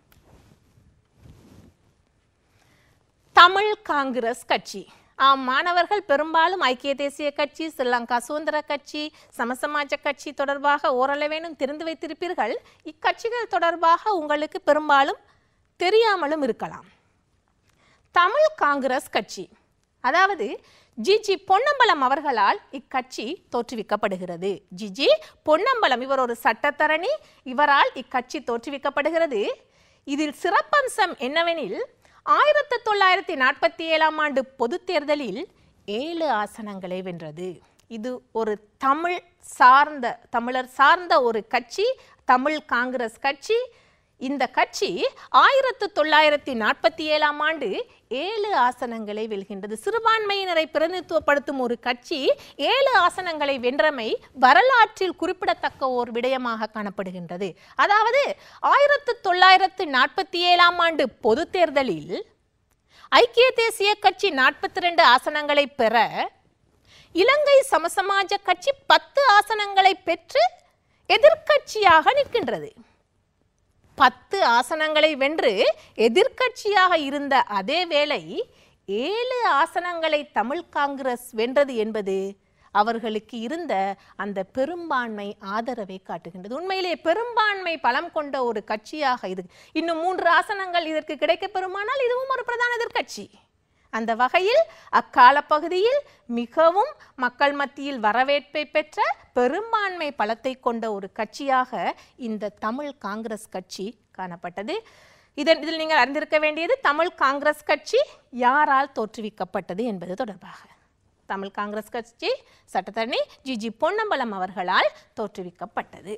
தமிழ் காங்கிரஸ் கட்சி ஆம் மாணவர்கள் பெரும்பாலும் ஐக்கிய தேசிய கட்சி ஸ்ரீலங்கா சுதந்திர கட்சி சமசமாஜ கட்சி தொடர்பாக ஓரளவேனும் தெரிந்து வைத்திருப்பீர்கள் இக்கட்சிகள் தொடர்பாக உங்களுக்கு பெரும்பாலும் தெரியாமலும் இருக்கலாம் தமிழ் காங்கிரஸ் கட்சி அதாவது ஜிஜி பொன்னம்பலம் அவர்களால் இக்கட்சி தோற்றுவிக்கப்படுகிறது ஜிஜி பொன்னம்பலம் இவர் ஒரு சட்டத்தரணி இவரால் இக்கட்சி தோற்றுவிக்கப்படுகிறது இதில் சிறப்பம்சம் என்னவெனில் ஆயிரத்தி தொள்ளாயிரத்தி நாற்பத்தி ஏழாம் ஆண்டு பொதுத் தேர்தலில் ஏழு ஆசனங்களை வென்றது இது ஒரு தமிழ் சார்ந்த தமிழர் சார்ந்த ஒரு கட்சி தமிழ் காங்கிரஸ் கட்சி இந்த கட்சி ஆயிரத்து தொள்ளாயிரத்தி நாற்பத்தி ஏழாம் ஆண்டு ஏழு ஆசனங்களை வெல்கின்றது சிறுபான்மையினரை பிரதிநிதித்துவப்படுத்தும் ஒரு கட்சி ஏழு ஆசனங்களை வென்றமை வரலாற்றில் குறிப்பிடத்தக்க ஓர் விடயமாக காணப்படுகின்றது அதாவது ஆயிரத்து தொள்ளாயிரத்து நாற்பத்தி ஏழாம் ஆண்டு பொது தேர்தலில் ஐக்கிய தேசிய கட்சி நாற்பத்தி ரெண்டு ஆசனங்களை பெற இலங்கை சமசமாஜ கட்சி பத்து ஆசனங்களை பெற்று எதிர்க்கட்சியாக நிற்கின்றது பத்து ஆசனங்களை வென்று எதிர்க்கட்சியாக இருந்த அதே வேளை ஏழு ஆசனங்களை தமிழ் காங்கிரஸ் வென்றது என்பது அவர்களுக்கு இருந்த அந்த பெரும்பான்மை ஆதரவை காட்டுகின்றது உண்மையிலே பெரும்பான்மை பலம் கொண்ட ஒரு கட்சியாக இது இன்னும் மூன்று ஆசனங்கள் இதற்கு கிடைக்கப் பெறுமானால் இதுவும் ஒரு பிரதான எதிர்க்கட்சி அந்த வகையில் அக்கால பகுதியில் மிகவும் மக்கள் மத்தியில் வரவேற்பை பெற்ற பெரும்பான்மை பலத்தை கொண்ட ஒரு கட்சியாக இந்த தமிழ் காங்கிரஸ் கட்சி காணப்பட்டது இதன் இதில் நீங்கள் அறிந்திருக்க வேண்டியது தமிழ் காங்கிரஸ் கட்சி யாரால் தோற்றுவிக்கப்பட்டது என்பது தொடர்பாக தமிழ் காங்கிரஸ் கட்சி சட்டத்தரணி ஜி ஜி பொன்னம்பலம் அவர்களால் தோற்றுவிக்கப்பட்டது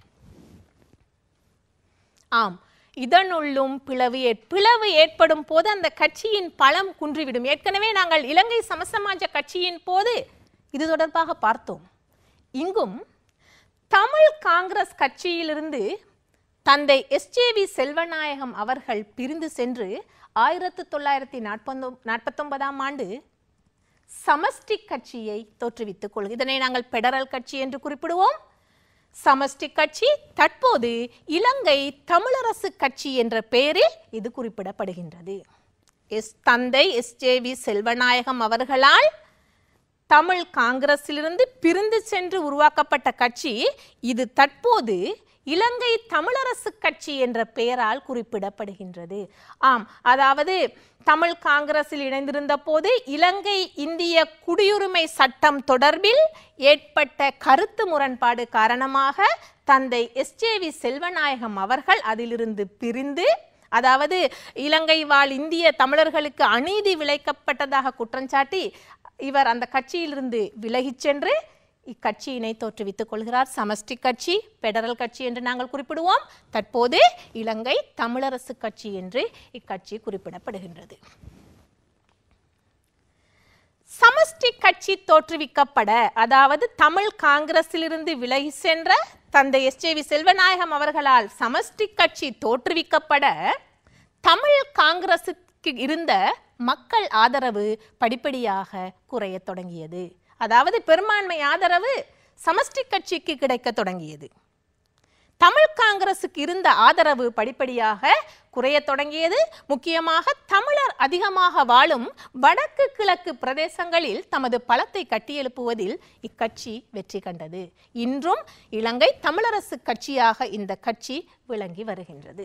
ஆம் இதனுள்ளும் பிளவு ஏற்- பிளவு ஏற்படும் போது அந்த கட்சியின் பலம் குன்றிவிடும் ஏற்கனவே நாங்கள் இலங்கை சமசமாஜ கட்சியின் போது இது தொடர்பாக பார்த்தோம் இங்கும் தமிழ் காங்கிரஸ் கட்சியிலிருந்து தந்தை எஸ்ஜேவி செல்வநாயகம் அவர்கள் பிரிந்து சென்று ஆயிரத்து தொள்ளாயிரத்தி நாற்பத்தொ நாற்பத்தொன்பதாம் ஆண்டு சமஷ்டி கட்சியை தோற்றுவித்துக் கொள்ளும் இதனை நாங்கள் பெடரல் கட்சி என்று குறிப்பிடுவோம் சமஷ்டி கட்சி தற்போது இலங்கை தமிழரசு கட்சி என்ற பெயரில் இது குறிப்பிடப்படுகின்றது எஸ் தந்தை எஸ் வி செல்வநாயகம் அவர்களால் தமிழ் காங்கிரஸிலிருந்து பிரிந்து சென்று உருவாக்கப்பட்ட கட்சி இது தற்போது இலங்கை தமிழரசு கட்சி என்ற பெயரால் குறிப்பிடப்படுகின்றது ஆம் அதாவது தமிழ் காங்கிரஸில் இணைந்திருந்த போது இலங்கை இந்திய குடியுரிமை சட்டம் தொடர்பில் ஏற்பட்ட கருத்து முரண்பாடு காரணமாக தந்தை எஸ்ஜேவி செல்வநாயகம் அவர்கள் அதிலிருந்து பிரிந்து அதாவது இலங்கை வாழ் இந்திய தமிழர்களுக்கு அநீதி விளைக்கப்பட்டதாக குற்றஞ்சாட்டி இவர் அந்த கட்சியிலிருந்து விலகிச் சென்று இக்கட்சியினை தோற்றுவித்துக் கொள்கிறார் சமஷ்டி கட்சி பெடரல் கட்சி என்று நாங்கள் குறிப்பிடுவோம் தற்போது இலங்கை தமிழரசு கட்சி என்று இக்கட்சி குறிப்பிடப்படுகின்றது சமஷ்டி கட்சி தோற்றுவிக்கப்பட அதாவது தமிழ் காங்கிரஸிலிருந்து விலகி சென்ற தந்தை எஸ் வி செல்வநாயகம் அவர்களால் சமஷ்டி கட்சி தோற்றுவிக்கப்பட தமிழ் காங்கிரசுக்கு இருந்த மக்கள் ஆதரவு படிப்படியாக குறையத் தொடங்கியது அதாவது பெரும்பான்மை ஆதரவு சமஷ்டி கட்சிக்கு கிடைக்கத் தொடங்கியது தமிழ் காங்கிரசுக்கு இருந்த ஆதரவு படிப்படியாக குறையத் தொடங்கியது முக்கியமாக தமிழர் அதிகமாக வாழும் வடக்கு கிழக்கு பிரதேசங்களில் தமது பலத்தை கட்டியெழுப்புவதில் இக்கட்சி வெற்றி கண்டது இன்றும் இலங்கை தமிழரசு கட்சியாக இந்த கட்சி விளங்கி வருகின்றது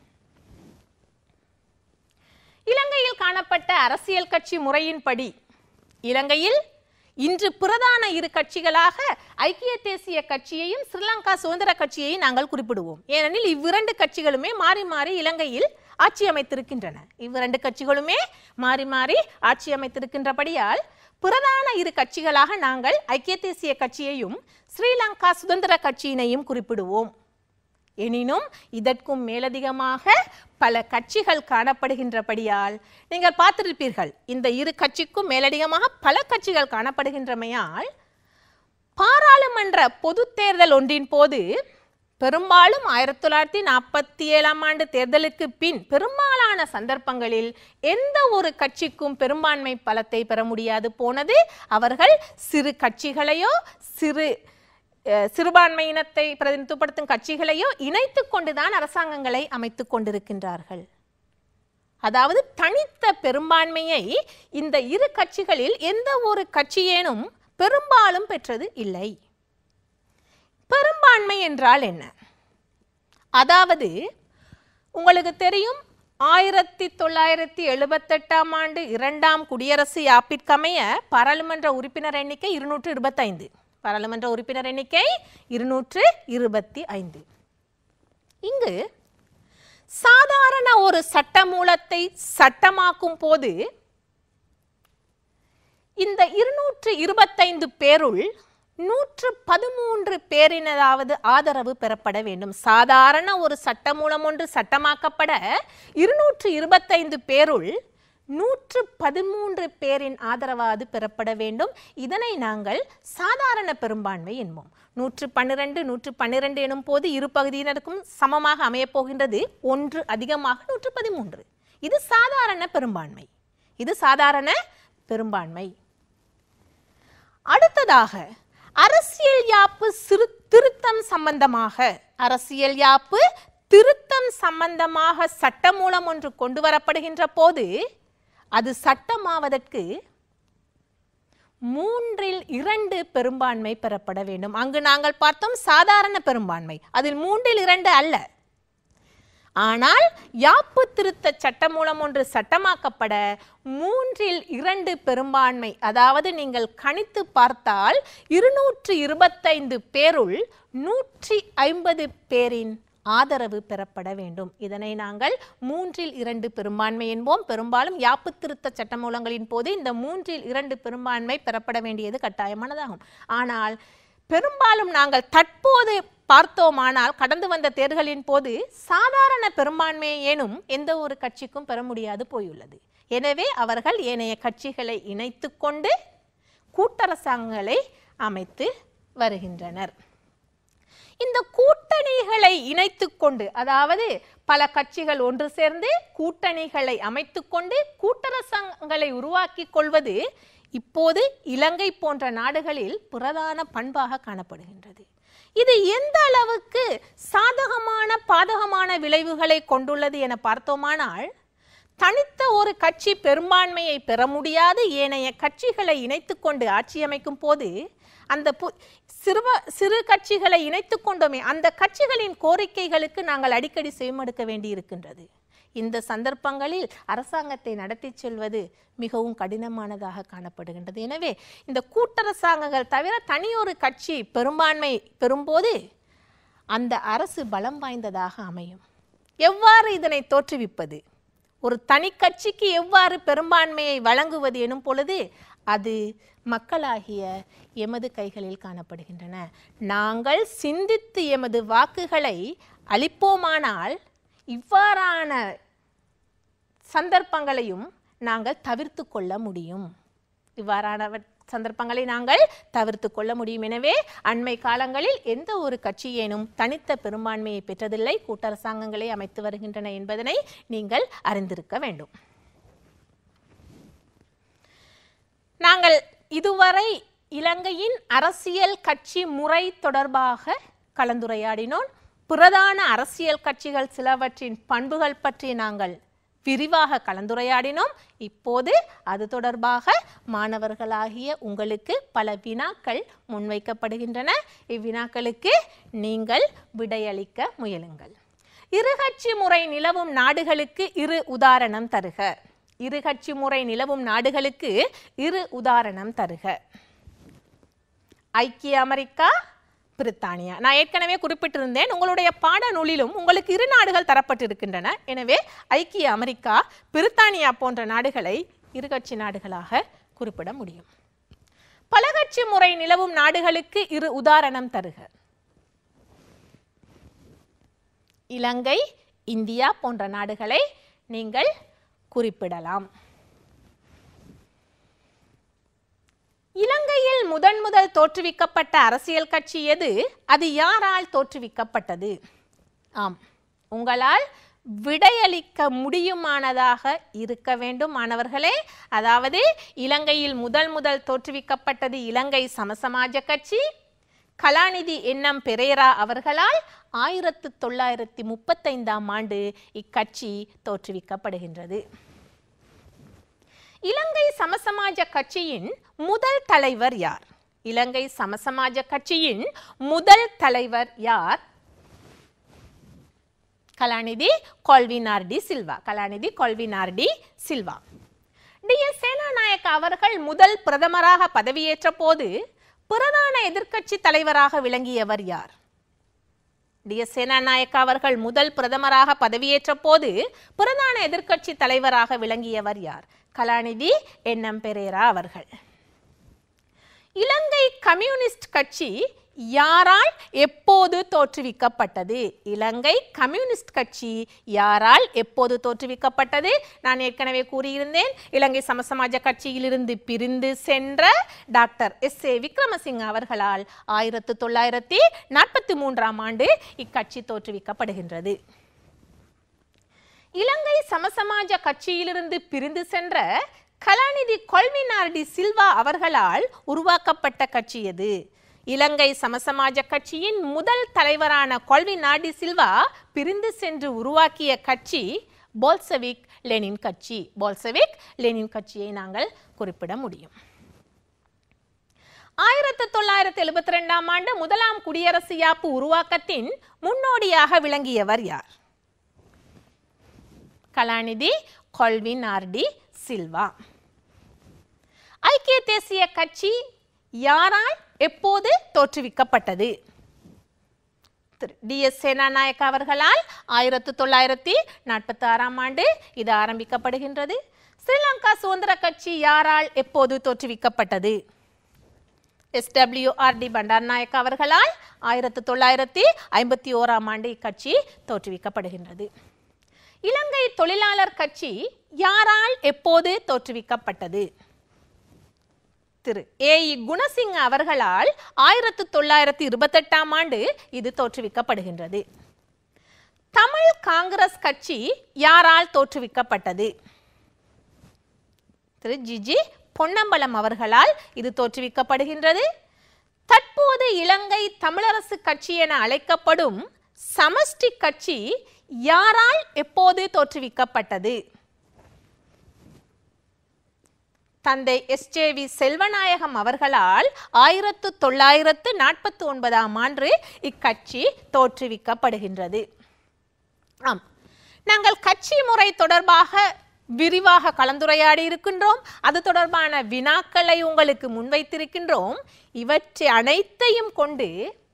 இலங்கையில் காணப்பட்ட அரசியல் கட்சி முறையின்படி இலங்கையில் இன்று பிரதான இரு கட்சிகளாக ஐக்கிய தேசிய கட்சியையும் ஸ்ரீலங்கா சுதந்திர கட்சியையும் நாங்கள் குறிப்பிடுவோம் ஏனெனில் இவ்விரண்டு கட்சிகளுமே மாறி மாறி இலங்கையில் ஆட்சி அமைத்திருக்கின்றன இவ்விரண்டு கட்சிகளுமே மாறி மாறி ஆட்சி அமைத்திருக்கின்றபடியால் பிரதான இரு கட்சிகளாக நாங்கள் ஐக்கிய தேசிய கட்சியையும் ஸ்ரீலங்கா சுதந்திர கட்சியினையும் குறிப்பிடுவோம் எனினும் இதற்கும் மேலதிகமாக பல கட்சிகள் காணப்படுகின்றபடியால் நீங்கள் பார்த்திருப்பீர்கள் இந்த இரு கட்சிக்கும் மேலதிகமாக பல கட்சிகள் காணப்படுகின்றமையால் பாராளுமன்ற பொதுத் தேர்தல் ஒன்றின் போது பெரும்பாலும் ஆயிரத்தி தொள்ளாயிரத்தி நாற்பத்தி ஏழாம் ஆண்டு தேர்தலுக்கு பின் பெரும்பாலான சந்தர்ப்பங்களில் எந்த ஒரு கட்சிக்கும் பெரும்பான்மை பலத்தை பெற முடியாது போனது அவர்கள் சிறு கட்சிகளையோ சிறு அஹ், சிறுபான்மையினத்தை பிரதிநிதித்துவப்படுத்தும் கட்சிகளையோ இணைத்து கொண்டுதான் அரசாங்கங்களை அமைத்துக் கொண்டிருக்கின்றார்கள் அதாவது தனித்த பெரும்பான்மையை இந்த இரு கட்சிகளில் எந்த ஒரு கட்சியேனும் பெரும்பாலும் பெற்றது இல்லை பெரும்பான்மை என்றால் என்ன அதாவது உங்களுக்கு தெரியும் ஆயிரத்தி தொள்ளாயிரத்தி எழுபத்தெட்டாம் ஆண்டு இரண்டாம் குடியரசு யாப்பிற்கமைய பாராளுமன்ற உறுப்பினர் எண்ணிக்கை இருநூற்று இருபத்தைந்து பாராளுமன்ற உறுப்பினர் எண்ணிக்கை இருநூற்று இருபத்தி ஐந்து இங்கு சாதாரண ஒரு சட்டமூலத்தை சட்டமாக்கும் போது இந்த இருநூற்று இருபத்தைந்து பேருள் நூற்று பதிமூன்று பேரினதாவது ஆதரவு பெறப்பட வேண்டும் சாதாரண ஒரு சட்டமூலம் ஒன்று சட்டமாக்கப்பட இருநூற்று இருபத்தைந்து பேருள் நூற்று பதிமூன்று பேரின் ஆதரவாது பெறப்பட வேண்டும் இதனை நாங்கள் சாதாரண பெரும்பான்மை என்போம் நூற்று பன்னிரண்டு நூற்று பன்னிரண்டு எனும் போது இரு பகுதியினருக்கும் சமமாக அமையப் போகின்றது ஒன்று அதிகமாக நூற்று பதிமூன்று இது சாதாரண பெரும்பான்மை இது சாதாரண பெரும்பான்மை அடுத்ததாக அரசியல் யாப்பு சிறு திருத்தம் சம்பந்தமாக அரசியல் யாப்பு திருத்தம் சம்பந்தமாக சட்டமூலம் ஒன்று கொண்டு வரப்படுகின்ற போது அது சட்டமாவதற்கு மூன்றில் இரண்டு பெரும்பான்மை பெறப்பட வேண்டும் அங்கு நாங்கள் பார்த்தோம் சாதாரண பெரும்பான்மை அதில் மூன்றில் இரண்டு அல்ல ஆனால் யாப்பு திருத்த சட்டமூலம் ஒன்று சட்டமாக்கப்பட மூன்றில் இரண்டு பெரும்பான்மை அதாவது நீங்கள் கணித்து பார்த்தால் இருநூற்று இருபத்தைந்து பேருள் நூற்றி ஐம்பது பேரின் ஆதரவு பெறப்பட வேண்டும் இதனை நாங்கள் மூன்றில் இரண்டு பெரும்பான்மை என்போம் பெரும்பாலும் யாப்பு திருத்த சட்டமூலங்களின் போது இந்த மூன்றில் இரண்டு பெரும்பான்மை பெறப்பட வேண்டியது கட்டாயமானதாகும் ஆனால் பெரும்பாலும் நாங்கள் தற்போது பார்த்தோமானால் கடந்து வந்த தேர்தலின் போது சாதாரண பெரும்பான்மை ஏனும் எந்த ஒரு கட்சிக்கும் பெற முடியாது போயுள்ளது எனவே அவர்கள் ஏனைய கட்சிகளை இணைத்து கொண்டு கூட்டரசாங்கங்களை அமைத்து வருகின்றனர் இந்த கூட்டணிகளை இணைத்துக் கொண்டு அதாவது பல கட்சிகள் ஒன்று சேர்ந்து கூட்டணிகளை அமைத்துக் கொண்டு கூட்டரசாங்கங்களை உருவாக்கிக் கொள்வது இப்போது இலங்கை போன்ற நாடுகளில் பிரதான பண்பாக காணப்படுகின்றது இது எந்த அளவுக்கு சாதகமான பாதகமான விளைவுகளை கொண்டுள்ளது என பார்த்தோமானால் தனித்த ஒரு கட்சி பெரும்பான்மையை பெற முடியாது ஏனைய கட்சிகளை இணைத்துக்கொண்டு ஆட்சி அமைக்கும் போது அந்த பு சிறுவ சிறு கட்சிகளை இணைத்து கொண்டோமே அந்த கட்சிகளின் கோரிக்கைகளுக்கு நாங்கள் அடிக்கடி செவிமடுக்க வேண்டி இருக்கின்றது இந்த சந்தர்ப்பங்களில் அரசாங்கத்தை நடத்தி செல்வது மிகவும் கடினமானதாக காணப்படுகின்றது எனவே இந்த கூட்டரசாங்கங்கள் தவிர தனியொரு கட்சி பெரும்பான்மை பெறும்போது அந்த அரசு பலம் வாய்ந்ததாக அமையும் எவ்வாறு இதனை தோற்றுவிப்பது ஒரு தனி கட்சிக்கு எவ்வாறு பெரும்பான்மையை வழங்குவது எனும் பொழுது அது மக்களாகிய எமது கைகளில் காணப்படுகின்றன நாங்கள் சிந்தித்து எமது வாக்குகளை அளிப்போமானால் இவ்வாறான சந்தர்ப்பங்களையும் நாங்கள் தவிர்த்து கொள்ள முடியும் இவ்வாறான சந்தர்ப்பங்களை நாங்கள் தவிர்த்து கொள்ள முடியும் எனவே அண்மை காலங்களில் எந்த ஒரு கட்சியேனும் தனித்த பெரும்பான்மையை பெற்றதில்லை கூட்டரசாங்கங்களை அமைத்து வருகின்றன என்பதனை நீங்கள் அறிந்திருக்க வேண்டும் நாங்கள் இதுவரை இலங்கையின் அரசியல் கட்சி முறை தொடர்பாக கலந்துரையாடினோம் பிரதான அரசியல் கட்சிகள் சிலவற்றின் பண்புகள் பற்றி நாங்கள் விரிவாக கலந்துரையாடினோம் இப்போது அது தொடர்பாக மாணவர்களாகிய உங்களுக்கு பல வினாக்கள் முன்வைக்கப்படுகின்றன இவ்வினாக்களுக்கு நீங்கள் விடையளிக்க முயலுங்கள் இருகட்சி முறை நிலவும் நாடுகளுக்கு இரு உதாரணம் தருக இருகட்சி முறை நிலவும் நாடுகளுக்கு இரு உதாரணம் தருக ஐக்கிய அமெரிக்கா பிரித்தானியா நான் ஏற்கனவே குறிப்பிட்டிருந்தேன் உங்களுடைய பாடநூலிலும் உங்களுக்கு இரு நாடுகள் தரப்பட்டிருக்கின்றன எனவே ஐக்கிய அமெரிக்கா பிரித்தானியா போன்ற நாடுகளை இருகட்சி நாடுகளாக குறிப்பிட முடியும் பலகட்சி முறை நிலவும் நாடுகளுக்கு இரு உதாரணம் தருக இலங்கை இந்தியா போன்ற நாடுகளை நீங்கள் குறிப்பிடலாம் இலங்கையில் முதன் முதல் தோற்றுவிக்கப்பட்ட அரசியல் கட்சி எது அது யாரால் தோற்றுவிக்கப்பட்டது ஆம் உங்களால் விடையளிக்க முடியுமானதாக இருக்க வேண்டும் மாணவர்களே அதாவது இலங்கையில் முதல் முதல் தோற்றுவிக்கப்பட்டது இலங்கை சமசமாஜ கட்சி கலாநிதி என்எம் பெரேரா அவர்களால் ஆயிரத்து தொள்ளாயிரத்தி முப்பத்தைந்தாம் ஆண்டு இக்கட்சி தோற்றுவிக்கப்படுகின்றது இலங்கை சமசமாஜ கட்சியின் முதல் தலைவர் யார் இலங்கை சமசமாஜ கட்சியின் முதல் தலைவர் யார் கலாநிதி கொல்வினார்டி சில்வா கலாநிதி கொல்வினார்டி சில்வா டி எஸ் சேனாநாயக்க அவர்கள் முதல் பிரதமராக பதவியேற்ற போது பிரதான எதிர்க்கட்சி தலைவராக விளங்கியவர் யார் டி எஸ் சேனாநாயக்க அவர்கள் முதல் பிரதமராக பதவியேற்ற போது பிரதான எதிர்க்கட்சி தலைவராக விளங்கியவர் யார் கலாநிதி என்எம் பெரேரா அவர்கள் இலங்கை கம்யூனிஸ்ட் கட்சி யாரால் எப்போது தோற்றுவிக்கப்பட்டது இலங்கை கம்யூனிஸ்ட் கட்சி யாரால் எப்போது தோற்றுவிக்கப்பட்டது நான் ஏற்கனவே கூறியிருந்தேன் இலங்கை சமசமாஜ கட்சியிலிருந்து பிரிந்து சென்ற டாக்டர் எஸ் ஏ விக்ரமசிங்க அவர்களால் ஆயிரத்து தொள்ளாயிரத்தி நாற்பத்தி மூன்றாம் ஆண்டு இக்கட்சி தோற்றுவிக்கப்படுகின்றது இலங்கை சமசமாஜ கட்சியிலிருந்து பிரிந்து சென்ற கலாநிதி கொல்வினார் டி சில்வா அவர்களால் உருவாக்கப்பட்ட கட்சி எது இலங்கை சமசமாஜ கட்சியின் முதல் தலைவரான கொல்வினார் டி சில்வா பிரிந்து சென்று உருவாக்கிய கட்சி போல்செவிக் லெனின் கட்சி போல்செவிக் லெனின் கட்சியை நாங்கள் குறிப்பிட முடியும் ஆயிரத்தி தொள்ளாயிரத்தி எழுபத்தி ரெண்டாம் ஆண்டு முதலாம் குடியரசு யாப்பு உருவாக்கத்தின் முன்னோடியாக விளங்கியவர் யார் கலாநிதி கொல்வின் ஆர்டி சில்வா ஐக்கிய தேசிய கட்சி யாரால் எப்போது தோற்றுவிக்கப்பட்டது டி எஸ் சேனாநாயக் அவர்களால் ஆயிரத்தி தொள்ளாயிரத்தி நாற்பத்தி ஆறாம் ஆண்டு இது ஆரம்பிக்கப்படுகின்றது ஸ்ரீலங்கா சுதந்திர கட்சி யாரால் எப்போது தோற்றுவிக்கப்பட்டது எஸ்டபிள்யூஆர்டி பண்டார்நாயக் அவர்களால் ஆயிரத்தி தொள்ளாயிரத்தி ஐம்பத்தி ஓராம் ஆண்டு இக்கட்சி தோற்றுவிக்கப்படுகின்றது இலங்கை தொழிலாளர் கட்சி யாரால் எப்போது தோற்றுவிக்கப்பட்டது திரு ஏ இ குணசிங்க அவர்களால் ஆயிரத்தி தொள்ளாயிரத்தி இருபத்தெட்டாம் ஆண்டு இது தோற்றுவிக்கப்படுகின்றது தமிழ் காங்கிரஸ் கட்சி யாரால் தோற்றுவிக்கப்பட்டது திரு ஜிஜி பொன்னம்பலம் அவர்களால் இது தோற்றுவிக்கப்படுகின்றது தற்போது இலங்கை தமிழரசு கட்சி என அழைக்கப்படும் சமஷ்டி கட்சி யாரால் எப்போது தோற்றுவிக்கப்பட்டது தந்தை எஸ்ஜேவி செல்வநாயகம் அவர்களால் ஆயிரத்து தொள்ளாயிரத்து நாற்பத்தி ஒன்பதாம் ஆண்டு இக்கட்சி தோற்றுவிக்கப்படுகின்றது ஆம் நாங்கள் கட்சி முறை தொடர்பாக விரிவாக கலந்துரையாடி இருக்கின்றோம் அது தொடர்பான வினாக்களை உங்களுக்கு முன்வைத்திருக்கின்றோம் இவற்றை அனைத்தையும் கொண்டு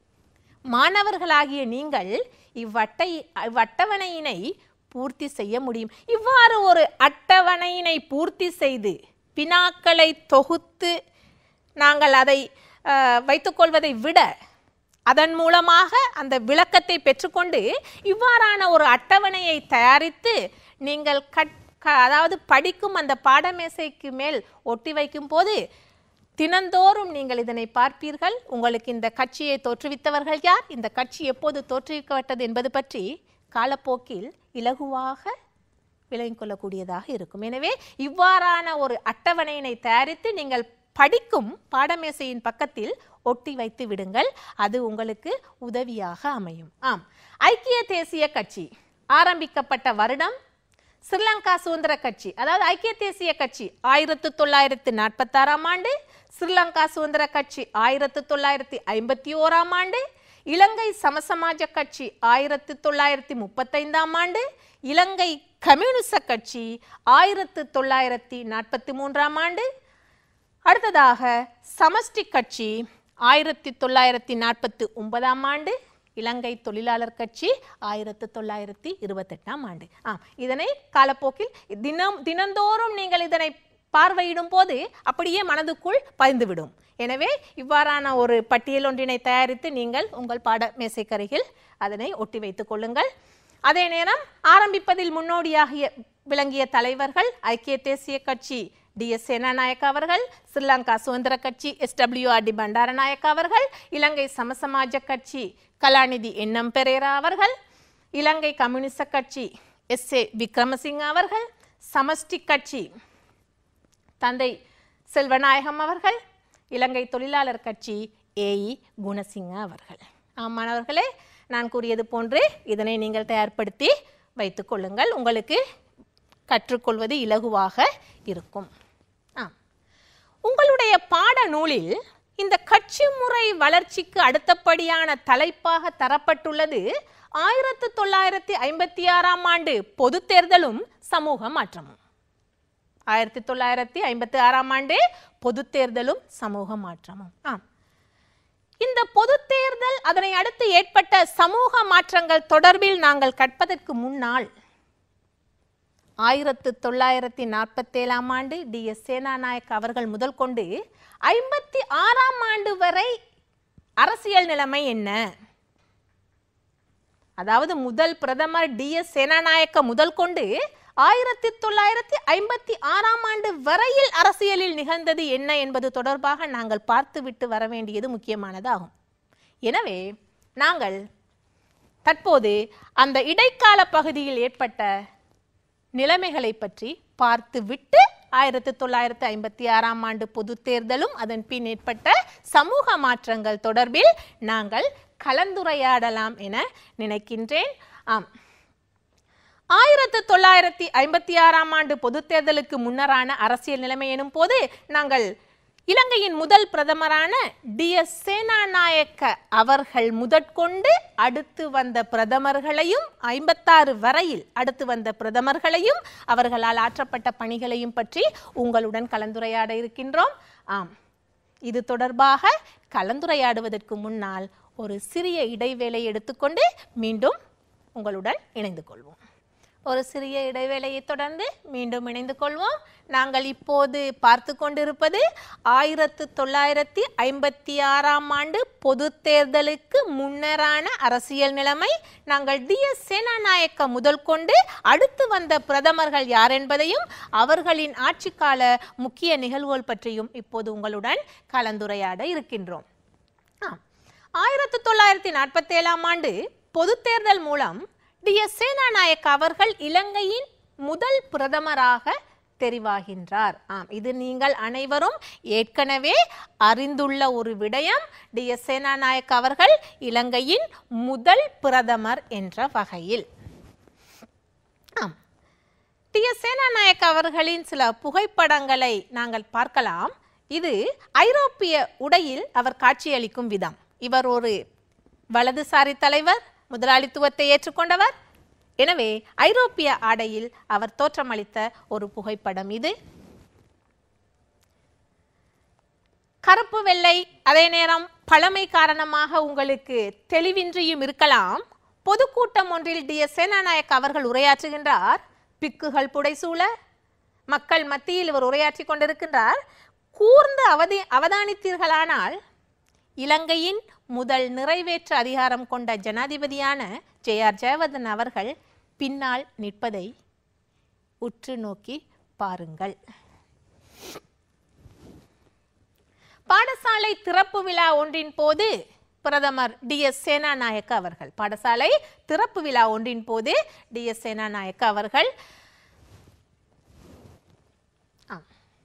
மாணவர்களாகிய நீங்கள் இவ்வட்டை இவ்வட்டவணையினை பூர்த்தி செய்ய முடியும் இவ்வாறு ஒரு அட்டவணையினை பூர்த்தி செய்து வினாக்களை தொகுத்து நாங்கள் அதை அஹ், வைத்துக்கொள்வதை விட அதன் மூலமாக அந்த விளக்கத்தை பெற்றுக்கொண்டு இவ்வாறான ஒரு அட்டவணையை தயாரித்து நீங்கள் கட் க- அதாவது படிக்கும் அந்த பாடமேசைக்கு மேல் ஒட்டி வைக்கும் போது தினந்தோறும் நீங்கள் இதனை பார்ப்பீர்கள் உங்களுக்கு இந்த கட்சியை தோற்றுவித்தவர்கள் யார் இந்த கட்சி எப்போது தோற்றுவிக்கப்பட்டது என்பது பற்றி காலப்போக்கில் இலகுவாக விளங்கிக் கொள்ளக்கூடியதாக இருக்கும் எனவே இவ்வாறான ஒரு அட்டவணையினை தயாரித்து நீங்கள் படிக்கும் பாடமேசையின் பக்கத்தில் ஒட்டி வைத்து விடுங்கள் அது உங்களுக்கு உதவியாக அமையும் ஆம் ஐக்கிய தேசிய கட்சி ஆரம்பிக்கப்பட்ட வருடம் ஸ்ரீலங்கா சுதந்திர கட்சி அதாவது ஐக்கிய தேசிய கட்சி ஆயிரத்து தொள்ளாயிரத்து நாற்பத்தாறாம் ஆண்டு ஸ்ரீலங்கா சுதந்திர கட்சி ஆயிரத்து தொள்ளாயிரத்தி ஐம்பத்தி ஓராம் ஆண்டு இலங்கை சமசமாஜ கட்சி ஆயிரத்து தொள்ளாயிரத்தி முப்பத்தைந்தாம் ஆண்டு இலங்கை கம்யூனிச கட்சி ஆயிரத்து தொள்ளாயிரத்தி நாற்பத்தி மூன்றாம் ஆண்டு அடுத்ததாக சமஷ்டி கட்சி ஆயிரத்தி தொள்ளாயிரத்தி நாற்பத்தி ஒன்பதாம் ஆண்டு இலங்கை தொழிலாளர் கட்சி ஆயிரத்தி தொள்ளாயிரத்தி இருபத்தெட்டாம் ஆண்டு ஆ இதனை காலப்போக்கில் தினம் தினந்தோறும் நீங்கள் இதனை பார்வையிடும் போது அப்படியே மனதுக்குள் பதிந்துவிடும் எனவே இவ்வாறான ஒரு பட்டியல் ஒன்றினை தயாரித்து நீங்கள் உங்கள் பாட மேசைக்கரையில் அதனை ஒட்டி வைத்துக் கொள்ளுங்கள் அதே நேரம் ஆரம்பிப்பதில் முன்னோடியாக விளங்கிய தலைவர்கள் ஐக்கிய தேசிய கட்சி டி எஸ் சேனாநாயக்க அவர்கள் ஸ்ரீலங்கா சுதந்திர கட்சி எஸ்டபிள்யூஆர்டி பண்டாரநாயக்க அவர்கள் இலங்கை சமசமாஜ கட்சி கலாநிதி என்எம் பெரேரா அவர்கள் இலங்கை கம்யூனிச கட்சி எஸ் ஏ விக்ரமசிங்க அவர்கள் சமஷ்டி கட்சி தந்தை செல்வநாயகம் அவர்கள் இலங்கை தொழிலாளர் கட்சி ஏஇ குணசிங்க அவர்கள் ஆம் மாணவர்களே நான் கூறியது போன்று இதனை நீங்கள் தயார்படுத்தி வைத்துக் கொள்ளுங்கள் உங்களுக்கு கற்றுக்கொள்வது இலகுவாக இருக்கும் ஆம் உங்களுடைய பாடநூலில் இந்த கட்சி முறை வளர்ச்சிக்கு அடுத்தபடியான தலைப்பாக தரப்பட்டுள்ளது ஆயிரத்து தொள்ளாயிரத்தி ஐம்பத்தி ஆறாம் ஆண்டு பொதுத் தேர்தலும் சமூக மாற்றமும் ஆயிரத்தி தொள்ளாயிரத்தி ஐம்பத்தி ஆறாம் ஆண்டு பொதுத் தேர்தலும் சமூக மாற்றமும் ஆம் இந்த பொதுத் தேர்தல் அதனை அடுத்து ஏற்பட்ட சமூக மாற்றங்கள் தொடர்பில் நாங்கள் கற்பதற்கு முன்னால் ஆயிரத்து தொள்ளாயிரத்தி நாற்பத்தேழாம் ஆண்டு டி எஸ் சேனாநாயக் அவர்கள் முதல் கொண்டு ஐம்பத்தி ஆறாம் ஆண்டு வரை அரசியல் நிலைமை என்ன அதாவது முதல் பிரதமர் டி எஸ் சேனாநாயக்க முதல் கொண்டு ஆயிரத்தி தொள்ளாயிரத்தி ஐம்பத்தி ஆறாம் ஆண்டு வரையில் அரசியலில் நிகழ்ந்தது என்ன என்பது தொடர்பாக நாங்கள் பார்த்துவிட்டு வர வேண்டியது முக்கியமானதாகும் எனவே நாங்கள் தற்போது அந்த இடைக்கால பகுதியில் ஏற்பட்ட நிலைமைகளை பற்றி பார்த்துவிட்டு ஆயிரத்தி தொள்ளாயிரத்தி ஐம்பத்தி ஆறாம் ஆண்டு பொதுத் தேர்தலும் அதன் பின் ஏற்பட்ட சமூக மாற்றங்கள் தொடர்பில் நாங்கள் கலந்துரையாடலாம் என நினைக்கின்றேன் ஆம் ஆயிரத்து தொள்ளாயிரத்தி ஐம்பத்தி ஆறாம் ஆண்டு பொதுத் தேர்தலுக்கு முன்னரான அரசியல் நிலைமை எனும் போது நாங்கள் இலங்கையின் முதல் பிரதமரான டி எஸ் சேனாநாயக்க அவர்கள் முதற்கொண்டு அடுத்து வந்த பிரதமர்களையும் ஐம்பத்தாறு வரையில் அடுத்து வந்த பிரதமர்களையும் அவர்களால் ஆற்றப்பட்ட பணிகளையும் பற்றி உங்களுடன் கலந்துரையாட இருக்கின்றோம் ஆம் இது தொடர்பாக கலந்துரையாடுவதற்கு முன்னால் ஒரு சிறிய இடைவேளை எடுத்துக்கொண்டு மீண்டும் உங்களுடன் இணைந்து கொள்வோம் ஒரு சிறிய இடைவேளையை தொடர்ந்து மீண்டும் இணைந்து கொள்வோம் நாங்கள் இப்போது பார்த்து கொண்டிருப்பது ஆயிரத்து தொள்ளாயிரத்தி ஐம்பத்தி ஆறாம் ஆண்டு பொது தேர்தலுக்கு முன்னரான அரசியல் நிலைமை நாங்கள் டி எஸ் சேனாநாயக்க முதல் கொண்டு அடுத்து வந்த பிரதமர்கள் யார் என்பதையும் அவர்களின் ஆட்சிக்கால முக்கிய நிகழ்வுகள் பற்றியும் இப்போது உங்களுடன் கலந்துரையாட இருக்கின்றோம் ஆம். ஆயிரத்து தொள்ளாயிரத்தி நாற்பத்தி ஏழாம் ஆண்டு பொது தேர்தல் மூலம் டி எஸ் சேனாநாயக்க அவர்கள் இலங்கையின் முதல் பிரதமராக தெரிவாகின்றார் ஆம் இது நீங்கள் அனைவரும் ஏற்கனவே அறிந்துள்ள ஒரு விடயம் டி எஸ் சேனாநாயக்க அவர்கள் இலங்கையின் முதல் பிரதமர் என்ற வகையில் ஆம் டி எஸ் சேனாநாயக்க அவர்களின் சில புகைப்படங்களை நாங்கள் பார்க்கலாம் இது ஐரோப்பிய உடையில் அவர் காட்சியளிக்கும் விதம் இவர் ஒரு வலதுசாரி தலைவர் முதலாளித்துவத்தை ஏற்றுக்கொண்டவர் எனவே ஐரோப்பிய ஆடையில் அவர் தோற்றமளித்த ஒரு புகைப்படம் இது கருப்பு வெள்ளை அதே நேரம் பழமை காரணமாக உங்களுக்கு தெளிவின்றியும் இருக்கலாம் பொதுக்கூட்டம் ஒன்றில் டி எஸ் சேனாநாயக் அவர்கள் உரையாற்றுகின்றார் பிக்குகள் புடைசூழ மக்கள் மத்தியில் இவர் உரையாற்றி கொண்டிருக்கின்றார் கூர்ந்து அவதி அவதானித்தீர்களானால் இலங்கையின் முதல் நிறைவேற்று அதிகாரம் கொண்ட ஜனாதிபதியான ஜே ஆர் ஜெயவர்தன் அவர்கள் பின்னால் நிற்பதை உற்று நோக்கி பாருங்கள் பாடசாலை திறப்பு விழா ஒன்றின் போது பிரதமர் டி எஸ் சேனாநாயக்க அவர்கள் பாடசாலை திறப்பு விழா ஒன்றின் போது டி எஸ் சேனாநாயக்க அவர்கள் ஆம்.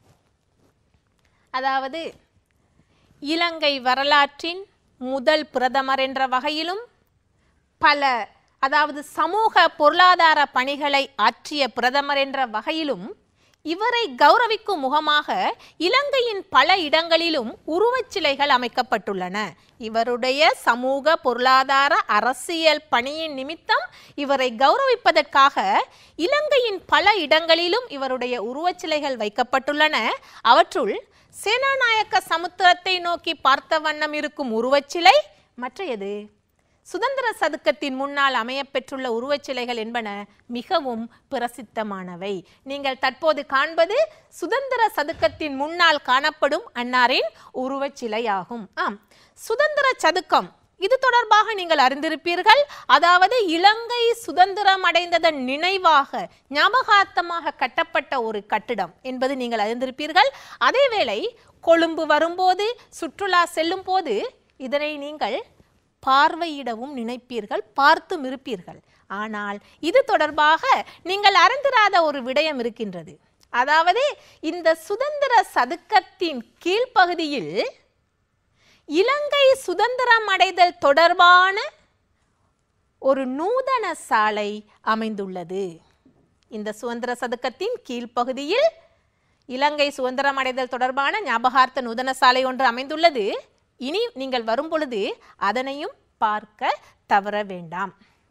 அதாவது இலங்கை வரலாற்றின் முதல் பிரதமர் என்ற வகையிலும் பல அதாவது சமூக பொருளாதார பணிகளை ஆற்றிய பிரதமர் என்ற வகையிலும் இவரை கௌரவிக்கும் முகமாக இலங்கையின் பல இடங்களிலும் உருவச் சிலைகள் அமைக்கப்பட்டுள்ளன இவருடைய சமூக பொருளாதார அரசியல் பணியின் நிமித்தம் இவரை கௌரவிப்பதற்காக இலங்கையின் பல இடங்களிலும் இவருடைய உருவச் சிலைகள் வைக்கப்பட்டுள்ளன அவற்றுள் சேனாநாயக்க சமுத்திரத்தை நோக்கி பார்த்த வண்ணம் இருக்கும் உருவச்சிலை மற்றையது சுதந்திர சதுக்கத்தின் முன்னால் அமையப்பெற்றுள்ள உருவச்சிலைகள் என்பன மிகவும் பிரசித்தமானவை நீங்கள் தற்போது காண்பது சுதந்திர சதுக்கத்தின் முன்னால் காணப்படும் அன்னாரின் உருவச்சிலையாகும் ஆம் சுதந்திர சதுக்கம் இது தொடர்பாக நீங்கள் அறிந்திருப்பீர்கள் அதாவது இலங்கை சுதந்திரம் அடைந்ததன் நினைவாக ஞாபகார்த்தமாக கட்டப்பட்ட ஒரு கட்டிடம் என்பது நீங்கள் அறிந்திருப்பீர்கள் அதேவேளை கொழும்பு வரும்போது சுற்றுலா செல்லும் போது இதனை நீங்கள் பார்வையிடவும் நினைப்பீர்கள் பார்த்தும் இருப்பீர்கள் ஆனால் இது தொடர்பாக நீங்கள் அறிந்திராத ஒரு விடயம் இருக்கின்றது அதாவது இந்த சுதந்திர சதுக்கத்தின் கீழ்ப்பகுதியில் இலங்கை சுதந்திரம் அடைதல் தொடர்பான ஒரு நூதன சாலை அமைந்துள்ளது இந்த சுதந்திர சதுக்கத்தின் கீழ்ப்பகுதியில் இலங்கை சுதந்திரம் அடைதல் தொடர்பான ஞாபகார்த்த நூதன சாலை ஒன்று அமைந்துள்ளது இனி நீங்கள் வரும் பொழுது அதனையும் பார்க்க தவற வேண்டாம்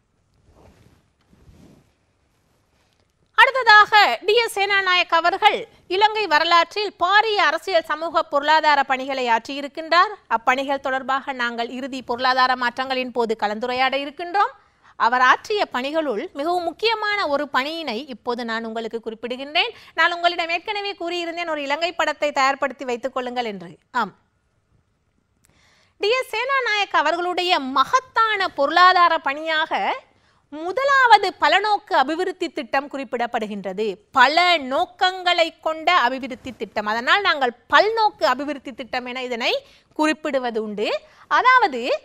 அடுத்ததாக டி எஸ் சேனாநாயக் அவர்கள் இலங்கை வரலாற்றில் பாரிய அரசியல் சமூக பொருளாதார பணிகளை ஆற்றியிருக்கின்றார் அப்பணிகள் தொடர்பாக நாங்கள் இறுதி பொருளாதார மாற்றங்களின் போது கலந்துரையாட இருக்கின்றோம் அவர் ஆற்றிய பணிகளுள் மிகவும் முக்கியமான ஒரு பணியினை இப்போது நான் உங்களுக்கு குறிப்பிடுகின்றேன் நான் உங்களிடம் ஏற்கனவே கூறியிருந்தேன் ஒரு இலங்கை படத்தை தயார்படுத்தி வைத்துக் கொள்ளுங்கள் என்று ஆம் டி எஸ் சேனாநாயக் அவர்களுடைய மகத்தான பொருளாதார பணியாக முதலாவது பலநோக்கு அபிவிருத்தி திட்டம் குறிப்பிடப்படுகின்றது பல நோக்கங்களை கொண்ட அபிவிருத்தி திட்டம் அதனால் நாங்கள் பல்நோக்கு அபிவிருத்தி திட்டம் என இதனை குறிப்பிடுவது உண்டு அதாவது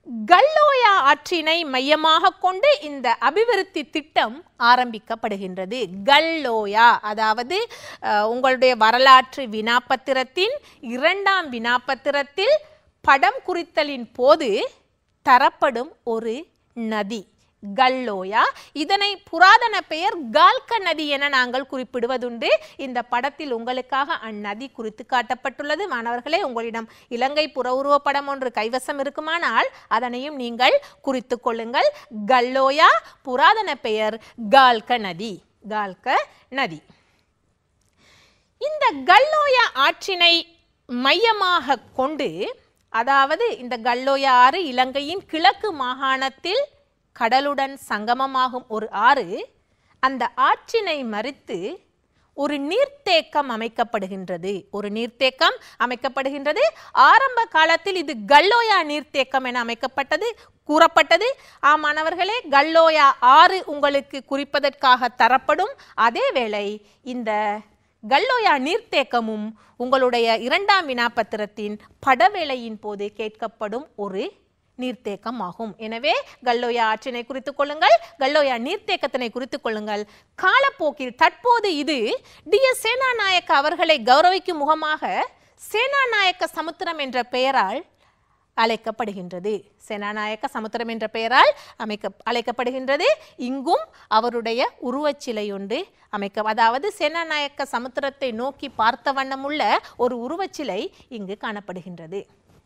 கல்லோயா ஆற்றினை மையமாக கொண்டு இந்த அபிவிருத்தி திட்டம் ஆரம்பிக்கப்படுகின்றது கல்லோயா அதாவது அஹ், உங்களுடைய வரலாற்று வினாப்பத்திரத்தின் இரண்டாம் வினாப்பத்திரத்தில் படம் குறித்தலின் போது தரப்படும் ஒரு நதி கல்லோயா இதனை புராதன பெயர் கால்க நதி என நாங்கள் குறிப்பிடுவதுண்டு இந்த படத்தில் உங்களுக்காக அந்நதி குறித்து காட்டப்பட்டுள்ளது மாணவர்களே உங்களிடம் இலங்கை புற உருவப்படம் ஒன்று கைவசம் இருக்குமானால் அதனையும் நீங்கள் குறித்து கொள்ளுங்கள் கல்லோயா புராதன பெயர் கால்க நதி கால்க நதி இந்த கல்லோயா ஆற்றினை மையமாக கொண்டு அதாவது இந்த கல்லோயா ஆறு இலங்கையின் கிழக்கு மாகாணத்தில் கடலுடன் சங்கமமாகும் ஒரு ஆறு அந்த ஆற்றினை மறித்து ஒரு நீர்த்தேக்கம் அமைக்கப்படுகின்றது ஒரு நீர்த்தேக்கம் அமைக்கப்படுகின்றது ஆரம்ப காலத்தில் இது கல்லோயா நீர்த்தேக்கம் என அமைக்கப்பட்டது கூறப்பட்டது ஆமாணவர்களே கல்லோயா ஆறு உங்களுக்கு குறிப்பதற்காக தரப்படும் அதேவேளை இந்த கல்லோயா நீர்த்தேக்கமும் உங்களுடைய இரண்டாம் வினாப்பத்திரத்தின் படவேளையின் போது கேட்கப்படும் ஒரு நீர்த்தேக்கம் ஆகும் எனவே கல்லோயா ஆற்றினை குறித்துக் கொள்ளுங்கள் கல்லோயா நீர்த்தேக்கத்தினை குறித்துக் கொள்ளுங்கள் காலப்போக்கில் தற்போது இது டி எஸ் சேனாநாயக்க அவர்களை கௌரவிக்கும் முகமாக சேனாநாயக்க சமுத்திரம் என்ற பெயரால் அழைக்கப்படுகின்றது சேனாநாயக்க சமுத்திரம் என்ற பெயரால் அமைக்க அழைக்கப்படுகின்றது இங்கும் அவருடைய உருவச்சிலை ஒன்று அமைக்க அதாவது சேனாநாயக்க சமுத்திரத்தை நோக்கி பார்த்த வண்ணமுள்ள ஒரு உருவச்சிலை இங்கு காணப்படுகின்றது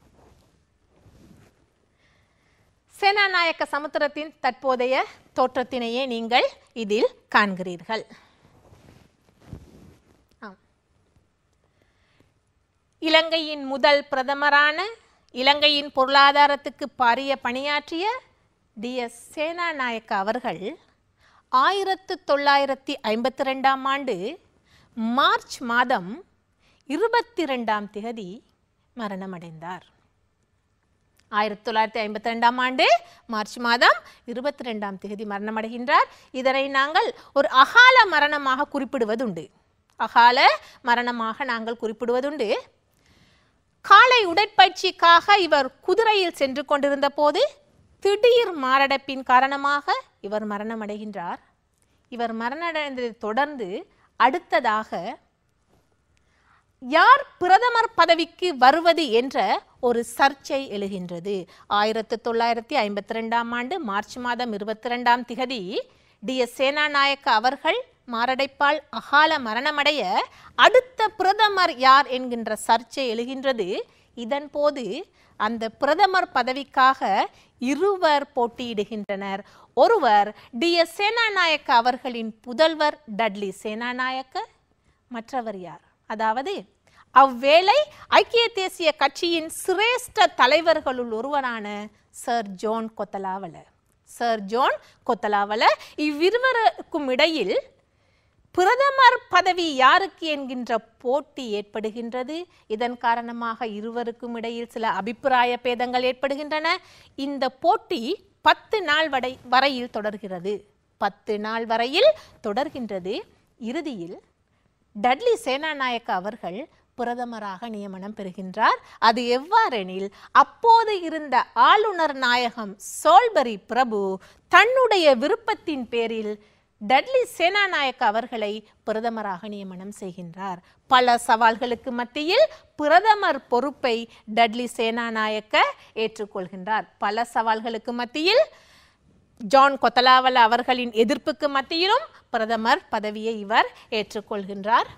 சேனாநாயக்க சமுத்திரத்தின் தற்போதைய தோற்றத்தினையே நீங்கள் இதில் காண்கிறீர்கள் ஆம். இலங்கையின் முதல் பிரதமரான இலங்கையின் பொருளாதாரத்துக்கு பாரிய பணியாற்றிய டி எஸ் சேனாநாயக்க அவர்கள் ஆயிரத்து தொள்ளாயிரத்தி ஐம்பத்தி ரெண்டாம் ஆண்டு மார்ச் மாதம் இருபத்தி ரெண்டாம் திகதி மரணமடைந்தார் ஆயிரத்தி தொள்ளாயிரத்தி ஐம்பத்தி ரெண்டாம் ஆண்டு மார்ச் மாதம் இருபத்தி ரெண்டாம் தேதி மரணமடைகின்றார் இதனை நாங்கள் ஒரு அகால மரணமாக குறிப்பிடுவதுண்டு அகால மரணமாக நாங்கள் குறிப்பிடுவதுண்டு காலை உடற்பயிற்சிக்காக இவர் குதிரையில் சென்று கொண்டிருந்த போது திடீர் மாரடைப்பின் காரணமாக இவர் மரணமடைகின்றார் இவர் மரணமடைந்ததை தொடர்ந்து அடுத்ததாக யார் பிரதமர் பதவிக்கு வருவது என்ற ஒரு சர்ச்சை எழுகின்றது ஆயிரத்து தொள்ளாயிரத்தி ஐம்பத்தி ரெண்டாம் ஆண்டு மார்ச் மாதம் இருபத்தி ரெண்டாம் திகதி டி எஸ் சேனாநாயக்க அவர்கள் மாரடைப்பால் அகால மரணமடைய அடுத்த பிரதமர் யார் என்கின்ற சர்ச்சை எழுகின்றது இதன் போது அந்த பிரதமர் பதவிக்காக இருவர் போட்டியிடுகின்றனர் ஒருவர் டி எஸ் சேனாநாயக்க அவர்களின் புதல்வர் டட்லி சேனாநாயக்க மற்றவர் யார் அதாவது அவ்வேளை ஐக்கிய தேசிய கட்சியின் சிரேஷ்ட தலைவர்களுள் ஒருவரான sir John Kotelawala sir John Kotelawala இவ்விருவருக்கும் இடையில் பிரதமர் பதவி யாருக்கு என்கின்ற போட்டி ஏற்படுகின்றது இதன் காரணமாக இருவருக்கும் இடையில் சில அபிப்பிராய பேதங்கள் ஏற்படுகின்றன இந்த போட்டி பத்து நாள் வரை வரையில் தொடர்கிறது பத்து நாள் வரையில் தொடர்கின்றது இறுதியில் டட்லி சேனாநாயக்க அவர்கள் பிரதமராக நியமனம் பெறுகின்றார் அது எவ்வாறெனில் அப்போது இருந்த ஆளுநர் நாயகம் சோல்பரி பிரபு தன்னுடைய விருப்பத்தின் பேரில் டட்லி சேனாநாயக்க அவர்களை பிரதமராக நியமனம் செய்கின்றார் பல சவால்களுக்கு மத்தியில் பிரதமர் பொறுப்பை டட்லி சேனாநாயக்க ஏற்றுக்கொள்கின்றார் பல சவால்களுக்கு மத்தியில் ஜான் கொத்தலாவல அவர்களின் எதிர்ப்புக்கு மத்தியிலும் பிரதமர் பதவியை இவர் ஏற்றுக்கொள்கின்றார்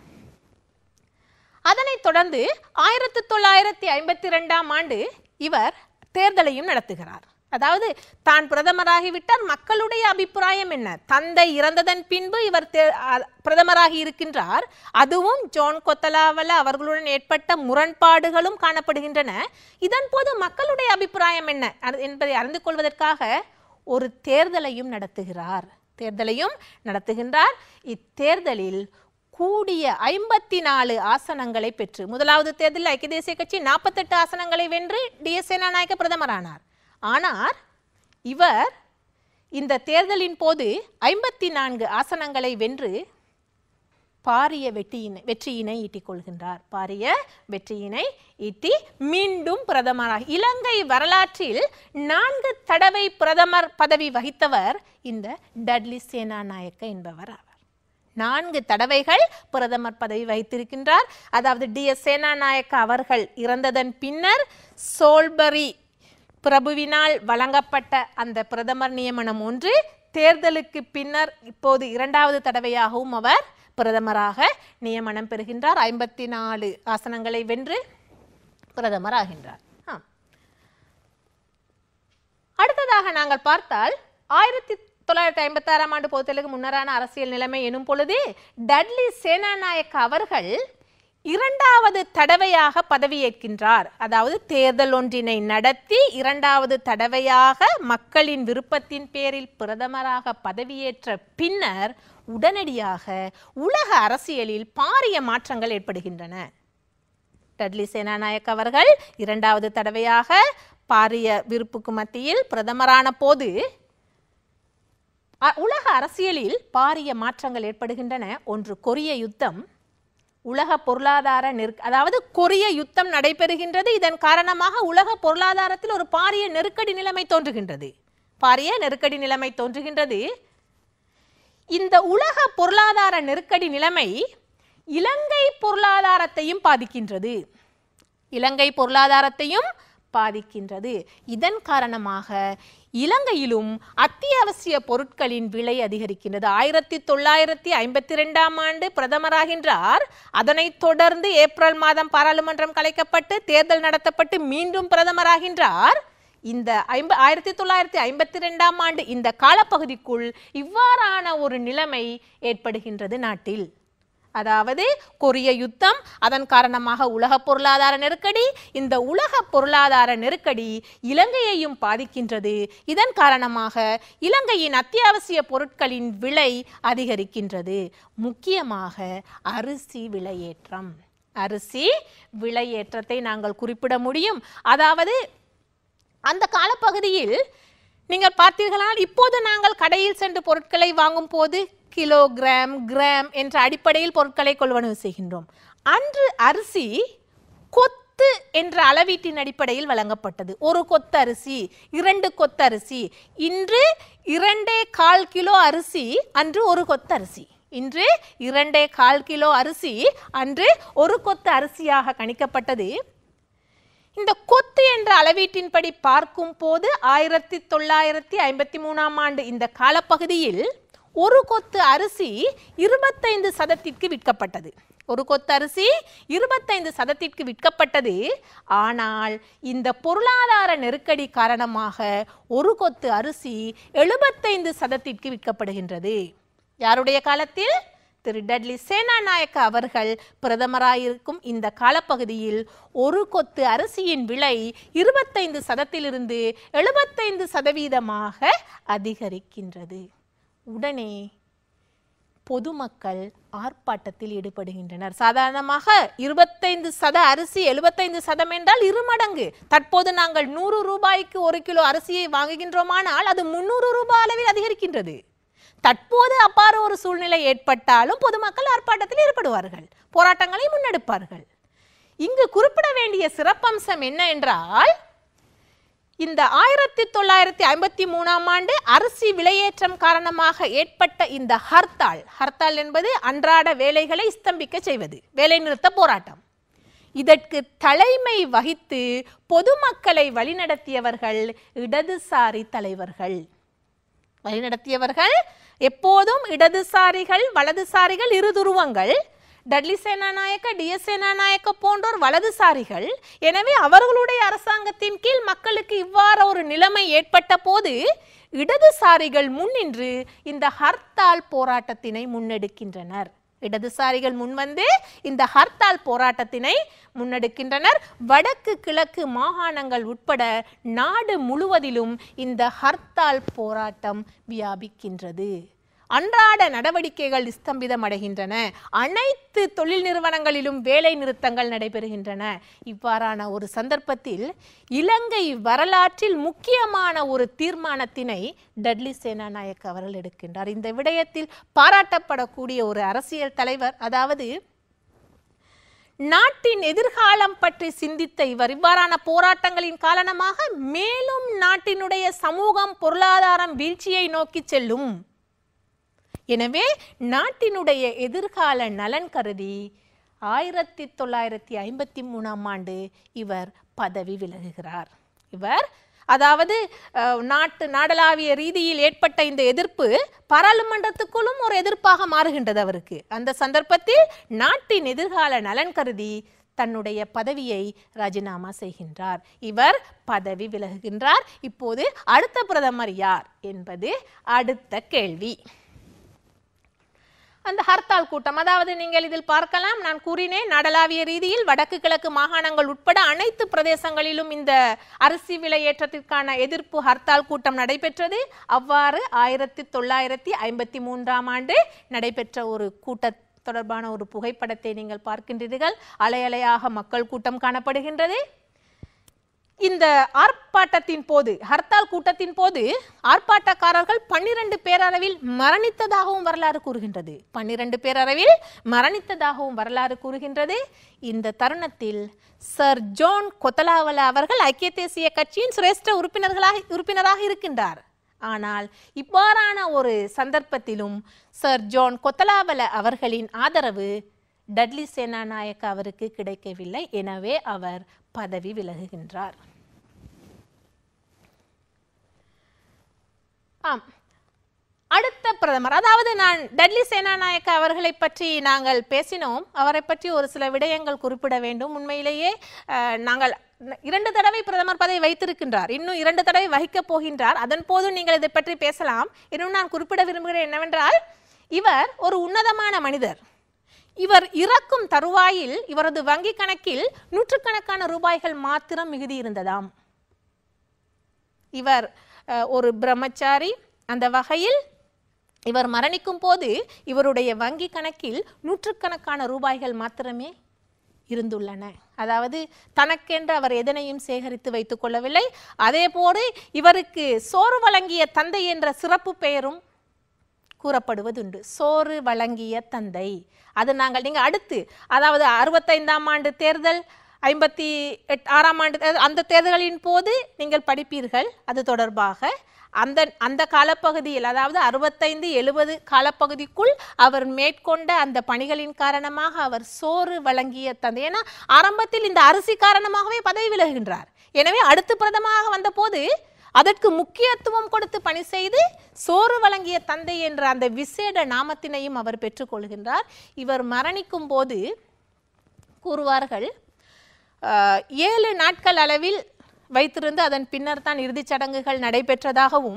அதனைத் தொடர்ந்து ஆயிரத்தி தொள்ளாயிரத்தி ஐம்பத்தி ரெண்டாம் ஆண்டு இவர் தேர்தலையும் நடத்துகிறார் அதாவது தான் பிரதமராகிவிட்டார் மக்களுடைய அபிப்பிராயம் என்ன தந்தை இறந்ததன் பின்பு இவர் தே- அ- பிரதமராகி இருக்கின்றார் அதுவும் ஜோன் கொத்தலாவல அவர்களுடன் ஏற்பட்ட முரண்பாடுகளும் காணப்படுகின்றன இதன் போது மக்களுடைய அபிப்பிராயம் என்ன அது- என்பதை அறிந்து கொள்வதற்காக ஒரு தேர்தலையும் நடத்துகிறார் தேர்தலையும் நடத்துகின்றார் இத்தேர்தலில் கூடிய ஐம்பத்தி நாலு ஆசனங்களை பெற்று முதலாவது தேர்தலில் ஐக்கிய தேசிய கட்சி நாற்பத்தெட்டு ஆசனங்களை வென்று டி எஸ் சேனாநாயக்க பிரதமரானார் ஆனால் இவர் இந்த தேர்தலின் போது ஐம்பத்தி நான்கு ஆசனங்களை வென்று பாரிய வெற்றியினை வெற்றியினை ஈட்டிக் கொள்கின்றார் பாரிய வெற்றியினை ஈட்டி மீண்டும் பிரதமராக இலங்கை வரலாற்றில் நான்கு தடவை பிரதமர் பதவி வகித்தவர் இந்த டட்லி சேனாநாயக்க என்பவர் ஆவார் நான்கு தடவைகள் பிரதமர் பதவி வகித்திருக்கின்றார் அதாவது டி எஸ் சேனாநாயக்க அவர்கள் இறந்ததன் பின்னர் சோல்பரி பிரபுவினால் வழங்கப்பட்ட அந்த பிரதமர் நியமனம் ஒன்று தேர்தலுக்கு பின்னர் இப்போது இரண்டாவது தடவையாகவும் அவர் பிரதமராக நியமனம் பெறுகின்றார் ஐம்பத்தி நாலு ஆசனங்களை வென்று பிரதமர் ஆகின்றார் ஆம். அடுத்ததாக நாங்கள் பார்த்தால் ஆயிரத்தி தொள்ளாயிரத்தி ஐம்பத்தி ஆறாம் ஆண்டு பொதுத்தலுக்கு முன்னரான அரசியல் நிலைமை எனும் பொழுது டட்லி சேனாநாயக்க அவர்கள் இரண்டாவது தடவையாக பதவியேற்கின்றார் அதாவது தேர்தல் ஒன்றினை நடத்தி இரண்டாவது தடவையாக மக்களின் விருப்பத்தின் பேரில் பிரதமராக பதவியேற்ற பின்னர் உடனடியாக உலக அரசியலில் பாரிய மாற்றங்கள் ஏற்படுகின்றன டட்லி சேனாநாயக் அவர்கள் இரண்டாவது தடவையாக பாரிய விருப்புக்கு மத்தியில் பிரதமரான போது அ- உலக அரசியலில் பாரிய மாற்றங்கள் ஏற்படுகின்றன ஒன்று கொரிய யுத்தம் உலக பொருளாதார நெருக் அதாவது கொரிய யுத்தம் நடைபெறுகின்றது இதன் காரணமாக உலக பொருளாதாரத்தில் ஒரு பாரிய நெருக்கடி நிலைமை தோன்றுகின்றது பாரிய நெருக்கடி நிலைமை தோன்றுகின்றது இந்த உலக பொருளாதார நெருக்கடி நிலைமை இலங்கை பொருளாதாரத்தையும் பாதிக்கின்றது இலங்கை பொருளாதாரத்தையும் பாதிக்கின்றது இதன் காரணமாக இலங்கையிலும் அத்தியாவசிய பொருட்களின் விலை அதிகரிக்கின்றது ஆயிரத்தி தொள்ளாயிரத்தி ஐம்பத்தி ரெண்டாம் ஆண்டு பிரதமராகின்றார் அதனைத் தொடர்ந்து ஏப்ரல் மாதம் பாராளுமன்றம் கலைக்கப்பட்டு தேர்தல் நடத்தப்பட்டு மீண்டும் பிரதமராகின்றார் இந்த ஐம்ப ஆயிரத்தி தொள்ளாயிரத்தி ஐம்பத்தி ரெண்டாம் ஆண்டு இந்த காலப்பகுதிக்குள் இவ்வாறான ஒரு நிலைமை ஏற்படுகின்றது நாட்டில் அதாவது கொரிய யுத்தம் அதன் காரணமாக உலக பொருளாதார நெருக்கடி இந்த உலக பொருளாதார நெருக்கடி இலங்கையையும் பாதிக்கின்றது இதன் காரணமாக இலங்கையின் அத்தியாவசிய பொருட்களின் விலை அதிகரிக்கின்றது முக்கியமாக அரிசி விலையேற்றம் அரிசி விலையேற்றத்தை நாங்கள் குறிப்பிட முடியும் அதாவது அந்த காலப்பகுதியில் நீங்கள் பார்த்தீர்களானால் இப்போது நாங்கள் கடையில் சென்று பொருட்களை வாங்கும் போது கிலோகிராம் கிராம் என்ற அடிப்படையில் பொருட்களை கொள்வனவு செய்கின்றோம் அன்று அரிசி கொத்து என்ற அளவீட்டின் அடிப்படையில் வழங்கப்பட்டது ஒரு கொத்து அரிசி இரண்டு கொத்து அரிசி இன்று இரண்டே கால் கிலோ அரிசி அன்று ஒரு கொத்து அரிசி இன்று இரண்டே கால் கிலோ அரிசி அன்று ஒரு கொத்து அரிசியாக கணிக்கப்பட்டது இந்த கொத்து என்ற அளவீட்டின்படி பார்க்கும் போது ஆயிரத்தி தொள்ளாயிரத்தி ஐம்பத்தி மூணாம் ஆண்டு இந்த காலப்பகுதியில் ஒரு கொத்து அரிசி இருபத்தைந்து சதத்திற்கு விற்கப்பட்டது ஒரு கொத்து அரிசி இருபத்தைந்து சதத்திற்கு விற்கப்பட்டது ஆனால் இந்த பொருளாதார நெருக்கடி காரணமாக ஒரு கொத்து அரிசி எழுபத்தைந்து சதத்திற்கு விற்கப்படுகின்றது யாருடைய காலத்தில் திரு டட்லி சேனாநாயக்க அவர்கள் பிரதமராயிருக்கும் இந்த காலப்பகுதியில் ஒரு கொத்து அரிசியின் விலை இருபத்தைந்து சதத்திலிருந்து எழுபத்தைந்து சதவீதமாக அதிகரிக்கின்றது உடனே பொதுமக்கள் ஆர்ப்பாட்டத்தில் ஈடுபடுகின்றனர் சாதாரணமாக இருபத்தைந்து சத அரிசி எழுபத்தைந்து சதம் என்றால் இருமடங்கு தற்போது நாங்கள் நூறு ரூபாய்க்கு ஒரு கிலோ அரிசியை வாங்குகின்றோமானால் அது முன்னூறு ரூபாய் அளவில் அதிகரிக்கின்றது தற்போது அவ்வாறு ஒரு சூழ்நிலை ஏற்பட்டாலும் பொதுமக்கள் ஆர்ப்பாட்டத்தில் ஈடுபடுவார்கள் போராட்டங்களை முன்னெடுப்பார்கள் இங்கு குறிப்பிட வேண்டிய சிறப்பம்சம் என்ன என்றால் இந்த ஆயிரத்தி தொள்ளாயிரத்தி ஐம்பத்தி மூணாம் ஆண்டு அரிசி விலையேற்றம் காரணமாக ஏற்பட்ட இந்த ஹர்த்தால் ஹர்த்தால் என்பது அன்றாட வேலைகளை ஸ்தம்பிக்க செய்வது வேலைநிறுத்த போராட்டம் இதற்கு தலைமை வகித்து பொதுமக்களை வழிநடத்தியவர்கள் இடதுசாரி தலைவர்கள் வழிநடத்தியவர்கள் எப்போதும் இடதுசாரிகள் வலதுசாரிகள் இரு துருவங்கள் டட்லி சேனாநாயக்க டிஎஸ் சேனாநாயக்க போன்றோர் வலதுசாரிகள் எனவே அவர்களுடைய அரசாங்கத்தின் கீழ் மக்களுக்கு இவ்வாறு ஒரு நிலைமை ஏற்பட்ட போது இடதுசாரிகள் முன்னின்று இந்த ஹர்த்தால் போராட்டத்தினை முன்னெடுக்கின்றனர் இடதுசாரிகள் முன்வந்து இந்த ஹர்த்தால் போராட்டத்தினை முன்னெடுக்கின்றனர் வடக்கு கிழக்கு மாகாணங்கள் உட்பட நாடு முழுவதிலும் இந்த ஹர்த்தால் போராட்டம் வியாபிக்கின்றது அன்றாட நடவடிக்கைகள் ஸ்தம்பிதமடைகின்றன அனைத்து தொழில் நிறுவனங்களிலும் வேலை நிறுத்தங்கள் நடைபெறுகின்றன இவ்வாறான ஒரு சந்தர்ப்பத்தில் இலங்கை வரலாற்றில் முக்கியமான ஒரு தீர்மானத்தினை டட்லி சேனாநாயக் அவர்கள் எடுக்கின்றார் இந்த விடயத்தில் பாராட்டப்படக்கூடிய ஒரு அரசியல் தலைவர் அதாவது நாட்டின் எதிர்காலம் பற்றி சிந்தித்த இவர் இவ்வாறான போராட்டங்களின் காரணமாக மேலும் நாட்டினுடைய சமூகம் பொருளாதாரம் வீழ்ச்சியை நோக்கி செல்லும் எனவே நாட்டினுடைய எதிர்கால நலன் கருதி ஆயிரத்தி தொள்ளாயிரத்தி ஐம்பத்தி மூணாம் ஆண்டு இவர் பதவி விலகுகிறார் இவர் அதாவது அஹ், நாட்டு நாடளாவிய ரீதியில் ஏற்பட்ட இந்த எதிர்ப்பு பாராளுமன்றத்துக்குள்ளும் ஒரு எதிர்ப்பாக மாறுகின்றது அவருக்கு அந்த சந்தர்ப்பத்தில் நாட்டின் எதிர்கால நலன் கருதி தன்னுடைய பதவியை ராஜினாமா செய்கின்றார் இவர் பதவி விலகுகின்றார் இப்போது அடுத்த பிரதமர் யார் என்பது அடுத்த கேள்வி அந்த ஹர்த்தால் கூட்டம் அதாவது நீங்கள் இதில் பார்க்கலாம் நான் கூறினேன் நாடளாவிய ரீதியில் வடக்கு கிழக்கு மாகாணங்கள் உட்பட அனைத்து பிரதேசங்களிலும் இந்த அரிசி விலை ஏற்றத்திற்கான எதிர்ப்பு ஹர்த்தால் கூட்டம் நடைபெற்றது அவ்வாறு ஆயிரத்தி தொள்ளாயிரத்தி ஐம்பத்தி மூன்றாம் ஆண்டு நடைபெற்ற ஒரு கூட்ட தொடர்பான ஒரு புகைப்படத்தை நீங்கள் பார்க்கின்றீர்கள் அலை அலையாக மக்கள் கூட்டம் காணப்படுகின்றது இந்த ஆர்ப்பாட்டத்தின் போது ஹர்த்தால் கூட்டத்தின் போது ஆர்ப்பாட்டக்காரர்கள் பன்னிரண்டு பேரளவில் மரணித்ததாகவும் வரலாறு கூறுகின்றது பன்னிரண்டு பேரளவில் மரணித்ததாகவும் வரலாறு கூறுகின்றது இந்த தருணத்தில் சர் ஜோன் கொத்தலாவல அவர்கள் ஐக்கிய தேசிய கட்சியின் சிரேஷ்ட உறுப்பினர்களாக உறுப்பினராக இருக்கின்றார் ஆனால் இவ்வாறான ஒரு சந்தர்ப்பத்திலும் சர் ஜோன் கொத்தலாவல அவர்களின் ஆதரவு டட்லி சேனாநாயக்க அவருக்கு கிடைக்கவில்லை எனவே அவர் பதவி விலகுகின்றார் ஆம் அடுத்த பிரதமர் அதாவது நான் டட்லி சேனாநாயக்க அவர்களை பற்றி நாங்கள் பேசினோம் அவரை பற்றி ஒரு சில விடயங்கள் குறிப்பிட வேண்டும் உண்மையிலேயே அஹ், நாங்கள் இரண்டு தடவை பிரதமர் பதவி வைத்திருக்கின்றார் இன்னும் இரண்டு தடவை வகிக்கப் போகின்றார் அதன் போதும் நீங்கள் இதை பற்றி பேசலாம் இன்னும் நான் குறிப்பிட விரும்புகிறேன் என்னவென்றால் இவர் ஒரு உன்னதமான மனிதர் இவர் இறக்கும் தருவாயில் இவரது வங்கி கணக்கில் நூற்றுக்கணக்கான ரூபாய்கள் மாத்திரம் மிகுதி இருந்ததாம் இவர் அஹ், ஒரு பிரம்மச்சாரி அந்த வகையில் இவர் மரணிக்கும் போது இவருடைய வங்கி கணக்கில் நூற்றுக்கணக்கான ரூபாய்கள் மாத்திரமே இருந்துள்ளன அதாவது தனக்கென்று அவர் எதனையும் சேகரித்து வைத்துக் கொள்ளவில்லை அதே போல இவருக்கு சோறு வழங்கிய தந்தை என்ற சிறப்பு பெயரும் கூறப்படுவதுண்டு சோறு வழங்கிய தந்தை அது நாங்கள் நீங்கள் அடுத்து அதாவது அறுபத்தைந்தாம் ஆண்டு தேர்தல் ஐம்பத்தி எட் ஆறாம் ஆண்டு தேர்தல், அந்த தேர்தல்களின் போது நீங்கள் படிப்பீர்கள் அது தொடர்பாக அந்த அந்த காலப்பகுதியில் அதாவது அறுபத்தைந்து எழுபது காலப்பகுதிக்குள் அவர் மேற்கொண்ட அந்த பணிகளின் காரணமாக அவர் சோறு வழங்கிய தந்தை ஏன்னா ஆரம்பத்தில் இந்த அரிசி காரணமாகவே பதவி விலகுகின்றார் எனவே அடுத்து பிரதமாக வந்தபோது அதற்கு முக்கியத்துவம் கொடுத்து பணி செய்து சோறு வழங்கிய தந்தை என்ற அந்த விசேட நாமத்தினையும் அவர் பெற்றுக்கொள்கின்றார் இவர் மரணிக்கும் போது கூறுவார்கள் ஆஹ், ஏழு நாட்கள் அளவில் வைத்திருந்து அதன் பின்னர் தான் இறுதிச் சடங்குகள் நடைபெற்றதாகவும்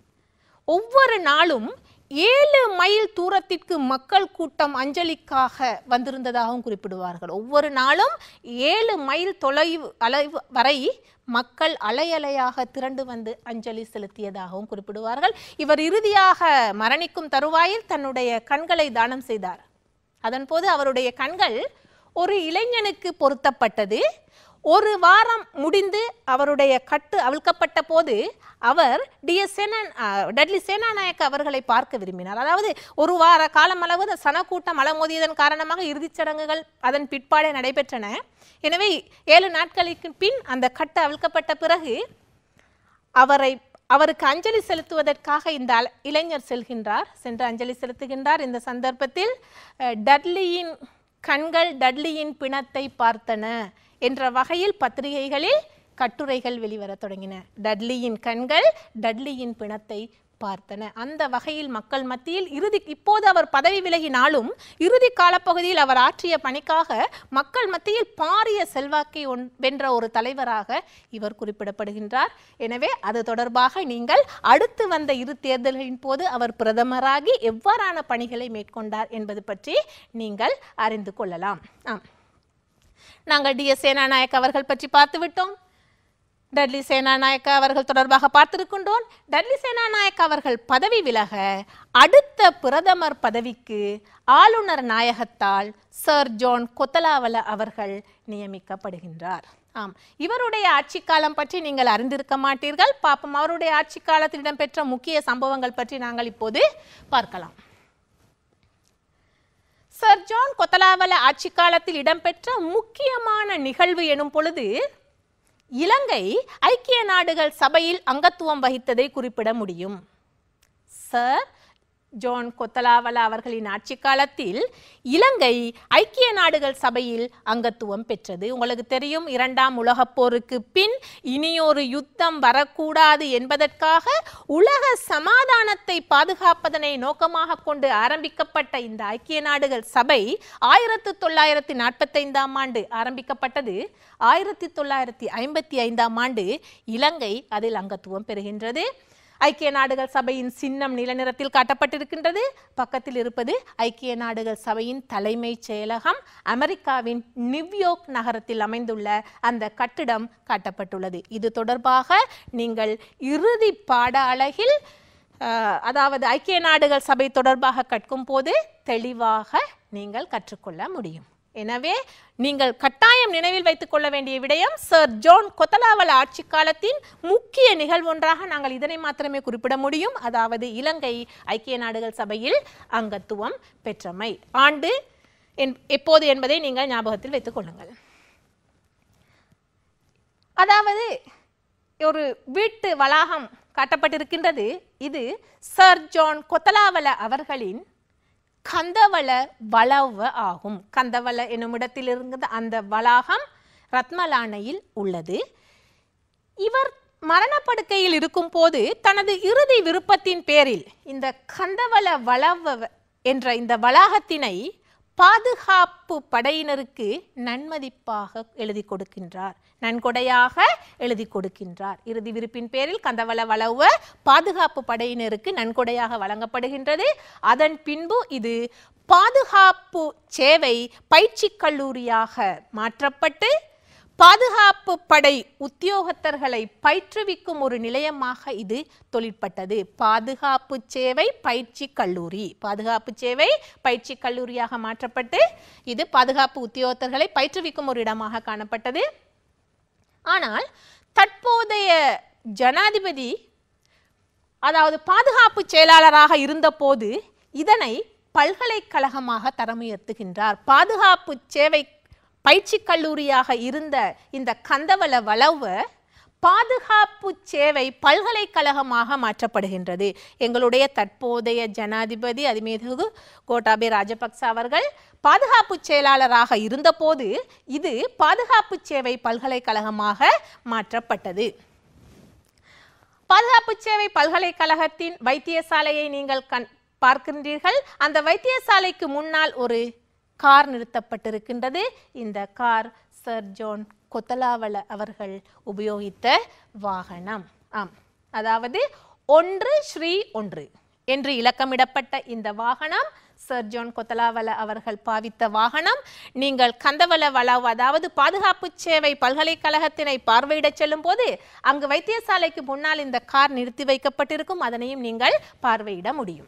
ஒவ்வொரு நாளும் ஏழு மைல் தூரத்திற்கு மக்கள் கூட்டம் அஞ்சலிக்காக வந்திருந்ததாகவும் குறிப்பிடுவார்கள் ஒவ்வொரு நாளும் ஏழு மைல் தொலைவு அளவு வரை மக்கள் அலையலையாக திரண்டு வந்து அஞ்சலி செலுத்தியதாகவும் குறிப்பிடுவார்கள் இவர் இறுதியாக மரணிக்கும் தருவாயில் தன்னுடைய கண்களை தானம் செய்தார் அதன்போது அவருடைய கண்கள் ஒரு இளைஞனுக்கு பொருத்தப்பட்டது ஒரு வாரம் முடிந்து அவருடைய கட்டு அவிழ்க்கப்பட்ட போது அவர் டிஎஸ் சேனன் டட்லி சேனாநாயக்க அவர்களை பார்க்க விரும்பினார் அதாவது ஒரு வார காலம் அளவு அந்த சனக்கூட்டம் அலமோதியதன் காரணமாக இறுதிச் சடங்குகள் அதன் பிற்பாடே நடைபெற்றன எனவே ஏழு நாட்களுக்கு பின் அந்த கட்டு அவிழ்க்கப்பட்ட பிறகு அவரை அவருக்கு அஞ்சலி செலுத்துவதற்காக இந்த அல- இளைஞர் செல்கின்றார் சென்று அஞ்சலி செலுத்துகின்றார் இந்த சந்தர்ப்பத்தில் அஹ், டட்லியின் கண்கள் டட்லியின் பிணத்தை பார்த்தன என்ற வகையில் பத்திரிகைகளில் கட்டுரைகள் வெளிவரத் தொடங்கின டட்லியின் கண்கள் டட்லியின் பிணத்தை பார்த்தன அந்த வகையில் மக்கள் மத்தியில் இறுதி இப்போது அவர் பதவி விலகினாலும் இறுதி காலப்பகுதியில் அவர் ஆற்றிய பணிக்காக மக்கள் மத்தியில் பாரிய செல்வாக்கை ஒன்- வென்ற ஒரு தலைவராக இவர் குறிப்பிடப்படுகின்றார் எனவே அது தொடர்பாக நீங்கள் அடுத்து வந்த இரு தேர்தல்களின் போது அவர் பிரதமராகி எவ்வாறான பணிகளை மேற்கொண்டார் என்பது பற்றி நீங்கள் அறிந்து கொள்ளலாம் ஆம் நாங்கள் டி எஸ் சேனாநாயக் அவர்கள் பற்றி பார்த்து விட்டோம் டட்லி சேனாநாயக்கா அவர்கள் தொடர்பாக பார்த்திருக்கின்றோம் டட்லி சேனாநாயக்கா அவர்கள் பதவி விலக அடுத்த பிரதமர் பதவிக்கு ஆளுநர் நாயகத்தால் சர் ஜான் கொத்தலாவல அவர்கள் நியமிக்கப்படுகின்றார் ஆம் இவருடைய ஆட்சி காலம் பற்றி நீங்கள் அறிந்திருக்க மாட்டீர்கள் பாப்போம் அவருடைய ஆட்சி காலத்தில் இடம்பெற்ற முக்கிய சம்பவங்கள் பற்றி நாங்கள் இப்போது பார்க்கலாம் சர் ஜான் கொத்தலாவல ஆட்சி காலத்தில் இடம்பெற்ற முக்கியமான நிகழ்வு எனும் பொழுது இலங்கை ஐக்கிய நாடுகள் சபையில் அங்கத்துவம் வகித்ததை குறிப்பிட முடியும் சர் ஜான் கொத்தலாவல அவர்களின் ஆட்சி காலத்தில் இலங்கை ஐக்கிய நாடுகள் சபையில் அங்கத்துவம் பெற்றது உங்களுக்கு தெரியும் இரண்டாம் உலகப் போருக்கு பின் இனியொரு யுத்தம் வரக்கூடாது என்பதற்காக உலக சமாதானத்தை பாதுகாப்பதனை நோக்கமாக கொண்டு ஆரம்பிக்கப்பட்ட இந்த ஐக்கிய நாடுகள் சபை ஆயிரத்து தொள்ளாயிரத்தி நாற்பத்தைந்தாம் ஆண்டு ஆரம்பிக்கப்பட்டது ஆயிரத்தி தொள்ளாயிரத்தி ஐம்பத்தி ஐந்தாம் ஆண்டு இலங்கை அதில் அங்கத்துவம் பெறுகின்றது ஐக்கிய நாடுகள் சபையின் சின்னம் நீல நிறத்தில் காட்டப்பட்டிருக்கின்றது பக்கத்தில் இருப்பது ஐக்கிய நாடுகள் சபையின் தலைமைச் செயலகம் அமெரிக்காவின் நியூயார்க் நகரத்தில் அமைந்துள்ள அந்த கட்டிடம் காட்டப்பட்டுள்ளது இது தொடர்பாக நீங்கள் இறுதி பாட அழகில் அஹ், அதாவது ஐக்கிய நாடுகள் சபை தொடர்பாக கற்கும் போது தெளிவாக நீங்கள் கற்றுக்கொள்ள முடியும் எனவே நீங்கள் கட்டாயம் நினைவில் வைத்துக் கொள்ள வேண்டிய விடயம் சர் ஜான் கொத்தலாவல ஆட்சி காலத்தின் முக்கிய நிகழ்வொன்றாக நாங்கள் இதனை மாத்திரமே குறிப்பிட முடியும் அதாவது இலங்கை ஐக்கிய நாடுகள் சபையில் அங்கத்துவம் பெற்றமை ஆண்டு என்- எப்போது என்பதை நீங்கள் ஞாபகத்தில் வைத்துக் கொள்ளுங்கள் அதாவது ஒரு வீட்டு வளாகம் காட்டப்பட்டிருக்கின்றது இது சர் ஜான் கொத்தலாவல அவர்களின் கந்தவள வளவ ஆகும் கந்தவள என்னும் இடத்தில் இருந்த அந்த வளாகம் ரத்மலானையில் உள்ளது இவர் மரணப்படுக்கையில் இருக்கும் போது தனது இறுதி விருப்பத்தின் பேரில் இந்த கந்தவள வளவ என்ற இந்த வளாகத்தினை பாதுகாப்பு படையினருக்கு நன்மதிப்பாக எழுதி கொடுக்கின்றார் நன்கொடையாக எழுதி கொடுக்கின்றார் இறுதி விருப்பின் பேரில் கந்தவள வளவ பாதுகாப்பு படையினருக்கு நன்கொடையாக வழங்கப்படுகின்றது அதன் பின்பு இது பாதுகாப்பு சேவை பயிற்சி கல்லூரியாக மாற்றப்பட்டு பாதுகாப்பு படை உத்தியோகத்தர்களை பயிற்றுவிக்கும் ஒரு நிலையமாக இது தொழிற்பட்டது பாதுகாப்பு சேவை பயிற்சி கல்லூரி பாதுகாப்பு சேவை பயிற்சி கல்லூரியாக மாற்றப்பட்டு இது பாதுகாப்பு உத்தியோகத்தர்களை பயிற்றுவிக்கும் ஒரு இடமாக காணப்பட்டது ஆனால் தற்போதைய ஜனாதிபதி அதாவது பாதுகாப்பு செயலாளராக இருந்தபோது இதனை பல்கலைக்கழகமாக தரமுயர்த்துகின்றார் பாதுகாப்பு சேவை பயிற்சி கல்லூரியாக இருந்த இந்த கந்தவள வளவ பாதுகாப்பு சேவை பல்கலைக்கழகமாக மாற்றப்படுகின்றது எங்களுடைய தற்போதைய ஜனாதிபதி அதிமேதகு கோட்டாபே ராஜபக்ச அவர்கள் பாதுகாப்பு செயலாளராக இருந்தபோது இது பாதுகாப்பு சேவை பல்கலைக்கழகமாக மாற்றப்பட்டது பாதுகாப்பு சேவை பல்கலைக்கழகத்தின் வைத்தியசாலையை நீங்கள் கண் பார்க்கின்றீர்கள் அந்த வைத்தியசாலைக்கு முன்னால் ஒரு கார் நிறுத்தப்பட்டிருக்கின்றது இந்த கார் சர் ஜோன் கொத்தலாவல அவர்கள் உபயோகித்த வாகனம் ஆம் அதாவது ஒன்று ஸ்ரீ ஒன்று என்று இலக்கமிடப்பட்ட இந்த வாகனம் சர் ஜோன் கொத்தலாவல அவர்கள் பாவித்த வாகனம் நீங்கள் கந்தவல வளவு அதாவது பாதுகாப்பு சேவை பல்கலைக்கழகத்தினை பார்வையிடச் செல்லும் போது அங்கு வைத்தியசாலைக்கு முன்னால் இந்த கார் நிறுத்தி வைக்கப்பட்டிருக்கும் அதனையும் நீங்கள் பார்வையிட முடியும்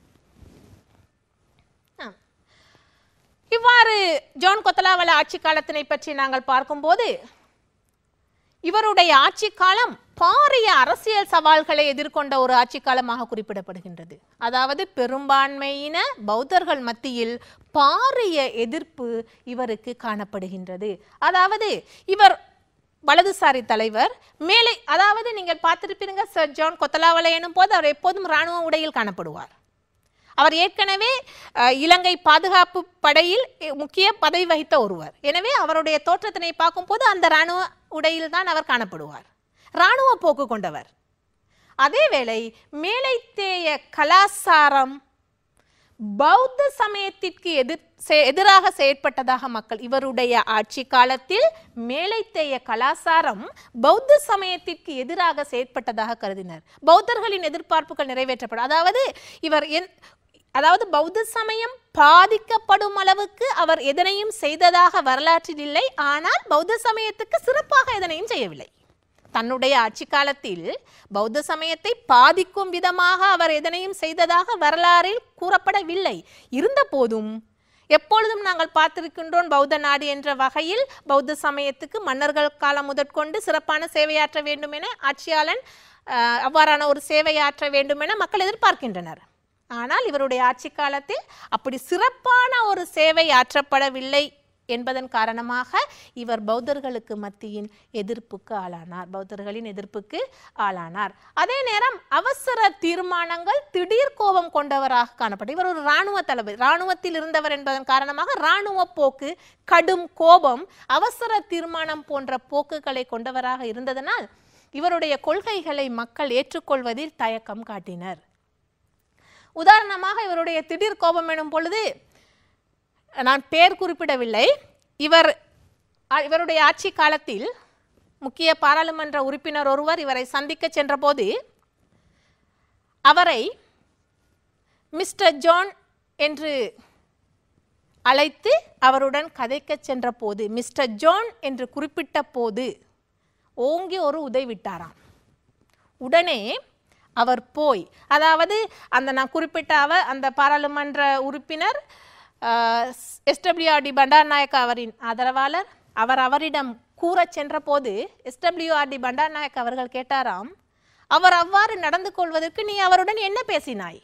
ஆம். இவ்வாறு ஜோன் கொத்தலாவல ஆட்சி காலத்தினை பற்றி நாங்கள் பார்க்கும்போது இவருடைய ஆட்சி காலம் பாரிய அரசியல் சவால்களை எதிர்கொண்ட ஒரு ஆட்சி காலமாக குறிப்பிடப்படுகின்றது அதாவது பெரும்பான்மையின பௌத்தர்கள் மத்தியில் பாரிய எதிர்ப்பு இவருக்கு காணப்படுகின்றது அதாவது இவர் வலதுசாரி தலைவர் மேலே அதாவது நீங்கள் பார்த்திருப்பீங்க சர் ஜான் கொத்தலாவலை எனும் போது அவர் எப்போதும் இராணுவ உடையில் காணப்படுவார் அவர் ஏற்கனவே அஹ், இலங்கை பாதுகாப்பு படையில் அஹ், முக்கிய பதவி வகித்த ஒருவர் எனவே அவருடைய தோற்றத்தினை பார்க்கும்போது அந்த இராணுவ உடையில் தான் அவர் காணப்படுவார் இராணுவ போக்கு கொண்டவர் அதேவேளை மேலைத்தேய கலாசாரம் பௌத்த சமயத்திற்கு எதிர் செ- எதிராக செயற்பட்டதாக மக்கள் இவருடைய ஆட்சி காலத்தில் மேலைத்தேய கலாசாரம் பௌத்த சமயத்திற்கு எதிராக செயற்பட்டதாக கருதினர் பௌத்தர்களின் எதிர்பார்ப்புகள் நிறைவேற்றப்படும் அதாவது இவர் என் அதாவது பௌத்த சமயம் பாதிக்கப்படும் அளவுக்கு அவர் எதனையும் செய்ததாக வரலாற்றில் இல்லை ஆனால் பௌத்த சமயத்துக்கு சிறப்பாக எதனையும் செய்யவில்லை தன்னுடைய ஆட்சி காலத்தில் பௌத்த சமயத்தை பாதிக்கும் விதமாக அவர் எதனையும் செய்ததாக வரலாறில் கூறப்படவில்லை இருந்தபோதும் எப்பொழுதும் நாங்கள் பார்த்திருக்கின்றோம் பௌத்த நாடு என்ற வகையில் பௌத்த சமயத்துக்கு மன்னர்கள் காலம் முதற்கொண்டு சிறப்பான சேவையாற்ற வேண்டும் என ஆட்சியாளன் அஹ், அவ்வாறான ஒரு சேவையாற்ற வேண்டும் என மக்கள் எதிர்பார்க்கின்றனர் ஆனால் இவருடைய ஆட்சி காலத்தில் அப்படி சிறப்பான ஒரு சேவை ஆற்றப்படவில்லை என்பதன் காரணமாக இவர் பௌத்தர்களுக்கு மத்தியின் எதிர்ப்புக்கு ஆளானார் பௌத்தர்களின் எதிர்ப்புக்கு ஆளானார் அதே நேரம் அவசர தீர்மானங்கள் திடீர் கோபம் கொண்டவராக காணப்பட்டார் இவர் ஒரு இராணுவ தளபதி இராணுவத்தில் இருந்தவர் என்பதன் காரணமாக இராணுவ போக்கு கடும் கோபம் அவசர தீர்மானம் போன்ற போக்குகளை கொண்டவராக இருந்ததனால் இவருடைய கொள்கைகளை மக்கள் ஏற்றுக்கொள்வதில் தயக்கம் காட்டினர் உதாரணமாக இவருடைய திடீர் கோபம் எனும் பொழுது நான் பேர் குறிப்பிடவில்லை இவர் அ- இவருடைய ஆட்சி காலத்தில் முக்கிய பாராளுமன்ற உறுப்பினர் ஒருவர் இவரை சந்திக்க சென்றபோது அவரை மிஸ்டர் ஜான் என்று அழைத்து அவருடன் கதைக்க சென்றபோது மிஸ்டர் ஜான் என்று குறிப்பிட்ட போது ஓங்கி ஒரு உதை விட்டாராம் உடனே அவர் போய் அதாவது அந்த நான் குறிப்பிட்ட அவர் அந்த பாராளுமன்ற உறுப்பினர் எஸ்டபிள்யூஆர்டி பண்டாரநாயக்க அவரின் ஆதரவாளர் அவர் அவரிடம் கூறச் சென்றபோது எஸ்டபிள்யூஆர்டி பண்டாரநாயக்க அவர்கள் கேட்டாராம் அவர் அவ்வாறு நடந்து கொள்வதற்கு நீ அவருடன் என்ன பேசினாய்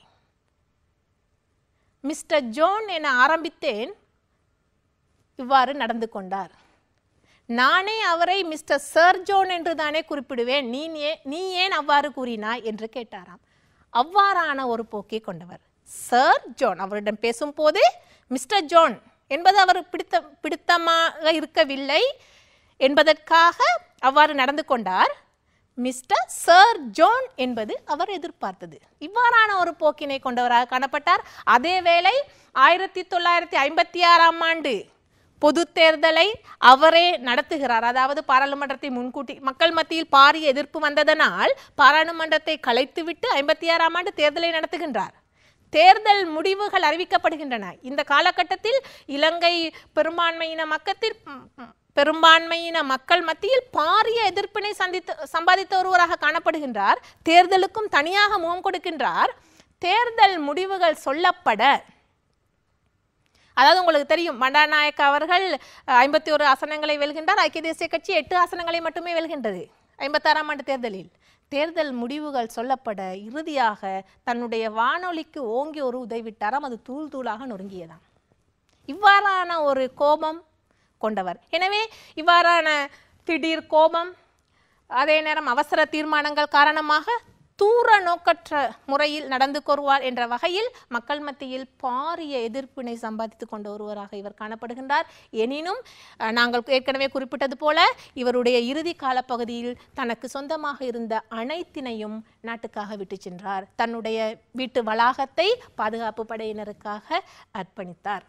மிஸ்டர் ஜோன் என ஆரம்பித்தேன் இவ்வாறு நடந்து கொண்டார் நானே அவரை மிஸ்டர் சர் ஜோன் என்று தானே குறிப்பிடுவேன் நீ ஏன் நீ ஏன் அவ்வாறு கூறினாய் என்று கேட்டாராம் அவ்வாறான ஒரு போக்கை கொண்டவர் சர் ஜோன் அவரிடம் பேசும்போது மிஸ்டர் ஜோன் என்பது அவர் பிடித்த பிடித்தமாக இருக்கவில்லை என்பதற்காக அவ்வாறு நடந்து கொண்டார் மிஸ்டர் சர் ஜோன் என்பது அவர் எதிர்பார்த்தது இவ்வாறான ஒரு போக்கினை கொண்டவராக காணப்பட்டார் அதேவேளை ஆயிரத்தி தொள்ளாயிரத்தி ஐம்பத்தி ஆறாம் ஆண்டு பொது தேர்தலை அவரே நடத்துகிறார் அதாவது பாராளுமன்றத்தை முன்கூட்டி மக்கள் மத்தியில் பாரிய எதிர்ப்பு வந்ததனால் பாராளுமன்றத்தை கலைத்துவிட்டு ஐம்பத்தி ஆறாம் ஆண்டு தேர்தலை நடத்துகின்றார் தேர்தல் முடிவுகள் அறிவிக்கப்படுகின்றன இந்த காலகட்டத்தில் இலங்கை பெரும்பான்மையின மக்கத்தில் ம், ம், பெரும்பான்மையின மக்கள் மத்தியில் பாரிய எதிர்ப்பினை சந்தித்து சம்பாதித்த ஒருவராக காணப்படுகின்றார் தேர்தலுக்கும் தனியாக முகம் கொடுக்கின்றார் தேர்தல் முடிவுகள் சொல்லப்பட அதாவது உங்களுக்கு தெரியும் பண்டாரநாயக்க அவர்கள் ஐம்பத்தி ஒரு ஆசனங்களை வெல்கின்றார் ஐக்கிய தேசிய கட்சி எட்டு ஆசனங்களை மட்டுமே வெல்கின்றது ஐம்பத்தாறாம் ஆண்டு தேர்தலில் தேர்தல் முடிவுகள் சொல்லப்பட இறுதியாக தன்னுடைய வானொலிக்கு ஓங்கி ஒரு உதவிட்டாராம் அது தூள் தூளாக நொறுங்கியதாம் இவ்வாறான ஒரு கோபம் கொண்டவர் எனவே இவ்வாறான திடீர் கோபம் அதே நேரம் அவசர தீர்மானங்கள் காரணமாக தூர நோக்கற்ற முறையில் நடந்து கொள்வார் என்ற வகையில் மக்கள் மத்தியில் பாரிய எதிர்ப்பினை சம்பாதித்து கொண்ட ஒருவராக இவர் காணப்படுகின்றார் எனினும் அஹ், நாங்கள் ஏற்கனவே குறிப்பிட்டது போல இவருடைய இறுதி காலப்பகுதியில் தனக்கு சொந்தமாக இருந்த அனைத்தினையும் நாட்டுக்காக விட்டு சென்றார் தன்னுடைய வீட்டு வளாகத்தை பாதுகாப்பு படையினருக்காக அர்ப்பணித்தார்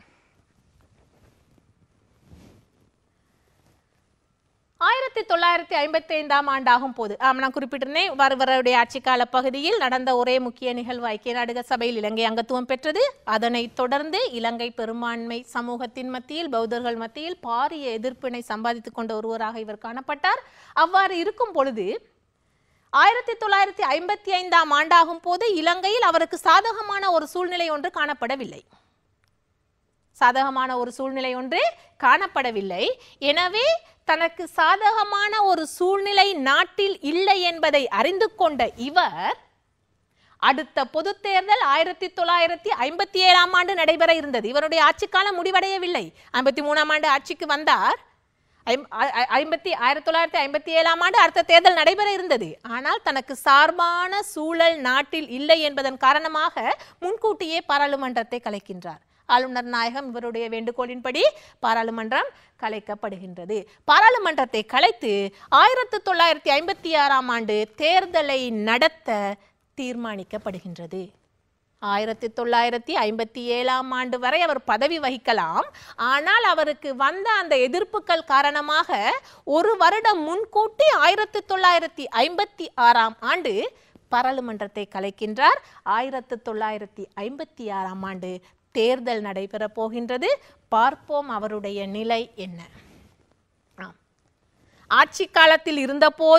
ஆயிரத்தி தொள்ளாயிரத்தி ஐம்பத்தி ஐந்தாம் ஆண்டாகும் போது ஆம் நான் குறிப்பிட்டிருந்தேன் வருவருடைய ஆட்சிக்கால பகுதியில் நடந்த ஒரே முக்கிய நிகழ்வு ஐக்கிய நாடுகள் சபையில் இலங்கை அங்கத்துவம் பெற்றது அதனைத் தொடர்ந்து இலங்கை பெரும்பான்மை சமூகத்தின் மத்தியில் பௌத்தர்கள் மத்தியில் பாரிய எதிர்ப்பினை சம்பாதித்துக் கொண்ட ஒருவராக இவர் காணப்பட்டார் அவ்வாறு இருக்கும் பொழுது ஆயிரத்தி தொள்ளாயிரத்தி ஐம்பத்தி ஐந்தாம் ஆண்டாகும் போது இலங்கையில் அவருக்கு சாதகமான ஒரு சூழ்நிலை ஒன்று காணப்படவில்லை சாதகமான ஒரு சூழ்நிலை ஒன்று காணப்படவில்லை எனவே தனக்கு சாதகமான ஒரு சூழ்நிலை நாட்டில் இல்லை என்பதை அறிந்து கொண்ட இவர் அடுத்த பொது தேர்தல் ஆயிரத்தி தொள்ளாயிரத்தி ஐம்பத்தி ஏழாம் ஆண்டு நடைபெற இருந்தது இவருடைய ஆட்சி காலம் முடிவடையவில்லை ஐம்பத்தி மூணாம் ஆண்டு ஆட்சிக்கு வந்தார் ஐம்- ஐ- ஐ- ஐம்பத்தி ஆயிரத்தி தொள்ளாயிரத்தி ஐம்பத்தி ஏழாம் ஆண்டு அடுத்த தேர்தல் நடைபெற இருந்தது ஆனால் தனக்கு சார்பான சூழல் நாட்டில் இல்லை என்பதன் காரணமாக முன்கூட்டியே பாராளுமன்றத்தை கலைக்கின்றார் ஆளுநர் நாயகம் இவருடைய வேண்டுகோளின்படி பாராளுமன்றம் கலைக்கப்படுகின்றது பாராளுமன்றத்தை கலைத்து ஆயிரத்தி தொள்ளாயிரத்தி ஐம்பத்தி ஆறாம் ஆண்டு தேர்தலை நடத்த தீர்மானிக்கப்படுகின்றது ஆயிரத்தி தொள்ளாயிரத்தி ஐம்பத்தி ஏழாம் ஆண்டு வரை அவர் பதவி வகிக்கலாம் ஆனால் அவருக்கு வந்த அந்த எதிர்ப்புகள் காரணமாக ஒரு வருடம் முன்கூட்டி ஆயிரத்தி தொள்ளாயிரத்தி ஐம்பத்தி ஆறாம் ஆண்டு பாராளுமன்றத்தை கலைக்கின்றார் ஆயிரத்தி தொள்ளாயிரத்தி ஐம்பத்தி ஆறாம் ஆண்டு தேர்தல் நடைபெறப் போகின்றது பார்ப்போம் அவருடைய நிலை என்ன ஆம். ஆட்சி காலத்தில் இருந்த போதும்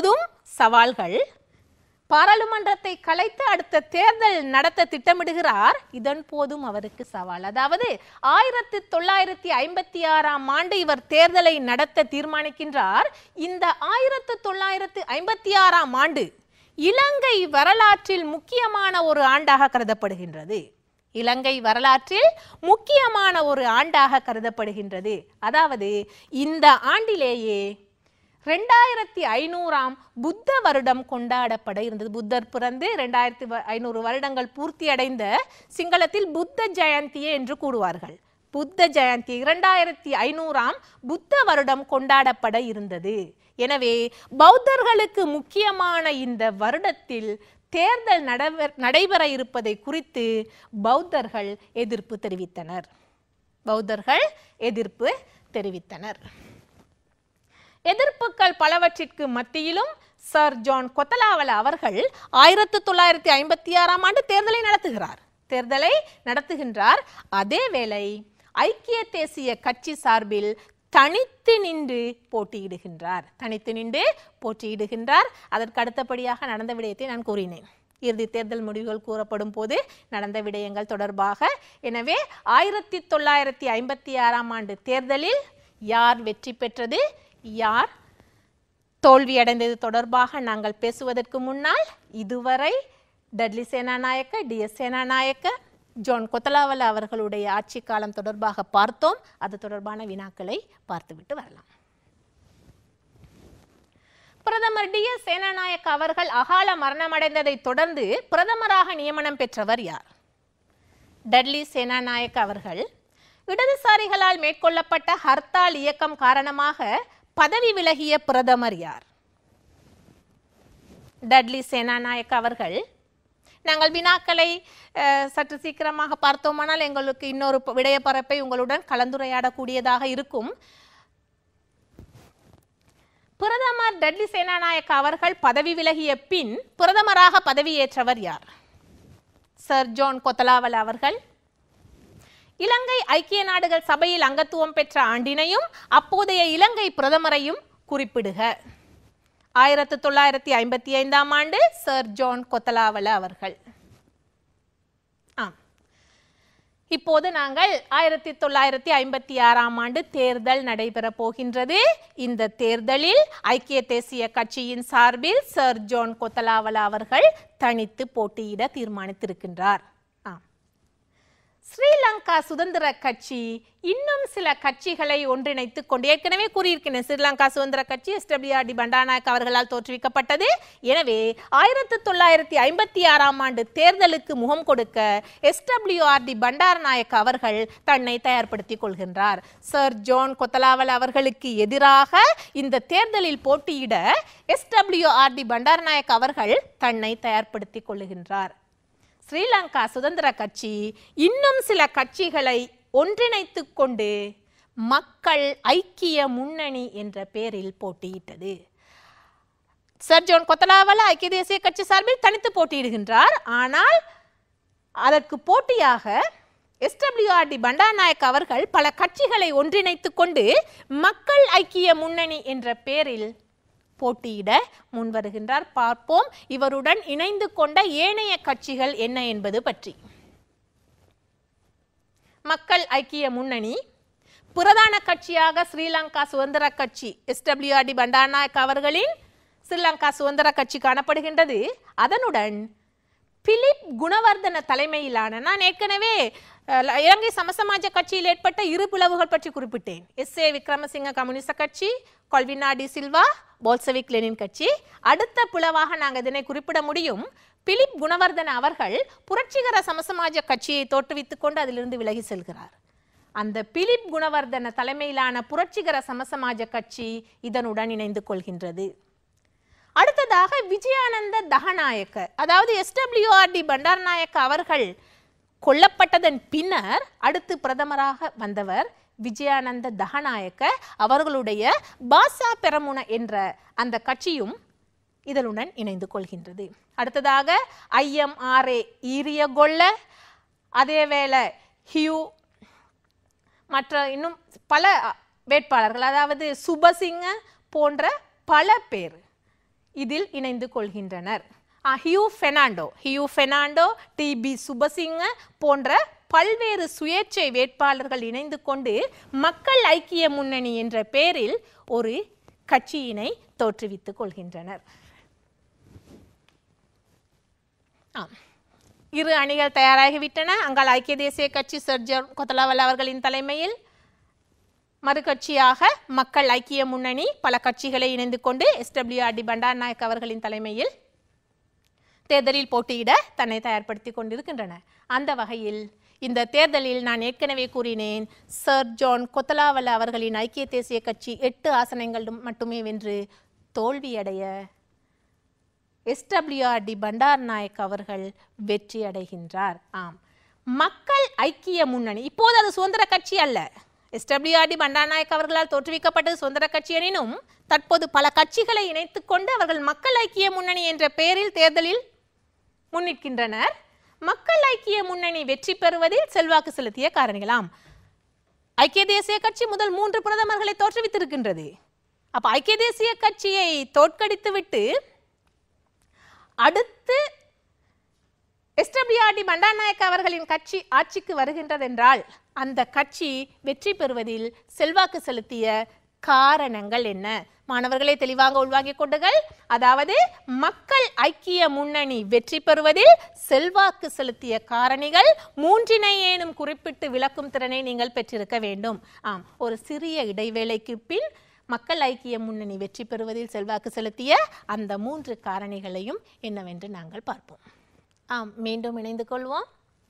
சவால்கள் பாராளுமன்றத்தை கலைத்து அடுத்த தேர்தல் நடத்த திட்டமிடுகிறார் இதன் போதும் அவருக்கு சவால் அதாவது ஆயிரத்தி தொள்ளாயிரத்தி ஐம்பத்தி ஆறாம் ஆண்டு இவர் தேர்தலை நடத்த தீர்மானிக்கின்றார் இந்த ஆயிரத்தி தொள்ளாயிரத்தி ஐம்பத்தி ஆறாம் ஆண்டு இலங்கை வரலாற்றில் முக்கியமான ஒரு ஆண்டாக கருதப்படுகின்றது இலங்கை வரலாற்றில் முக்கியமான ஒரு ஆண்டாக கருதப்படுகின்றது அதாவது இந்த ஆண்டிலேயே ரெண்டாயிரத்தி ஐநூறாம் புத்த வருடம் கொண்டாடப்பட இருந்தது புத்தர் பிறந்து ரெண்டாயிரத்தி ஐநூறு வருடங்கள் பூர்த்தி அடைந்த சிங்களத்தில் புத்த ஜெயந்தியே என்று கூறுவார்கள் புத்த ஜெயந்தி இரண்டாயிரத்தி ஐநூறாம் புத்த வருடம் கொண்டாடப்பட இருந்தது எனவே பௌத்தர்களுக்கு முக்கியமான இந்த வருடத்தில் தேர்தல் நடவ நடைபெற இருப்பதை குறித்து பௌத்தர்கள் எதிர்ப்பு தெரிவித்தனர் பௌத்தர்கள் எதிர்ப்பு தெரிவித்தனர் எதிர்ப்புகள் பலவற்றிற்கு மத்தியிலும் சர் ஜான் கொத்தலாவல அவர்கள் ஆயிரத்தி தொள்ளாயிரத்தி ஐம்பத்தி ஆறாம் ஆண்டு தேர்தலை நடத்துகிறார் தேர்தலை நடத்துகின்றார் அதேவேளை ஐக்கிய தேசிய கட்சி சார்பில் தனித்து நின்று போட்டியிடுகின்றார் தனித்து நின்று போட்டியிடுகின்றார் அதற்கு அடுத்தபடியாக நடந்த விடயத்தை நான் கூறினேன் இறுதி தேர்தல் முடிவுகள் கூறப்படும் போது நடந்த விடயங்கள் தொடர்பாக எனவே ஆயிரத்தி தொள்ளாயிரத்தி ஐம்பத்தி ஆறாம் ஆண்டு தேர்தலில் யார் வெற்றி பெற்றது யார் தோல்வியடைந்தது தொடர்பாக நாங்கள் பேசுவதற்கு முன்னால் இதுவரை Dudley Senanayake D S Senanayake John Kotelawala அவர்களுடைய ஆட்சி காலம் தொடர்பாக பார்த்தோம் அது தொடர்பான வினாக்களை பார்த்துவிட்டு வரலாம் பிரதமர் டி எஸ் சேனாநாயக்க அவர்கள் அகால மரணமடைந்ததை தொடர்ந்து பிரதமராக நியமனம் பெற்றவர் யார் டட்லி சேனாநாயக்க அவர்கள் இடதுசாரிகளால் மேற்கொள்ளப்பட்ட ஹர்த்தால் இயக்கம் காரணமாக பதவி விலகிய பிரதமர் யார் டட்லி சேனாநாயக் அவர்கள் நாங்கள் வினாக்களை அஹ், சற்று சீக்கிரமாக பார்த்தோமானால் எங்களுக்கு இன்னொரு ப- விடயப்பரப்பை உங்களுடன் கலந்துரையாடக்கூடியதாக இருக்கும் பிரதமர் டட்லி சேனாநாயக்க அவர்கள் பதவி விலகிய பின் பிரதமராக பதவியேற்றவர் யார் சர் ஜான் கொத்தலாவல் அவர்கள் இலங்கை ஐக்கிய நாடுகள் சபையில் அங்கத்துவம் பெற்ற ஆண்டினையும் அப்போதைய இலங்கை பிரதமரையும் குறிப்பிடுக ஆயிரத்து தொள்ளாயிரத்தி ஐம்பத்தி ஐந்தாம் ஆண்டு சர் ஜான் கொத்தலாவல அவர்கள் ஆம் இப்போது நாங்கள் ஆயிரத்தி தொள்ளாயிரத்தி ஐம்பத்தி ஆறாம் ஆண்டு தேர்தல் நடைபெற போகின்றது இந்த தேர்தலில் ஐக்கிய தேசிய கட்சியின் சார்பில் சர் ஜான் கொத்தலாவல அவர்கள் தனித்து போட்டியிட தீர்மானித்திருக்கின்றார் ஆம் ஸ்ரீலங்கா சுதந்திர கட்சி இன்னும் சில கட்சிகளை ஒன்றிணைத்துக் கொண்டு ஏற்கனவே கூறியிருக்கிறேன் ஸ்ரீலங்கா சுதந்திர கட்சி எஸ்டபிள்யூஆர்டி பண்டாநாயக் அவர்களால் தோற்றுவிக்கப்பட்டது எனவே ஆயிரத்தி தொள்ளாயிரத்தி ஐம்பத்தி ஆறாம் ஆண்டு தேர்தலுக்கு முகம் கொடுக்க எஸ்டபிள்யூஆர்டி பண்டாரநாயக் அவர்கள் தன்னை தயார்படுத்திக் கொள்கின்றார் சர் ஜான் கொத்தலாவல் அவர்களுக்கு எதிராக இந்த தேர்தலில் போட்டியிட எஸ்டபிள்யூஆர்டி பண்டாரநாயக் அவர்கள் தன்னை தயார்படுத்திக் கொள்ளுகின்றார் ஸ்ரீலங்கா சுதந்திர கட்சி இன்னும் சில கட்சிகளை ஒன்றிணைத்துக் கொண்டு மக்கள் ஐக்கிய முன்னணி என்ற பெயரில் போட்டியிட்டது சர் ஜோன் கொத்தலாவல ஐக்கிய தேசிய கட்சி சார்பில் தனித்து போட்டியிடுகின்றார் ஆனால் அதற்கு போட்டியாக எஸ்டபிள்யூஆர்டி பண்டாநாயக் அவர்கள் பல கட்சிகளை ஒன்றிணைத்துக் கொண்டு மக்கள் ஐக்கிய முன்னணி என்ற பெயரில் போட்டியிட முன்வருகின்றார் பார்ப்போம் இவருடன் இணைந்து கொண்ட ஏனைய கட்சிகள் என்ன என்பது பற்றி மக்கள் ஐக்கிய முன்னணி பிரதான கட்சியாக ஸ்ரீலங்கா சுதந்திர கட்சி எஸ்டபிள்யூஆர்டி பண்டாநாயக் அவர்களின் ஸ்ரீலங்கா சுதந்திர கட்சி காணப்படுகின்றது அதனுடன் பிலிப் குணவர்தன தலைமையிலான நான் ஏற்கனவே அஹ், இலங்கை சமசமாஜ கட்சியில் ஏற்பட்ட இரு பிளவுகள் பற்றி குறிப்பிட்டேன் எஸ் ஏ விக்ரமசிங்க கம்யூனிஸ்ட் கட்சி கொல்வினா டி சில்வா போல்சவிக் லெனின் கட்சி அடுத்த பிளவாக நாங்கள் இதனை குறிப்பிட முடியும் பிலிப் குணவர்தன அவர்கள் புரட்சிகர சமசமாஜ கட்சியை தோற்றுவித்துக் கொண்டு அதிலிருந்து விலகி செல்கிறார் அந்த பிலிப் குணவர்தன தலைமையிலான புரட்சிகர சமசமாஜ கட்சி இதனுடன் இணைந்து கொள்கின்றது அடுத்ததாக விஜயானந்த தகநாயக்க அதாவது எஸ்டபிள்யூஆர்டி பண்டாரநாயக்க அவர்கள் கொல்லப்பட்டதன் பின்னர் அடுத்து பிரதமராக வந்தவர் விஜயானந்த தகநாயக்க அவர்களுடைய பாசா பெரமுன என்ற அந்த கட்சியும் இதனுடன் இணைந்து கொள்கின்றது அடுத்ததாக ஐஎம்ஆர்ஏ ஈரியகொள்ள அதேவேளை ஹியூ மற்ற இன்னும் பல வேட்பாளர்கள் அதாவது சுபசிங்க போன்ற பல பேர் இதில் இணைந்து கொள்கின்றனர் ஆ, Hugh Fernando Hugh Fernando D B Subasinghe போன்ற பல்வேறு சுயேட்சை வேட்பாளர்கள் இணைந்து கொண்டு மக்கள் ஐக்கிய முன்னணி என்ற பெயரில் ஒரு கட்சியினை தோற்றுவித்துக் கொள்கின்றனர் ஆம் இரு அணிகள் தயாராகிவிட்டன அங்கால் ஐக்கிய தேசிய கட்சி சர்ஜர் கொத்தலாவல் அவர்களின் தலைமையில் மறுகட்சியாக மக்கள் ஐக்கிய முன்னணி பல கட்சிகளை இணைந்து கொண்டு எஸ்டபிள்யூஆர்டி பண்டார் நாயக் அவர்களின் தலைமையில் தேர்தலில் போட்டியிட தன்னை தயார்படுத்திக் கொண்டிருக்கின்றன அந்த வகையில் இந்த தேர்தலில் நான் ஏற்கனவே கூறினேன் சர் ஜான் கொத்தலாவல அவர்களின் ஐக்கிய தேசிய கட்சி எட்டு ஆசனங்கள் மட்டுமே வென்று தோல்வியடைய எஸ்டபிள்யூஆர்டி பண்டார் நாயக் அவர்கள் வெற்றி அடைகின்றார் ஆம் மக்கள் ஐக்கிய முன்னணி இப்போது அது சுதந்திர கட்சி அல்ல எஸ்டபிள்யூஆர்டி பண்டார் நாயக் அவர்களால் தோற்றுவிக்கப்பட்டது சுதந்திர கட்சி எனினும் தற்போது பல கட்சிகளை இணைத்துக் கொண்டு அவர்கள் மக்கள் ஐக்கிய முன்னணி என்ற பெயரில் தேர்தலில் முன்னிற்கின்றனர் மக்கள் ஐக்கிய முன்னணி வெற்றி பெறுவதில் செல்வாக்கு செலுத்திய காரணிகளாம் ஐக்கிய தேசிய கட்சி முதல் மூன்று பிரதமர்களை தோற்றுவித்திருக்கின்றது அப்ப ஐக்கிய தேசிய கட்சியை தோற்கடித்துவிட்டு அடுத்து எஸ்டபிள்யூஆர்டி பண்டாநாயக் அவர்களின் கட்சி ஆட்சிக்கு வருகின்றதென்றால் அந்த கட்சி வெற்றி பெறுவதில் செல்வாக்கு செலுத்திய காரணங்கள் என்ன மாணவர்களே தெளிவாக உள்வாங்கிக் கொண்டுகள் அதாவது மக்கள் ஐக்கிய முன்னணி வெற்றி பெறுவதில் செல்வாக்கு செலுத்திய காரணிகள் மூன்றினை ஏனும் குறிப்பிட்டு விளக்கும் திறனை நீங்கள் பெற்றிருக்க வேண்டும் ஆம் ஒரு சிறிய இடைவேளைக்கு பின் மக்கள் ஐக்கிய முன்னணி வெற்றி பெறுவதில் செல்வாக்கு செலுத்திய அந்த மூன்று காரணிகளையும் என்னவென்று நாங்கள் பார்ப்போம் ஆம் மீண்டும் இணைந்து கொள்வோம்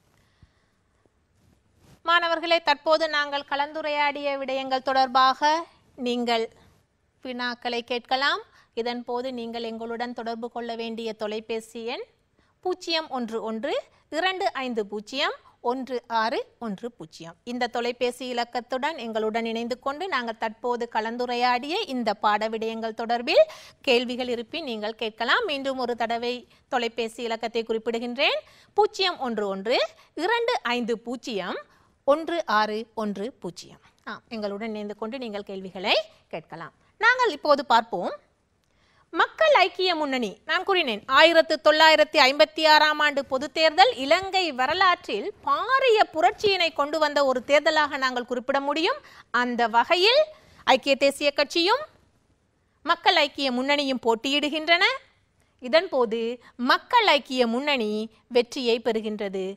மாணவர்களே தற்போது நாங்கள் கலந்துரையாடிய விடயங்கள் தொடர்பாக நீங்கள் வினாக்களை கேட்கலாம் இதன் போது நீங்கள் எங்களுடன் தொடர்பு கொள்ள வேண்டிய தொலைபேசி எண் பூஜ்ஜியம் ஒன்று ஒன்று இரண்டு ஐந்து பூஜ்ஜியம் ஒன்று ஆறு ஒன்று பூஜ்ஜியம் இந்த தொலைபேசி இலக்கத்துடன் எங்களுடன் இணைந்து கொண்டு நாங்கள் தற்போது கலந்துரையாடிய இந்த பாட விடயங்கள் தொடர்பில் கேள்விகள் இருப்பின் நீங்கள் கேட்கலாம் மீண்டும் ஒரு தடவை தொலைபேசி இலக்கத்தை குறிப்பிடுகின்றேன் பூஜ்ஜியம் ஒன்று ஒன்று இரண்டு ஐந்து பூஜ்ஜியம் ஒன்று ஆறு ஒன்று பூஜ்ஜியம் ஆ எங்களுடன் இணைந்து கொண்டு நீங்கள் கேள்விகளை கேட்கலாம் நாங்கள் இப்போது பார்ப்போம் மக்கள் ஐக்கிய முன்னணி நான் கூறினேன் ஆயிரத்து தொள்ளாயிரத்தி ஐம்பத்தி ஆறாம் ஆண்டு பொது தேர்தல் இலங்கை வரலாற்றில் பாரிய புரட்சியினை கொண்டு வந்த ஒரு தேர்தலாக நாங்கள் குறிப்பிட முடியும் அந்த வகையில் ஐக்கிய தேசிய கட்சியும் மக்கள் ஐக்கிய முன்னணியும் போட்டியிடுகின்றன இதன்போது மக்கள் ஐக்கிய முன்னணி வெற்றியை பெறுகின்றது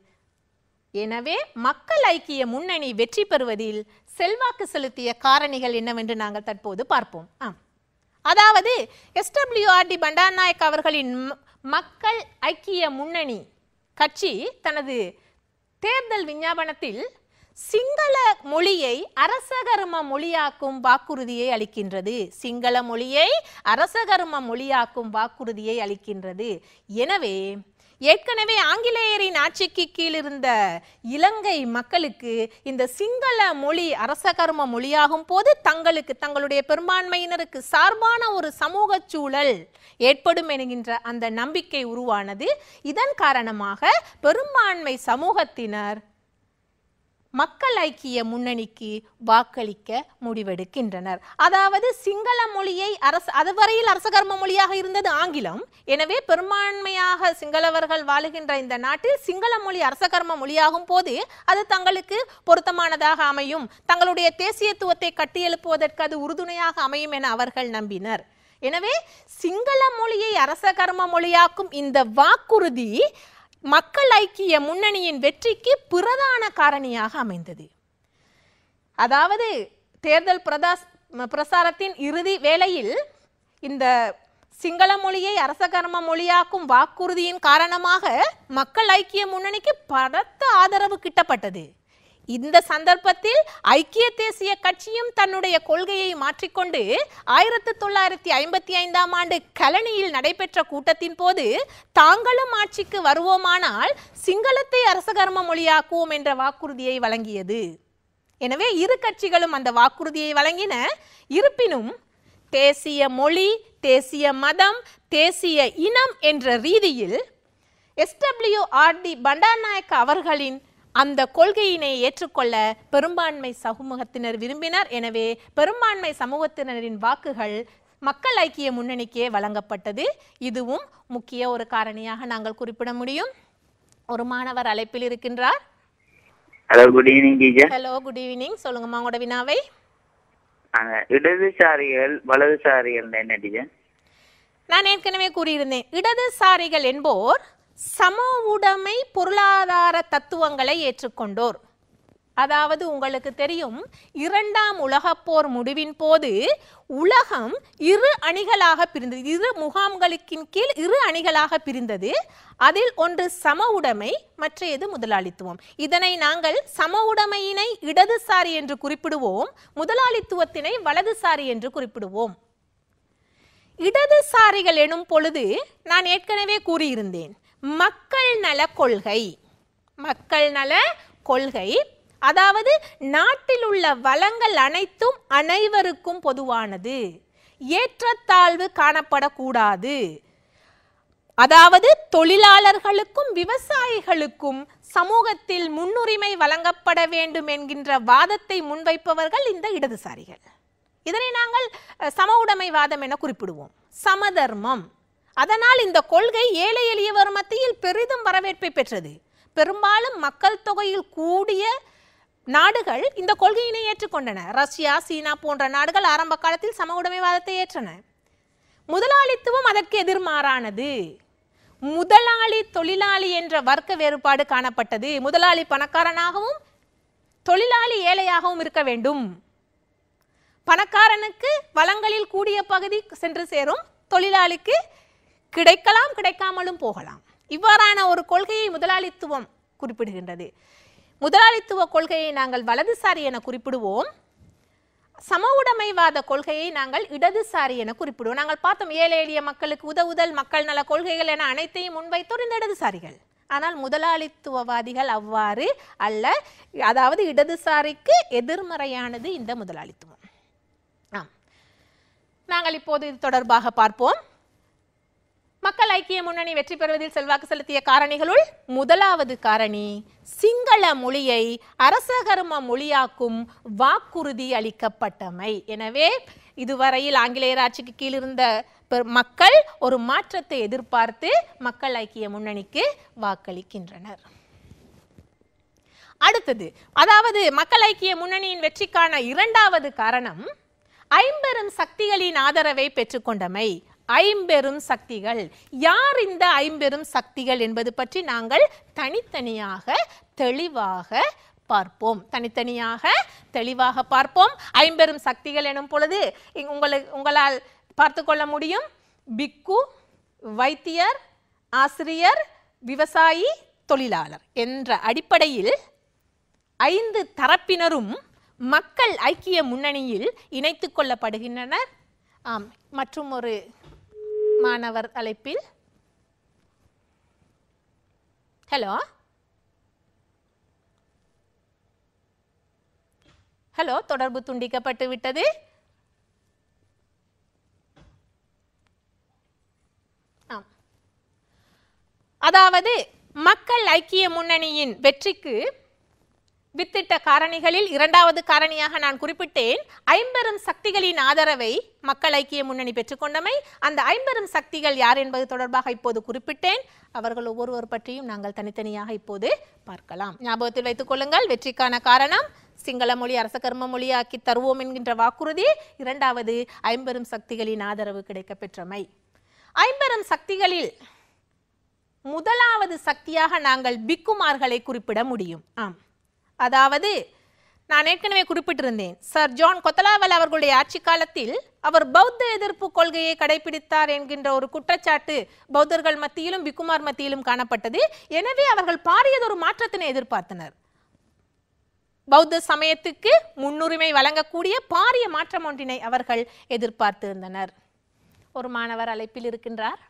எனவே மக்கள் ஐக்கிய முன்னணி வெற்றி பெறுவதில் செல்வாக்கு செலுத்திய காரணிகள் என்னவென்று நாங்கள் தற்போது பார்ப்போம் ஆம் அதாவது எஸ்டபிள்யூஆர்டி பண்டார்நாயக் அவர்களின் ம- மக்கள் ஐக்கிய முன்னணி கட்சி தனது தேர்தல் விஞ்ஞாபனத்தில் சிங்கள மொழியை அரசகர்ம மொழியாக்கும் வாக்குறுதியை அளிக்கின்றது சிங்கள மொழியை அரசகர்ம மொழியாக்கும் வாக்குறுதியை அளிக்கின்றது எனவே ஏற்கனவே ஆங்கிலேயரின் ஆட்சிக்கு கீழ் இருந்த இலங்கை மக்களுக்கு இந்த சிங்கள மொழி அரசகர்ம மொழியாகும் போது தங்களுக்கு தங்களுடைய பெரும்பான்மையினருக்கு சார்பான ஒரு சமூக சூழல் ஏற்படும் என்கின்ற அந்த நம்பிக்கை உருவானது இதன் காரணமாக பெரும்பான்மை சமூகத்தினர் மக்கள் ஐக்கிய முன்னணிக்கு வாக்களிக்க முடிவெடுக்கின்றனர் அதாவது சிங்கள மொழியை அரசு அதுவரையில் அரசகர்ம மொழியாக இருந்தது ஆங்கிலம் எனவே பெரும்பான்மையாக சிங்களவர்கள் வாழுகின்ற இந்த நாட்டில் சிங்கள மொழி அரசகர்ம மொழியாகும் போது அது தங்களுக்கு பொருத்தமானதாக அமையும் தங்களுடைய தேசியத்துவத்தை கட்டியெழுப்புவதற்கு அது உறுதுணையாக அமையும் என அவர்கள் நம்பினர் எனவே சிங்கள மொழியை அரசகர்ம மொழியாக்கும் இந்த வாக்குறுதி மக்கள் ஐக்கிய முன்னணியின் வெற்றிக்கு பிரதான காரணியாக அமைந்தது அதாவது தேர்தல் பிரதாஸ் பிரசாரத்தின் இறுதி வேளையில் இந்த சிங்கள மொழியை அரசகர்ம மொழியாக்கும் வாக்குறுதியின் காரணமாக மக்கள் ஐக்கிய முன்னணிக்கு பலத்த ஆதரவு கிட்டப்பட்டது இந்த சந்தர்ப்பத்தில் ஐக்கிய தேசிய கட்சியும் தன்னுடைய கொள்கையை மாற்றிக்கொண்டு ஆயிரத்து தொள்ளாயிரத்தி ஐம்பத்தி ஐந்தாம் ஆண்டு கலனியில் நடைபெற்ற கூட்டத்தின் போது தாங்களும் ஆட்சிக்கு வருவோமானால் சிங்களத்தை அரசகர்ம மொழியாக்குவோம் என்ற வாக்குறுதியை வழங்கியது எனவே இரு கட்சிகளும் அந்த வாக்குறுதியை வழங்கின இருப்பினும் தேசிய மொழி தேசிய மதம் தேசிய இனம் என்ற ரீதியில் எஸ்டபிள்யூஆர்டி பண்டாநாயக்க அவர்களின் அந்த கொள்கையினை ஏற்றுக்கொள்ள பெரும்பான்மை சமூகத்தினர் விரும்பினர் எனவே பெரும்பான்மை சமூகத்தினரின் வாக்குகள் மக்கள் ஐக்கிய முன்னணிக்கே வழங்கப்பட்டது இதுவும் முக்கிய ஒரு காரணியாக நாங்கள் குறிப்பிட முடியும் ஒரு மாணவர் அழைப்பில் இருக்கின்றார் hello good evening teacher hello good evening சொல்லுங்கம்மா உங்களோட வினாவை இடதுசாரிகள் வலதுசாரிகள் என்ன டீச்சர் நான் ஏற்கனவே கூறியிருந்தேன் இடதுசாரிகள் என்போர் சம உடைமை பொருளாதார தத்துவங்களை ஏற்றுக்கொண்டோர் அதாவது உங்களுக்கு தெரியும் இரண்டாம் உலகப் போர் முடிவின் போது உலகம் இரு அணிகளாக பிரிந்தது இரு முகாம்களுக்கின் கீழ் இரு அணிகளாக பிரிந்தது அதில் ஒன்று சம உடைமை மற்றையது முதலாளித்துவம் இதனை நாங்கள் சம உடைமையினை இடதுசாரி என்று குறிப்பிடுவோம் முதலாளித்துவத்தினை வலதுசாரி என்று குறிப்பிடுவோம் இடதுசாரிகள் எனும் பொழுது நான் ஏற்கனவே கூறியிருந்தேன் மக்கள் நல கொள்கை மக்கள் நல கொள்கை அதாவது நாட்டில் உள்ள வளங்கள் அனைத்தும் அனைவருக்கும் பொதுவானது ஏற்றத்தாழ்வு காணப்படக்கூடாது அதாவது தொழிலாளர்களுக்கும் விவசாயிகளுக்கும் சமூகத்தில் முன்னுரிமை வழங்கப்பட வேண்டும் என்கின்ற வாதத்தை முன்வைப்பவர்கள் இந்த இடதுசாரிகள் இதனை நாங்கள் அஹ், சம உடைமைவாதம் என குறிப்பிடுவோம் சமதர்மம் அதனால் இந்த கொள்கை ஏழை எளியவர் மத்தியில் பெரிதும் வரவேற்பை பெற்றது பெரும்பாலும் மக்கள் தொகையில் கூடிய நாடுகள் இந்த கொள்கையினை ஏற்றுக்கொண்டன ரஷ்யா சீனா போன்ற நாடுகள் ஆரம்ப காலத்தில் சம உடைமைவாதத்தை ஏற்றன முதலாளித்துவம் அதற்கு எதிர்மாறானது முதலாளி தொழிலாளி என்ற வர்க்க வேறுபாடு காணப்பட்டது முதலாளி பணக்காரனாகவும் தொழிலாளி ஏழையாகவும் இருக்க வேண்டும் பணக்காரனுக்கு வளங்களில் கூடிய பகுதி சென்று சேரும் தொழிலாளிக்கு கிடைக்கலாம் கிடைக்காமலும் போகலாம் இவ்வாறான ஒரு கொள்கையை முதலாளித்துவம் குறிப்பிடுகின்றது முதலாளித்துவ கொள்கையை நாங்கள் வலதுசாரி என குறிப்பிடுவோம் சம உடைமைவாத கொள்கையை நாங்கள் இடதுசாரி என குறிப்பிடுவோம் நாங்கள் பார்த்தோம் ஏழை எளிய மக்களுக்கு உதவுதல் மக்கள் நல கொள்கைகள் என அனைத்தையும் முன்வைத்தோர் இந்த இடதுசாரிகள் ஆனால் முதலாளித்துவவாதிகள் அவ்வாறு அல்ல அதாவது இடதுசாரிக்கு எதிர்மறையானது இந்த முதலாளித்துவம் ஆம் நாங்கள் இப்போது இது தொடர்பாக பார்ப்போம் மக்கள் ஐக்கிய முன்னணி வெற்றி பெறுவதில் செல்வாக்கு செலுத்திய காரணிகளுள் முதலாவது காரணி சிங்கள மொழியை அரசகர்ம மொழியாக்கும் வாக்குறுதி அளிக்கப்பட்டமை எனவே இதுவரையில் ஆங்கிலேயர் ஆட்சிக்கு கீழ் இருந்த பெ- மக்கள் ஒரு மாற்றத்தை எதிர்பார்த்து மக்கள் ஐக்கிய முன்னணிக்கு வாக்களிக்கின்றனர் அடுத்தது அதாவது மக்கள் ஐக்கிய முன்னணியின் வெற்றிக்கான இரண்டாவது காரணம் ஐம்பெரும் சக்திகளின் ஆதரவை பெற்றுக்கொண்டமை ஐம்பெரும் சக்திகள் யார் இந்த ஐம்பெரும் சக்திகள் என்பது பற்றி நாங்கள் தனித்தனியாக தெளிவாக பார்ப்போம் தனித்தனியாக தெளிவாக பார்ப்போம் ஐம்பெரும் சக்திகள் எனும் பொழுது இங் உங்களுக்கு உங்களால் பார்த்து கொள்ள முடியும் பிக்கு வைத்தியர் ஆசிரியர் விவசாயி தொழிலாளர் என்ற அடிப்படையில் ஐந்து தரப்பினரும் மக்கள் ஐக்கிய முன்னணியில் இணைத்துக் கொள்ளப்படுகின்றனர் ஆம் மற்றும் ஒரு மாணவர் அழைப்பில் ஹலோ ஹலோ தொடர்பு துண்டிக்கப்பட்டு விட்டது ஆம் அதாவது மக்கள் ஐக்கிய முன்னணியின் வெற்றிக்கு வித்திட்ட காரணிகளில் இரண்டாவது காரணியாக நான் குறிப்பிட்டேன் ஐம்பெரும் சக்திகளின் ஆதரவை மக்கள் ஐக்கிய முன்னணி பெற்றுக்கொண்டமை அந்த ஐம்பெரும் சக்திகள் யார் என்பது தொடர்பாக இப்போது குறிப்பிட்டேன் அவர்கள் ஒவ்வொருவர் பற்றியும் நாங்கள் தனித்தனியாக இப்போது பார்க்கலாம் ஞாபகத்தில் வைத்துக் கொள்ளுங்கள் வெற்றிக்கான காரணம் சிங்கள மொழி அரச கர்ம மொழியாக்கி தருவோம் என்கின்ற வாக்குறுதி இரண்டாவது ஐம்பெரும் சக்திகளின் ஆதரவு கிடைக்கப் பெற்றமை ஐம்பெரும் சக்திகளில் முதலாவது சக்தியாக நாங்கள் பிக்குமார்களை குறிப்பிட முடியும் ஆம் அதாவது நான் ஏற்கனவே குறிப்பிட்டிருந்தேன் சர் ஜான் கொத்தலாவல் அவர்களுடைய ஆட்சி காலத்தில் அவர் பௌத்த எதிர்ப்பு கொள்கையை கடைபிடித்தார் என்கின்ற ஒரு குற்றச்சாட்டு பௌத்தர்கள் மத்தியிலும் பிக்குமார் மத்தியிலும் காணப்பட்டது எனவே அவர்கள் பாரியதொரு மாற்றத்தினை எதிர்பார்த்தனர் பௌத்த சமயத்துக்கு முன்னுரிமை வழங்கக்கூடிய பாரிய மாற்றம் ஒன்றினை அவர்கள் எதிர்பார்த்திருந்தனர் ஒரு மாணவர் அழைப்பில் இருக்கின்றார்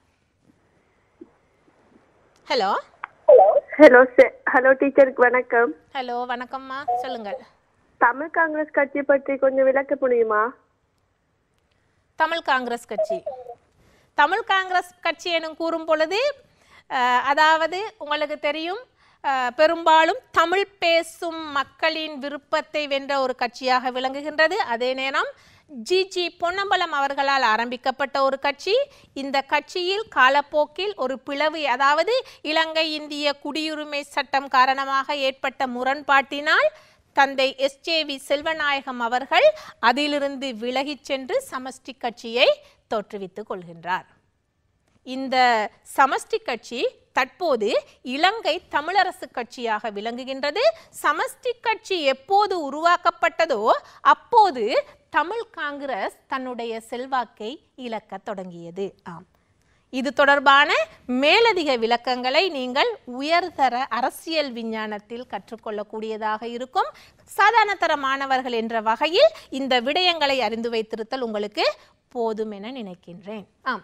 ஹலோ ஹலோ சார் ஹலோ டீச்சருக்கு வணக்கம் ஹலோ வணக்கம்மா சொல்லுங்கள் தமிழ் காங்கிரஸ் கட்சி பற்றி கொஞ்சம் விளக்க முடியுமா தமிழ் காங்கிரஸ் கட்சி தமிழ் காங்கிரஸ் கட்சி எனும் கூறும் பொழுது அஹ், அதாவது உங்களுக்கு தெரியும் அஹ், பெரும்பாலும் தமிழ் பேசும் மக்களின் விருப்பத்தை வென்ற ஒரு கட்சியாக விளங்குகின்றது அதே நேரம் ஜிஜி பொன்னம்பலம் அவர்களால் ஆரம்பிக்கப்பட்ட ஒரு கட்சி இந்த கட்சியில் காலப்போக்கில் ஒரு பிளவு அதாவது இலங்கை இந்திய குடியுரிமை சட்டம் காரணமாக ஏற்பட்ட முரண்பாட்டினால் தந்தை எஸ்ஜேவி செல்வநாயகம் அவர்கள் அதிலிருந்து விலகிச் சென்று சமஷ்டி கட்சியை தோற்றுவித்துக் கொள்கின்றார் இந்த சமஷ்டி கட்சி தற்போது இலங்கை தமிழரசு கட்சியாக விளங்குகின்றது சமஷ்டி கட்சி எப்போது உருவாக்கப்பட்டதோ அப்போது தமிழ் காங்கிரஸ் தன்னுடைய செல்வாக்கை இழக்கத் தொடங்கியது ஆம் இது தொடர்பான மேலதிக விளக்கங்களை நீங்கள் உயர்தர அரசியல் விஞ்ஞானத்தில் கற்றுக்கொள்ளக்கூடியதாக இருக்கும் சாதாரணதர மாணவர்கள் என்ற வகையில் இந்த விடயங்களை அறிந்து வைத்திருத்தல் உங்களுக்கு போதும் என நினைக்கின்றேன் ஆம்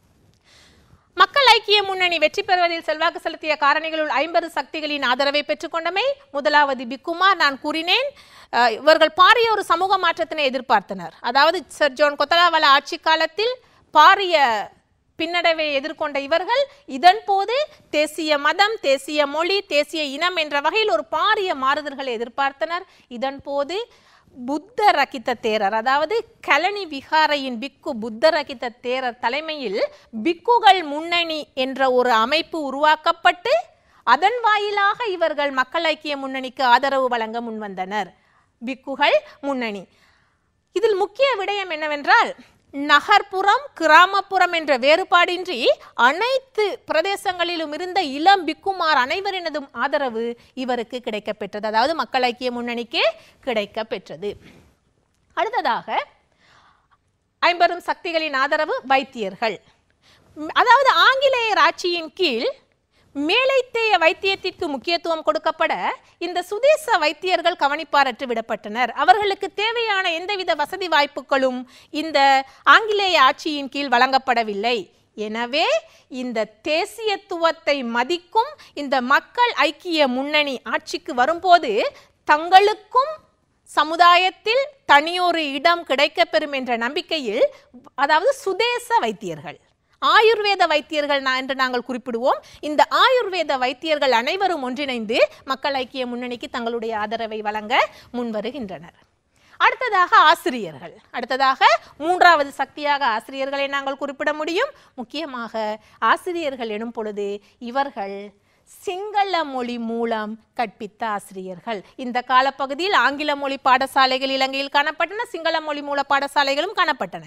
மக்கள் ஐக்கிய முன்னணி வெற்றி பெறுவதில் செல்வாக்கு செலுத்திய காரணிகளுள் ஐம்பது சக்திகளின் ஆதரவை பெற்றுக்கொண்டமை முதலாவது பிக்குமார் நான் கூறினேன் அஹ், இவர்கள் பாரிய ஒரு சமூக மாற்றத்தினை எதிர்பார்த்தனர் அதாவது சர் ஜோன் கொத்தலாவல ஆட்சி காலத்தில் பாரிய பின்னடைவை எதிர்கொண்ட இவர்கள் இதன் போது தேசிய மதம் தேசிய மொழி தேசிய இனம் என்ற வகையில் ஒரு பாரிய மாறுதல்களை எதிர்பார்த்தனர் இதன் போது புத்த ரகித தேரர் அதாவது கலனி விகாரையின் பிக்கு புத்த ரகித தேரர் தலைமையில் பிக்குகள் முன்னணி என்ற ஒரு அமைப்பு உருவாக்கப்பட்டு அதன் வாயிலாக இவர்கள் மக்கள் ஐக்கிய முன்னணிக்கு ஆதரவு வழங்க முன்வந்தனர் பிக்குகள் முன்னணி இதில் முக்கிய விடயம் என்னவென்றால் நகர்ப்புறம் கிராமப்புறம் என்ற வேறுபாடின்றி அனைத்து பிரதேசங்களிலும் இருந்த இளம் பிக்குமார் அனைவரினதும் ஆதரவு இவருக்கு கிடைக்கப்பெற்றது அதாவது மக்கள் ஐக்கிய முன்னணிக்கு கிடைக்கப்பெற்றது அடுத்ததாக ஐம்பெரும் சக்திகளின் ஆதரவு வைத்தியர்கள் ம், அதாவது ஆங்கிலேயர் ஆட்சியின் கீழ் மேலைத்தேய வைத்தியத்திற்கு முக்கியத்துவம் கொடுக்கப்பட இந்த சுதேச வைத்தியர்கள் கவனிப்பாரற்று விடப்பட்டனர் அவர்களுக்கு தேவையான எந்தவித வசதி வாய்ப்புகளும் இந்த ஆங்கிலேய ஆட்சியின் கீழ் வழங்கப்படவில்லை எனவே இந்த தேசியத்துவத்தை மதிக்கும் இந்த மக்கள் ஐக்கிய முன்னணி ஆட்சிக்கு வரும்போது தங்களுக்கும் சமுதாயத்தில் தனியொரு இடம் கிடைக்கப்பெறும் என்ற நம்பிக்கையில் அதாவது சுதேச வைத்தியர்கள் ஆயுர்வேத வைத்தியர்கள் நா- என்று நாங்கள் குறிப்பிடுவோம் இந்த ஆயுர்வேத வைத்தியர்கள் அனைவரும் ஒன்றிணைந்து மக்கள் ஐக்கிய முன்னணிக்கு தங்களுடைய ஆதரவை வழங்க முன்வருகின்றனர் அடுத்ததாக ஆசிரியர்கள் அடுத்ததாக மூன்றாவது சக்தியாக ஆசிரியர்களை நாங்கள் குறிப்பிட முடியும் முக்கியமாக ஆசிரியர்கள் எனும் பொழுது இவர்கள் சிங்கள மொழி மூலம் கற்பித்த ஆசிரியர்கள் இந்த காலப்பகுதியில் ஆங்கில மொழி பாடசாலைகள் இலங்கையில் காணப்பட்டன சிங்கள மொழி மூல பாடசாலைகளும் காணப்பட்டன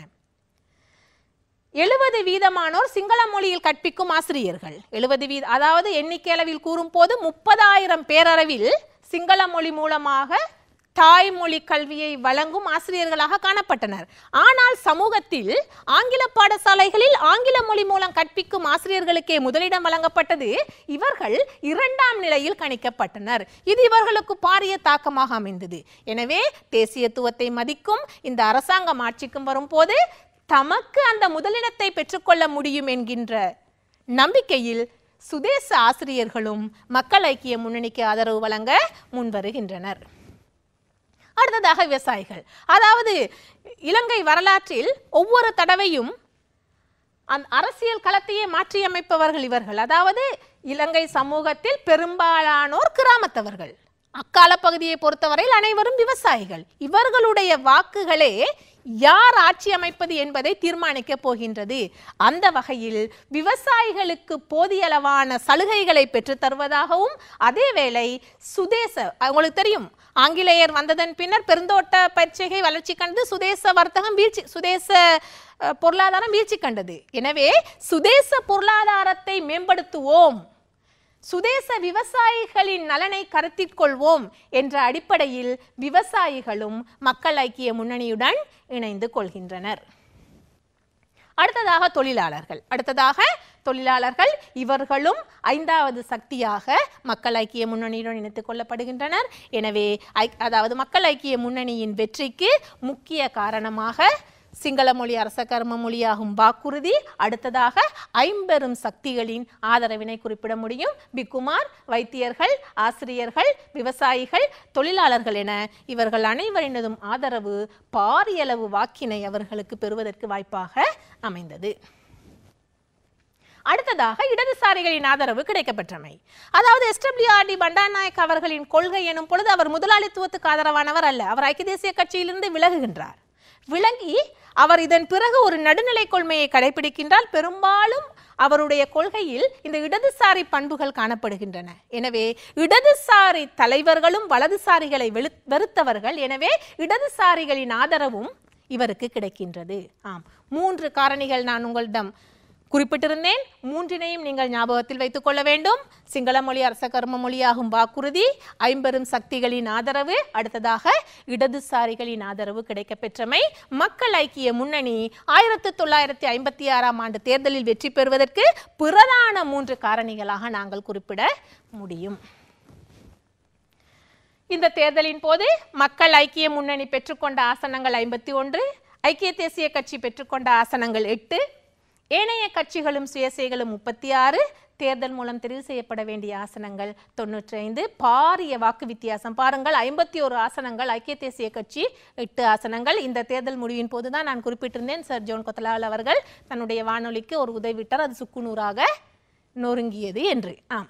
எழுபது வீதமானோர் சிங்கள மொழியில் கற்பிக்கும் ஆசிரியர்கள் எழுபது வீத அதாவது எண்ணிக்கை அளவில் கூறும்போது முப்பதாயிரம் பேரளவில் சிங்கள மொழி மூலமாக தாய்மொழி கல்வியை வழங்கும் ஆசிரியர்களாக காணப்பட்டனர் ஆனால் சமூகத்தில் ஆங்கில பாடசாலைகளில் ஆங்கில மொழி மூலம் கற்பிக்கும் ஆசிரியர்களுக்கே முதலிடம் வழங்கப்பட்டது இவர்கள் இரண்டாம் நிலையில் கணிக்கப்பட்டனர் இது இவர்களுக்கு பாரிய தாக்கமாக அமைந்தது எனவே தேசியத்துவத்தை மதிக்கும் இந்த அரசாங்கம் ஆட்சிக்கும் வரும்போது தமக்கு அந்த முதலிடத்தை பெற்றுக்கொள்ள முடியும் என்கின்ற நம்பிக்கையில் சுதேச ஆசிரியர்களும் மக்கள் ஐக்கிய முன்னணிக்கு ஆதரவு வழங்க முன்வருகின்றனர் அடுத்ததாக விவசாயிகள் அதாவது இலங்கை வரலாற்றில் ஒவ்வொரு தடவையும் அந்த அரசியல் களத்தையே மாற்றியமைப்பவர்கள் இவர்கள் அதாவது இலங்கை சமூகத்தில் பெரும்பாலானோர் கிராமத்தவர்கள் அக்கால பகுதியை பொறுத்தவரையில் அனைவரும் விவசாயிகள் இவர்களுடைய வாக்குகளே யார் ஆட்சி அமைப்பது என்பதை தீர்மானிக்க போகின்றது அந்த வகையில் விவசாயிகளுக்கு போதிய அளவான சலுகைகளை பெற்றுத் தருவதாகவும் அதேவேளை சுதேச உங்களுக்கு தெரியும் ஆங்கிலேயர் வந்ததன் பின்னர் பெருந்தோட்ட பயிற்சிகை வளர்ச்சி கண்டு சுதேச வர்த்தகம் வீழ்ச்சி சுதேச அஹ், பொருளாதாரம் வீழ்ச்சி கண்டது எனவே சுதேச பொருளாதாரத்தை மேம்படுத்துவோம் சுதேச விவசாயிகளின் நலனை கருத்தில் கொள்வோம் என்ற அடிப்படையில் விவசாயிகளும் மக்கள் ஐக்கிய முன்னணியுடன் இணைந்து கொள்கின்றனர் அடுத்ததாக தொழிலாளர்கள் அடுத்ததாக தொழிலாளர்கள் இவர்களும் ஐந்தாவது சக்தியாக மக்கள் ஐக்கிய முன்னணியுடன் இணைத்துக் கொள்ளப்படுகின்றனர் எனவே ஐ- அதாவது மக்கள் ஐக்கிய முன்னணியின் வெற்றிக்கு முக்கிய காரணமாக சிங்கள மொழி அரச கர்ம மொழியாகும் வாக்குறுதி அடுத்ததாக ஐம்பெரும் சக்திகளின் ஆதரவினை குறிப்பிட முடியும் பிக்குமார் வைத்தியர்கள் ஆசிரியர்கள் விவசாயிகள் தொழிலாளர்கள் என இவர்கள் அனைவரினதும் ஆதரவு பாரியளவு வாக்கினை அவர்களுக்கு பெறுவதற்கு வாய்ப்பாக அமைந்தது அடுத்ததாக இடதுசாரிகளின் ஆதரவு கிடைக்கப்பெற்றமை அதாவது எஸ்டபிள்யூஆர்டி பண்டாநாயக் அவர்களின் கொள்கை எனும் பொழுது அவர் முதலாளித்துவத்துக்கு ஆதரவானவர் அல்ல அவர் ஐக்கிய தேசிய கட்சியிலிருந்து விலகுகின்றார் விலகி அவர் இதன் பிறகு ஒரு நடுநிலை கொள்கையை கடைபிடிக்கின்றால் பெரும்பாலும் அவருடைய கொள்கையில் இந்த இடதுசாரி பண்புகள் காணப்படுகின்றன எனவே இடதுசாரி தலைவர்களும் வலதுசாரிகளை வெளு- வெறுத்தவர்கள் எனவே இடதுசாரிகளின் ஆதரவும் இவருக்கு கிடைக்கின்றது ஆம் மூன்று காரணிகள் நான் உங்களிடம் குறிப்பிட்டிருந்தேன் மூன்றினையும் நீங்கள் ஞாபகத்தில் வைத்துக் கொள்ள வேண்டும் சிங்கள மொழி அரச கர்ம மொழியாகும் வாக்குறுதி ஐம்பெரும் சக்திகளின் ஆதரவு அடுத்ததாக இடதுசாரிகளின் ஆதரவு கிடைக்கப்பெற்றமை மக்கள் ஐக்கிய முன்னணி ஆயிரத்தி தொள்ளாயிரத்தி ஐம்பத்தி ஆறாம் ஆண்டு தேர்தலில் வெற்றி பெறுவதற்கு பிரதான மூன்று காரணிகளாக நாங்கள் குறிப்பிட முடியும் இந்த தேர்தலின் போது மக்கள் ஐக்கிய முன்னணி பெற்றுக்கொண்ட ஆசனங்கள் ஐம்பத்தி ஒன்று ஐக்கிய தேசிய கட்சி பெற்றுக்கொண்ட ஆசனங்கள் எட்டு ஏனைய கட்சிகளும் சுயேசைகளும் முப்பத்தி ஆறு தேர்தல் மூலம் தெரிவு செய்யப்பட வேண்டிய ஆசனங்கள் தொண்ணூற்றி ஐந்து பாரிய வாக்கு வித்தியாசம் பாருங்கள் ஐம்பத்தி ஒரு ஆசனங்கள் ஐக்கிய தேசிய கட்சி எட்டு ஆசனங்கள் இந்த தேர்தல் முடிவின் போது தான் நான் குறிப்பிட்டிருந்தேன் சர் ஜோன் கொத்தலால் அவர்கள் தன்னுடைய வானொலிக்கு ஒரு உதவிட்டார் அது சுக்குநூறாக நொறுங்கியது என்று ஆம்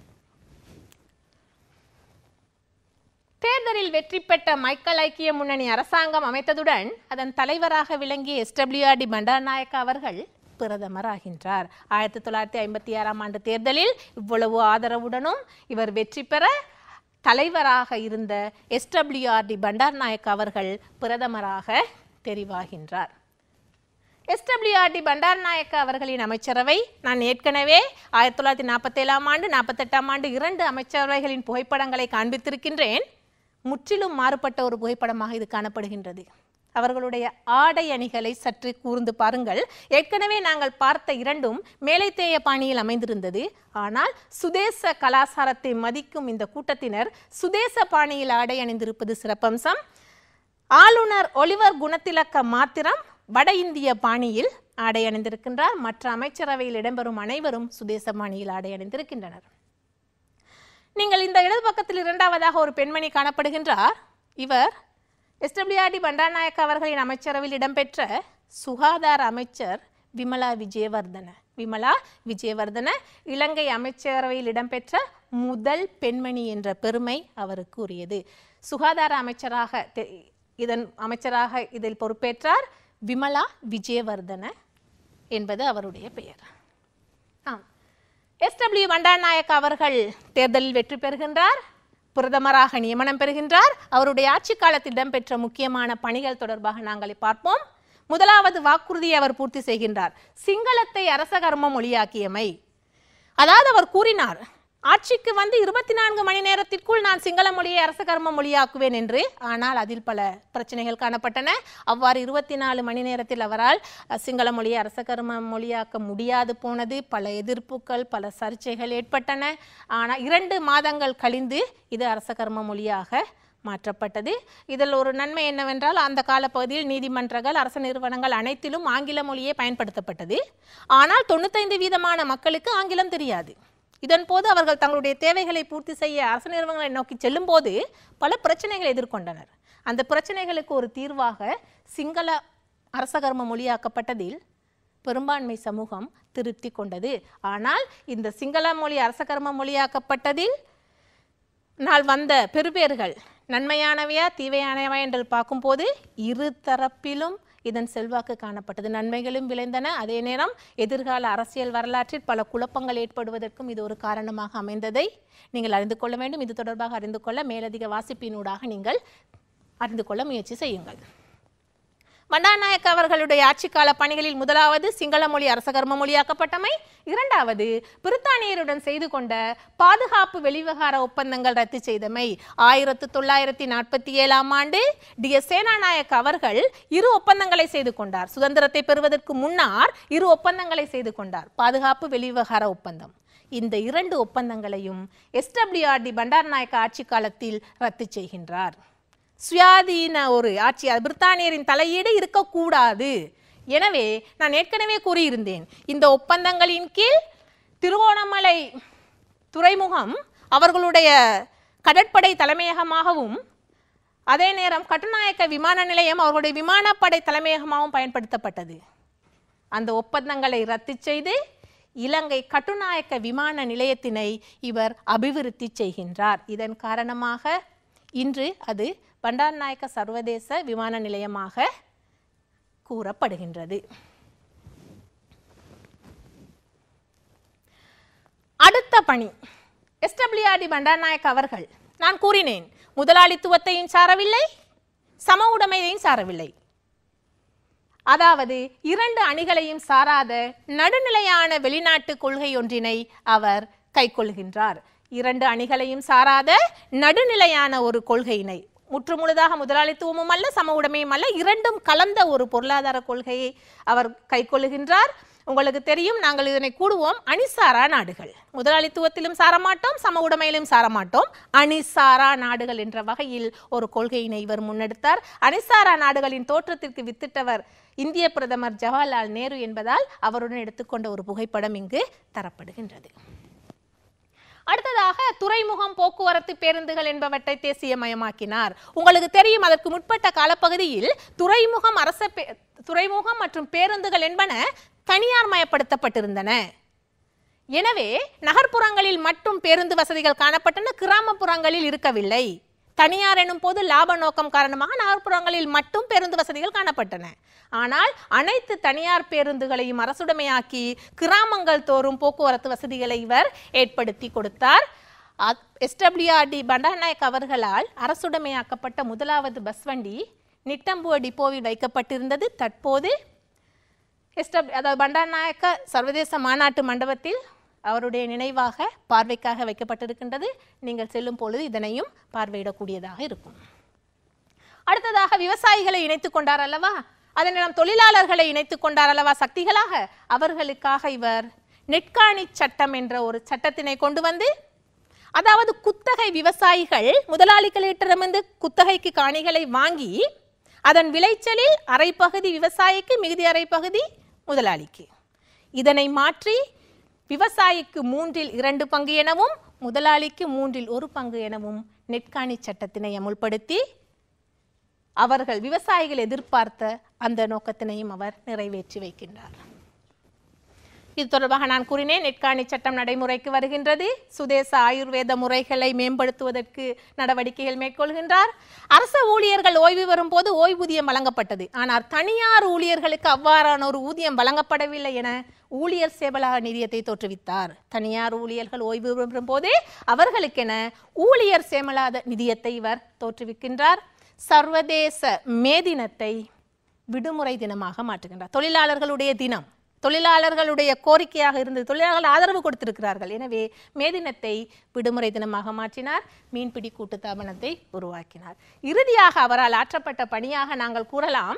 தேர்தலில் வெற்றி பெற்ற மைக்கேல் ஐக்கிய முன்னணி அரசாங்கம் அமைத்ததுடன் அதன் தலைவராக விளங்கிய எஸ்டபிள்யூஆர்டி பண்டாரநாயக்க அவர்கள் பிரதமராகின்றார் ஆயிரத்தி தொள்ளாயிரத்தி ஐம்பத்தி ஆறாம் ஆண்டு தேர்தலில் இவ்வளவு ஆதரவுடனும் இவர் வெற்றி பெற தலைவராக இருந்த எஸ்டபிள்யூஆர்டி பண்டாரநாயக்க அவர்கள் பிரதமராக தெரிவாகின்றார் எஸ்டபிள்யூஆர்டி பண்டாரநாயக்க அவர்களின் அமைச்சரவை நான் ஏற்கனவே ஆயிரத்தி தொள்ளாயிரத்தி நாற்பத்தேழாம் ஆண்டு நாற்பத்தெட்டாம் ஆண்டு இரண்டு அமைச்சரவைகளின் புகைப்படங்களை காண்பித்திருக்கின்றேன் முற்றிலும் மாறுபட்ட ஒரு புகைப்படமாக இது காணப்படுகின்றது அவர்களுடைய ஆடை அணிகளை சற்று கூர்ந்து பாருங்கள் ஏற்கனவே நாங்கள் பார்த்த இரண்டும் மேலைத்தேய பாணியில் அமைந்திருந்தது ஆனால் சுதேச கலாசாரத்தை மதிக்கும் இந்த கூட்டத்தினர் சுதேச பாணியில் ஆடை அணிந்திருப்பது சிறப்பம்சம் ஆளுநர் ஒலிவர் குணத்திலக்க மாத்திரம் வட இந்திய பாணியில் ஆடை அணிந்திருக்கின்றார் மற்ற அமைச்சரவையில் இடம்பெறும் அனைவரும் சுதேச பாணியில் ஆடை அணிந்திருக்கின்றனர் நீங்கள் இந்த இடது பக்கத்தில் இரண்டாவதாக ஒரு பெண்மணி காணப்படுகின்றார் இவர் எஸ்டபிள்யூஆர்டி பண்டாநாயக்க அவர்களின் அமைச்சரவையில் இடம்பெற்ற சுகாதார அமைச்சர் விமலா விஜயவர்தன விமலா விஜயவர்தன இலங்கை அமைச்சரவையில் இடம்பெற்ற முதல் பெண்மணி என்ற பெருமை அவருக்கு உரியது சுகாதார அமைச்சராக தெ- இதன் அமைச்சராக இதில் பொறுப்பேற்றார் விமலா விஜயவர்தன என்பது அவருடைய பெயர் ஆம் எஸ்டபிள்யூ பண்டாநாயக் அவர்கள் தேர்தலில் வெற்றி பெறுகின்றார் பிரதமராக நியமனம் பெறுகின்றார் அவருடைய ஆட்சி காலத்தில் இடம்பெற்ற முக்கியமான பணிகள் தொடர்பாக நாங்கள் பார்ப்போம் முதலாவது வாக்குறுதியை அவர் பூர்த்தி செய்கின்றார் சிங்களத்தை அரச கர்ம மொழியாக்கியமை அதாவது அவர் கூறினார் ஆட்சிக்கு வந்து இருபத்தி நான்கு மணி நேரத்திற்குள் நான் சிங்கள மொழியை அரச கர்ம மொழியாக்குவேன் என்று ஆனால் அதில் பல பிரச்சனைகள் காணப்பட்டன அவ்வாறு இருபத்தி நாலு மணி நேரத்தில் அவரால் அஹ், சிங்கள மொழியை அரச கர்ம மொழியாக்க முடியாது போனது பல எதிர்ப்புகள் பல சர்ச்சைகள் ஏற்பட்டன ஆனால் இரண்டு மாதங்கள் கழிந்து இது அரச கர்ம மொழியாக மாற்றப்பட்டது இதில் ஒரு நன்மை என்னவென்றால் அந்த காலப்பகுதியில் நீதிமன்றங்கள் அரசு நிறுவனங்கள் அனைத்திலும் ஆங்கில மொழியே பயன்படுத்தப்பட்டது ஆனால் தொண்ணூத்தைந்து வீதமான மக்களுக்கு ஆங்கிலம் தெரியாது இதன் போது அவர்கள் தங்களுடைய தேவைகளை பூர்த்தி செய்ய அரசு நிறுவனங்களை நோக்கி செல்லும்போது பல பிரச்சனைகளை எதிர்கொண்டனர் அந்த பிரச்சனைகளுக்கு ஒரு தீர்வாக சிங்கள அரசகர்ம மொழியாக்கப்பட்டதில் பெரும்பான்மை சமூகம் திருப்தி கொண்டது ஆனால் இந்த சிங்கள மொழி அரசகர்ம மொழியாக்கப்பட்டதில் நாள் வந்த பெறுபேறுகள் நன்மையானவையா தீவையானவையா என்று பார்க்கும்போது இரு தரப்பிலும் இதன் செல்வாக்கு காணப்பட்டது நன்மைகளும் விளைந்தன அதே நேரம் எதிர்கால அரசியல் வரலாற்றில் பல குழப்பங்கள் ஏற்படுவதற்கும் இது ஒரு காரணமாக அமைந்ததை நீங்கள் அறிந்து கொள்ள வேண்டும் இது தொடர்பாக அறிந்து கொள்ள மேலதிக வாசிப்பினூடாக நீங்கள் அறிந்து கொள்ள முயற்சி செய்யுங்கள் மண்டாநாயக்க அவர்களுடைய ஆட்சிக்கால பணிகளில் முதலாவது சிங்கள மொழி அரசகர்ம மொழியாக்கப்பட்டமை இரண்டாவது பிரித்தானியருடன் செய்து கொண்ட பாதுகாப்பு வெளிவிவகார ஒப்பந்தங்கள் ரத்து செய்தமை ஆயிரத்து தொள்ளாயிரத்தி நாற்பத்தி ஏழாம் ஆண்டு டி எஸ் சேனாநாயக் அவர்கள் இரு ஒப்பந்தங்களை செய்து கொண்டார் சுதந்திரத்தை பெறுவதற்கு முன்னால் இரு ஒப்பந்தங்களை செய்து கொண்டார் பாதுகாப்பு வெளிவிவகார ஒப்பந்தம் இந்த இரண்டு ஒப்பந்தங்களையும் எஸ்டபிள்யூஆர்டி பண்டாரநாயக்க ஆட்சி காலத்தில் ரத்து செய்கின்றார் சுயாதீன ஒரு ஆட்சி அது பிரித்தானியரின் தலையீடு இருக்கக்கூடாது எனவே நான் ஏற்கனவே கூறியிருந்தேன் இந்த ஒப்பந்தங்களின் கீழ் திருவோணமலை துறைமுகம் அவர்களுடைய கடற்படை தலைமையகமாகவும் அதே நேரம் கட்டுநாயக்க விமான நிலையம் அவர்களுடைய விமானப்படை தலைமையகமாகவும் பயன்படுத்தப்பட்டது அந்த ஒப்பந்தங்களை ரத்து செய்து இலங்கை கட்டுநாயக்க விமான நிலையத்தினை இவர் அபிவிருத்தி செய்கின்றார் இதன் காரணமாக இன்று அது பண்டாரநாயக்க சர்வதேச விமான நிலையமாக கூறப்படுகின்றது அடுத்த பணி எஸ்டபிள்யூஆர்டி பண்டாரநாயக் அவர்கள் நான் கூறினேன் முதலாளித்துவத்தையும் சாரவில்லை சம உடைமையையும் சாரவில்லை அதாவது இரண்டு அணிகளையும் சாராத நடுநிலையான வெளிநாட்டு கொள்கை ஒன்றினை அவர் கைக்கொள்கின்றார் இரண்டு அணிகளையும் சாராத நடுநிலையான ஒரு கொள்கையினை முற்றுமுழுதாக முதலாளித்துவமும் அல்ல சம உடைமையும் அல்ல இரண்டும் கலந்த ஒரு பொருளாதார கொள்கையை அவர் கைக்கொள்ளுகின்றார் உங்களுக்கு தெரியும் நாங்கள் இதனை கூடுவோம் அணிசாரா நாடுகள் முதலாளித்துவத்திலும் சாரமாட்டோம் சம உடைமையிலும் சாரமாட்டோம் அணிசாரா நாடுகள் என்ற வகையில் ஒரு கொள்கையினை இவர் முன்னெடுத்தார் அணிசாரா நாடுகளின் தோற்றத்திற்கு வித்திட்டவர் இந்திய பிரதமர் ஜவஹர்லால் நேரு என்பதால் அவருடன் எடுத்துக்கொண்ட ஒரு புகைப்படம் இங்கு தரப்படுகின்றது அடுத்ததாக துறைமுகம் போக்குவரத்து பேருந்துகள் என்பவற்றை தேசியமயமாக்கினார் உங்களுக்கு தெரியும் அதற்கு முற்பட்ட காலப்பகுதியில் துறைமுகம் அரச பே- துறைமுகம் மற்றும் பேருந்துகள் என்பன தனியார் மயப்படுத்தப்பட்டிருந்தன எனவே நகர்ப்புறங்களில் மட்டும் பேருந்து வசதிகள் காணப்பட்டன கிராமப்புறங்களில் இருக்கவில்லை தனியார் எனும் போது லாப நோக்கம் காரணமாக நகர்ப்புறங்களில் மட்டும் பேருந்து வசதிகள் காணப்பட்டன ஆனால் அனைத்து தனியார் பேருந்துகளையும் அரசுடைமையாக்கி கிராமங்கள் தோறும் போக்குவரத்து வசதிகளை இவர் ஏற்படுத்தி கொடுத்தார் எஸ்டபிள்யூஆர்டி பண்டாரநாயக் அவர்களால் அரசுடைமையாக்கப்பட்ட முதலாவது பஸ் வண்டி நிட்டம்புவ டிப்போவில் வைக்கப்பட்டிருந்தது தற்போது எஸ்டப் அதாவது பண்டாரநாயக்க சர்வதேச மாநாட்டு மண்டபத்தில் அவருடைய நினைவாக பார்வைக்காக வைக்கப்பட்டிருக்கின்றது நீங்கள் செல்லும் பொழுது இதனையும் பார்வையிடக்கூடியதாக இருக்கும் அடுத்ததாக விவசாயிகளை இணைத்துக் கொண்டார் அல்லவா அதன் நம் தொழிலாளர்களை இணைத்துக் கொண்டார் அல்லவா சக்திகளாக அவர்களுக்காக இவர் நெட்காணி சட்டம் என்ற ஒரு சட்டத்தினை கொண்டு வந்து அதாவது குத்தகை விவசாயிகள் முதலாளிகளிடமிருந்து குத்தகைக்கு காணிகளை வாங்கி அதன் விளைச்சலில் அரைப்பகுதி விவசாயிக்கு மிகுதி அரைப்பகுதி முதலாளிக்கு இதனை மாற்றி விவசாயிக்கு மூன்றில் இரண்டு பங்கு எனவும் முதலாளிக்கு மூன்றில் ஒரு பங்கு எனவும் நெட்காணி சட்டத்தினை அமுல்படுத்தி அவர்கள் விவசாயிகள் எதிர்பார்த்த அந்த நோக்கத்தினையும் அவர் நிறைவேற்றி வைக்கின்றார் இது தொடர்பாக நான் கூறினேன் நெட்காணி சட்டம் நடைமுறைக்கு வருகின்றது சுதேச ஆயுர்வேத முறைகளை மேம்படுத்துவதற்கு நடவடிக்கைகள் மேற்கொள்கின்றார் அரச ஊழியர்கள் ஓய்வு வரும்போது ஓய்வூதியம் வழங்கப்பட்டது ஆனால் தனியார் ஊழியர்களுக்கு அவ்வாறான ஒரு ஊதியம் வழங்கப்படவில்லை என ஊழியர் சேவலாக நிதியத்தை தோற்றுவித்தார் தனியார் ஊழியர்கள் ஓய்வு பெறும் போதே அவர்களுக்கென ஊழியர் சேமலாத நிதியத்தை இவர் தோற்றுவிக்கின்றார் சர்வதேச மே தினத்தை விடுமுறை தினமாக மாற்றுகின்றார் தொழிலாளர்களுடைய தினம் தொழிலாளர்களுடைய கோரிக்கையாக இருந்தது தொழிலாளர்கள் ஆதரவு கொடுத்திருக்கிறார்கள் எனவே மே தினத்தை விடுமுறை தினமாக மாற்றினார் மீன்பிடி கூட்டுத்தாபனத்தை உருவாக்கினார் இறுதியாக அவரால் ஆற்றப்பட்ட பணியாக நாங்கள் கூறலாம்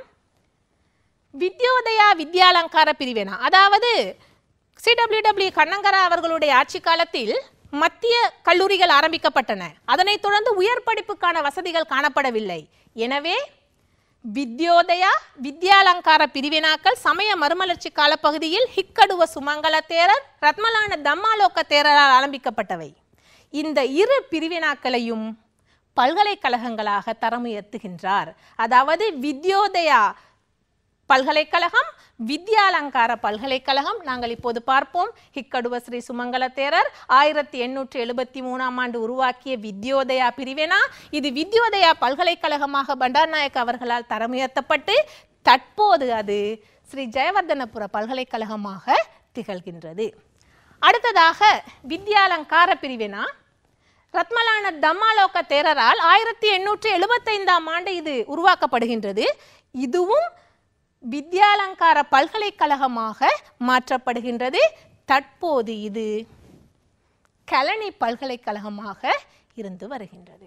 வித்யோதயா வித்யாலங்கார பிரிவினா அதாவது சிடபிள்யூடபிள்யூ கண்ணங்கரா அவர்களுடைய ஆட்சி காலத்தில் மத்திய கல்லூரிகள் ஆரம்பிக்கப்பட்டன அதனைத் தொடர்ந்து உயர் படிப்புக்கான வசதிகள் காணப்படவில்லை எனவே வித்யோதயா வித்யாலங்கார பிரிவினாக்கள் சமய மறுமலர்ச்சி காலப்பகுதியில் ஹிக்கடுவ சுமங்கல தேரர் ரத்மலான தம்மாலோக தேரரால் ஆரம்பிக்கப்பட்டவை இந்த இரு பிரிவினாக்களையும் பல்கலைக்கழகங்களாக தரம் உயர்த்துகின்றார் அதாவது வித்யோதயா பல்கலைக்கழகம் வித்யாலங்கார பல்கலைக்கழகம் நாங்கள் இப்போது பார்ப்போம் ஹிக்கடுவ ஸ்ரீ சுமங்கல தேரர் ஆயிரத்தி எண்ணூற்றி எழுபத்தி மூணாம் ஆண்டு உருவாக்கிய வித்யோதயா பிரிவினா இது வித்யோதயா பல்கலைக்கழகமாக பண்டாரநாயக் அவர்களால் தரம் உயர்த்தப்பட்டு தற்போது அது ஸ்ரீ ஜெயவர்தனபுர பல்கலைக்கழகமாக திகழ்கின்றது அடுத்ததாக வித்யாலங்கார பிரிவினா ரத்மலான தம்மாலோக தேரரால் ஆயிரத்தி எண்ணூற்றி எழுபத்தைந்தாம் ஆண்டு இது உருவாக்கப்படுகின்றது இதுவும் வித்யாலங்கார பல்கலைக்கழகமாக மாற்றப்படுகின்றது தற்போது இது கலனி பல்கலைக்கழகமாக இருந்து வருகின்றது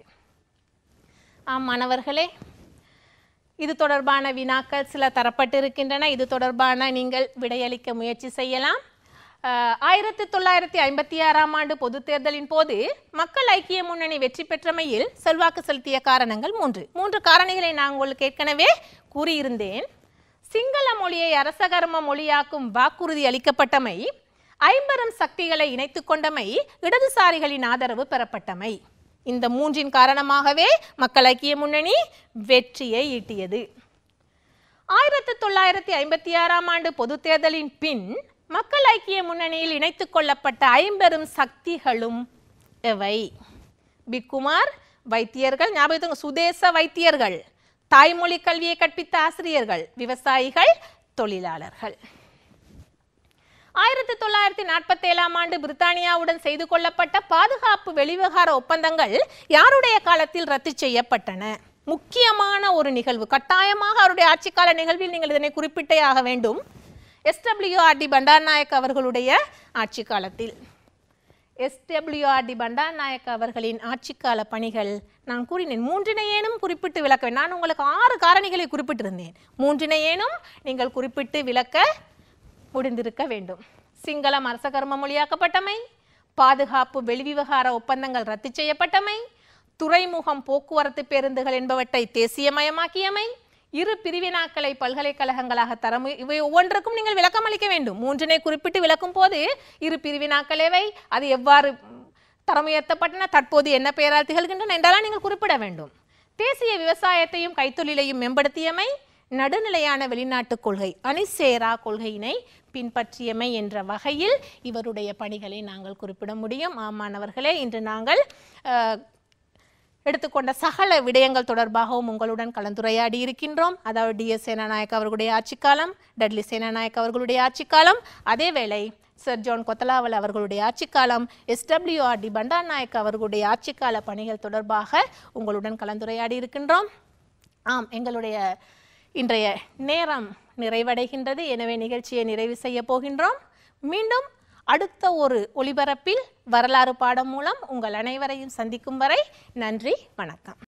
ஆம் மாணவர்களே இது தொடர்பான வினாக்கள் சில தரப்பட்டிருக்கின்றன இது தொடர்பான நீங்கள் விடையளிக்க முயற்சி செய்யலாம் அஹ், ஆயிரத்தி தொள்ளாயிரத்தி ஐம்பத்தி ஆறாம் ஆண்டு பொதுத் தேர்தலின் போது மக்கள் ஐக்கிய முன்னணி வெற்றி பெற்றமையில் செல்வாக்கு செலுத்திய காரணங்கள் மூன்று மூன்று காரணிகளை நான் உங்களுக்கு ஏற்கனவே கூறியிருந்தேன் சிங்கள மொழியை அரசகர்ம மொழியாக்கும் வாக்குறுதி அளிக்கப்பட்டமை ஐம்பெரும் சக்திகளை இணைத்துக் கொண்டமை இடதுசாரிகளின் ஆதரவு பெறப்பட்டமை இந்த மூன்றின் காரணமாகவே மக்கள் ஐக்கிய முன்னணி வெற்றியை ஈட்டியது ஆயிரத்தி தொள்ளாயிரத்தி ஐம்பத்தி ஆறாம் ஆண்டு பொதுத் தேர்தலின் பின் மக்கள் ஐக்கிய முன்னணியில் இணைத்துக் கொள்ளப்பட்ட ஐம்பெரும் சக்திகளும் எவை பிக்குமார் வைத்தியர்கள் ஞாபகத்துக்கு சுதேச வைத்தியர்கள் தாய்மொழி கல்வியை கற்பித்த ஆசிரியர்கள் விவசாயிகள் தொழிலாளர்கள் ஆயிரத்தி தொள்ளாயிரத்தி நாற்பத்தி ஏழாம் ஆண்டு பிரித்தானியாவுடன் செய்து கொள்ளப்பட்ட பாதுகாப்பு வெளிவிவகார ஒப்பந்தங்கள் யாருடைய காலத்தில் ரத்து செய்யப்பட்டன முக்கியமான ஒரு நிகழ்வு கட்டாயமாக அவருடைய ஆட்சிக்கால நிகழ்வில் நீங்கள் இதனை குறிப்பிட்டே ஆக வேண்டும் எஸ்டபிள்யூஆர்டி பண்டார்நாயக் அவர்களுடைய ஆட்சி காலத்தில் எஸ்டபிள்யூஆர்டி பண்டார்நாயக் அவர்களின் ஆட்சிக்கால பணிகள் நான் கூறினேன் மூன்றினையேனும் குறிப்பிட்டு விளக்க நான் உங்களுக்கு ஆறு காரணிகளை குறிப்பிட்டிருந்தேன் மூன்றினையேனும் நீங்கள் குறிப்பிட்டு விளக்க முடிந்திருக்க வேண்டும் சிங்களம் அரச கர்ம மொழியாக்கப்பட்டமை பாதுகாப்பு வெளிவிவகார ஒப்பந்தங்கள் ரத்து செய்யப்பட்டமை துறைமுகம் போக்குவரத்து பேருந்துகள் என்பவற்றை தேசியமயமாக்கியமை இரு பிரிவினாக்களை பல்கலைக்கழகங்களாக தரமு இவை ஒவ்வொன்றுக்கும் நீங்கள் விளக்கம் அளிக்க வேண்டும் மூன்றினை குறிப்பிட்டு விளக்கும் போது இரு பிரிவினாக்கள் எவை அது எவ்வாறு தரம் உயர்த்தப்பட்டன தற்போது என்ன பெயரால் திகழ்கின்றன என்றெல்லாம் நீங்கள் குறிப்பிட வேண்டும் தேசிய விவசாயத்தையும் கைத்தொழிலையும் மேம்படுத்தியமை நடுநிலையான வெளிநாட்டுக் கொள்கை அணிசேரா கொள்கையினை பின்பற்றியமை என்ற வகையில் இவருடைய பணிகளை நாங்கள் குறிப்பிட முடியும் ஆமானவர்களே இன்று நாங்கள் அஹ், எடுத்துக்கொண்ட சகல விடயங்கள் தொடர்பாகவும் உங்களுடன் கலந்துரையாடி இருக்கின்றோம் அதாவது டிஎஸ் சேனாநாயக் அவர்களுடைய ஆட்சிக்காலம் டட்லி சேனாநாயக் அவர்களுடைய ஆட்சிக்காலம் அதேவேளை சர் ஜான் கொத்தலாவல் அவர்களுடைய ஆட்சிக்காலம் எஸ்டபிள்யூஆர்டி பண்டார்நாயக் அவர்களுடைய ஆட்சிக்கால பணிகள் தொடர்பாக உங்களுடன் கலந்துரையாடி இருக்கின்றோம் ஆம் எங்களுடைய இன்றைய நேரம் நிறைவடைகின்றது எனவே நிகழ்ச்சியை நிறைவு செய்ய போகின்றோம் மீண்டும் அடுத்த ஒரு ஒளிபரப்பில் வரலாறு பாடம் மூலம் உங்கள் அனைவரையும் சந்திக்கும் வரை நன்றி வணக்கம்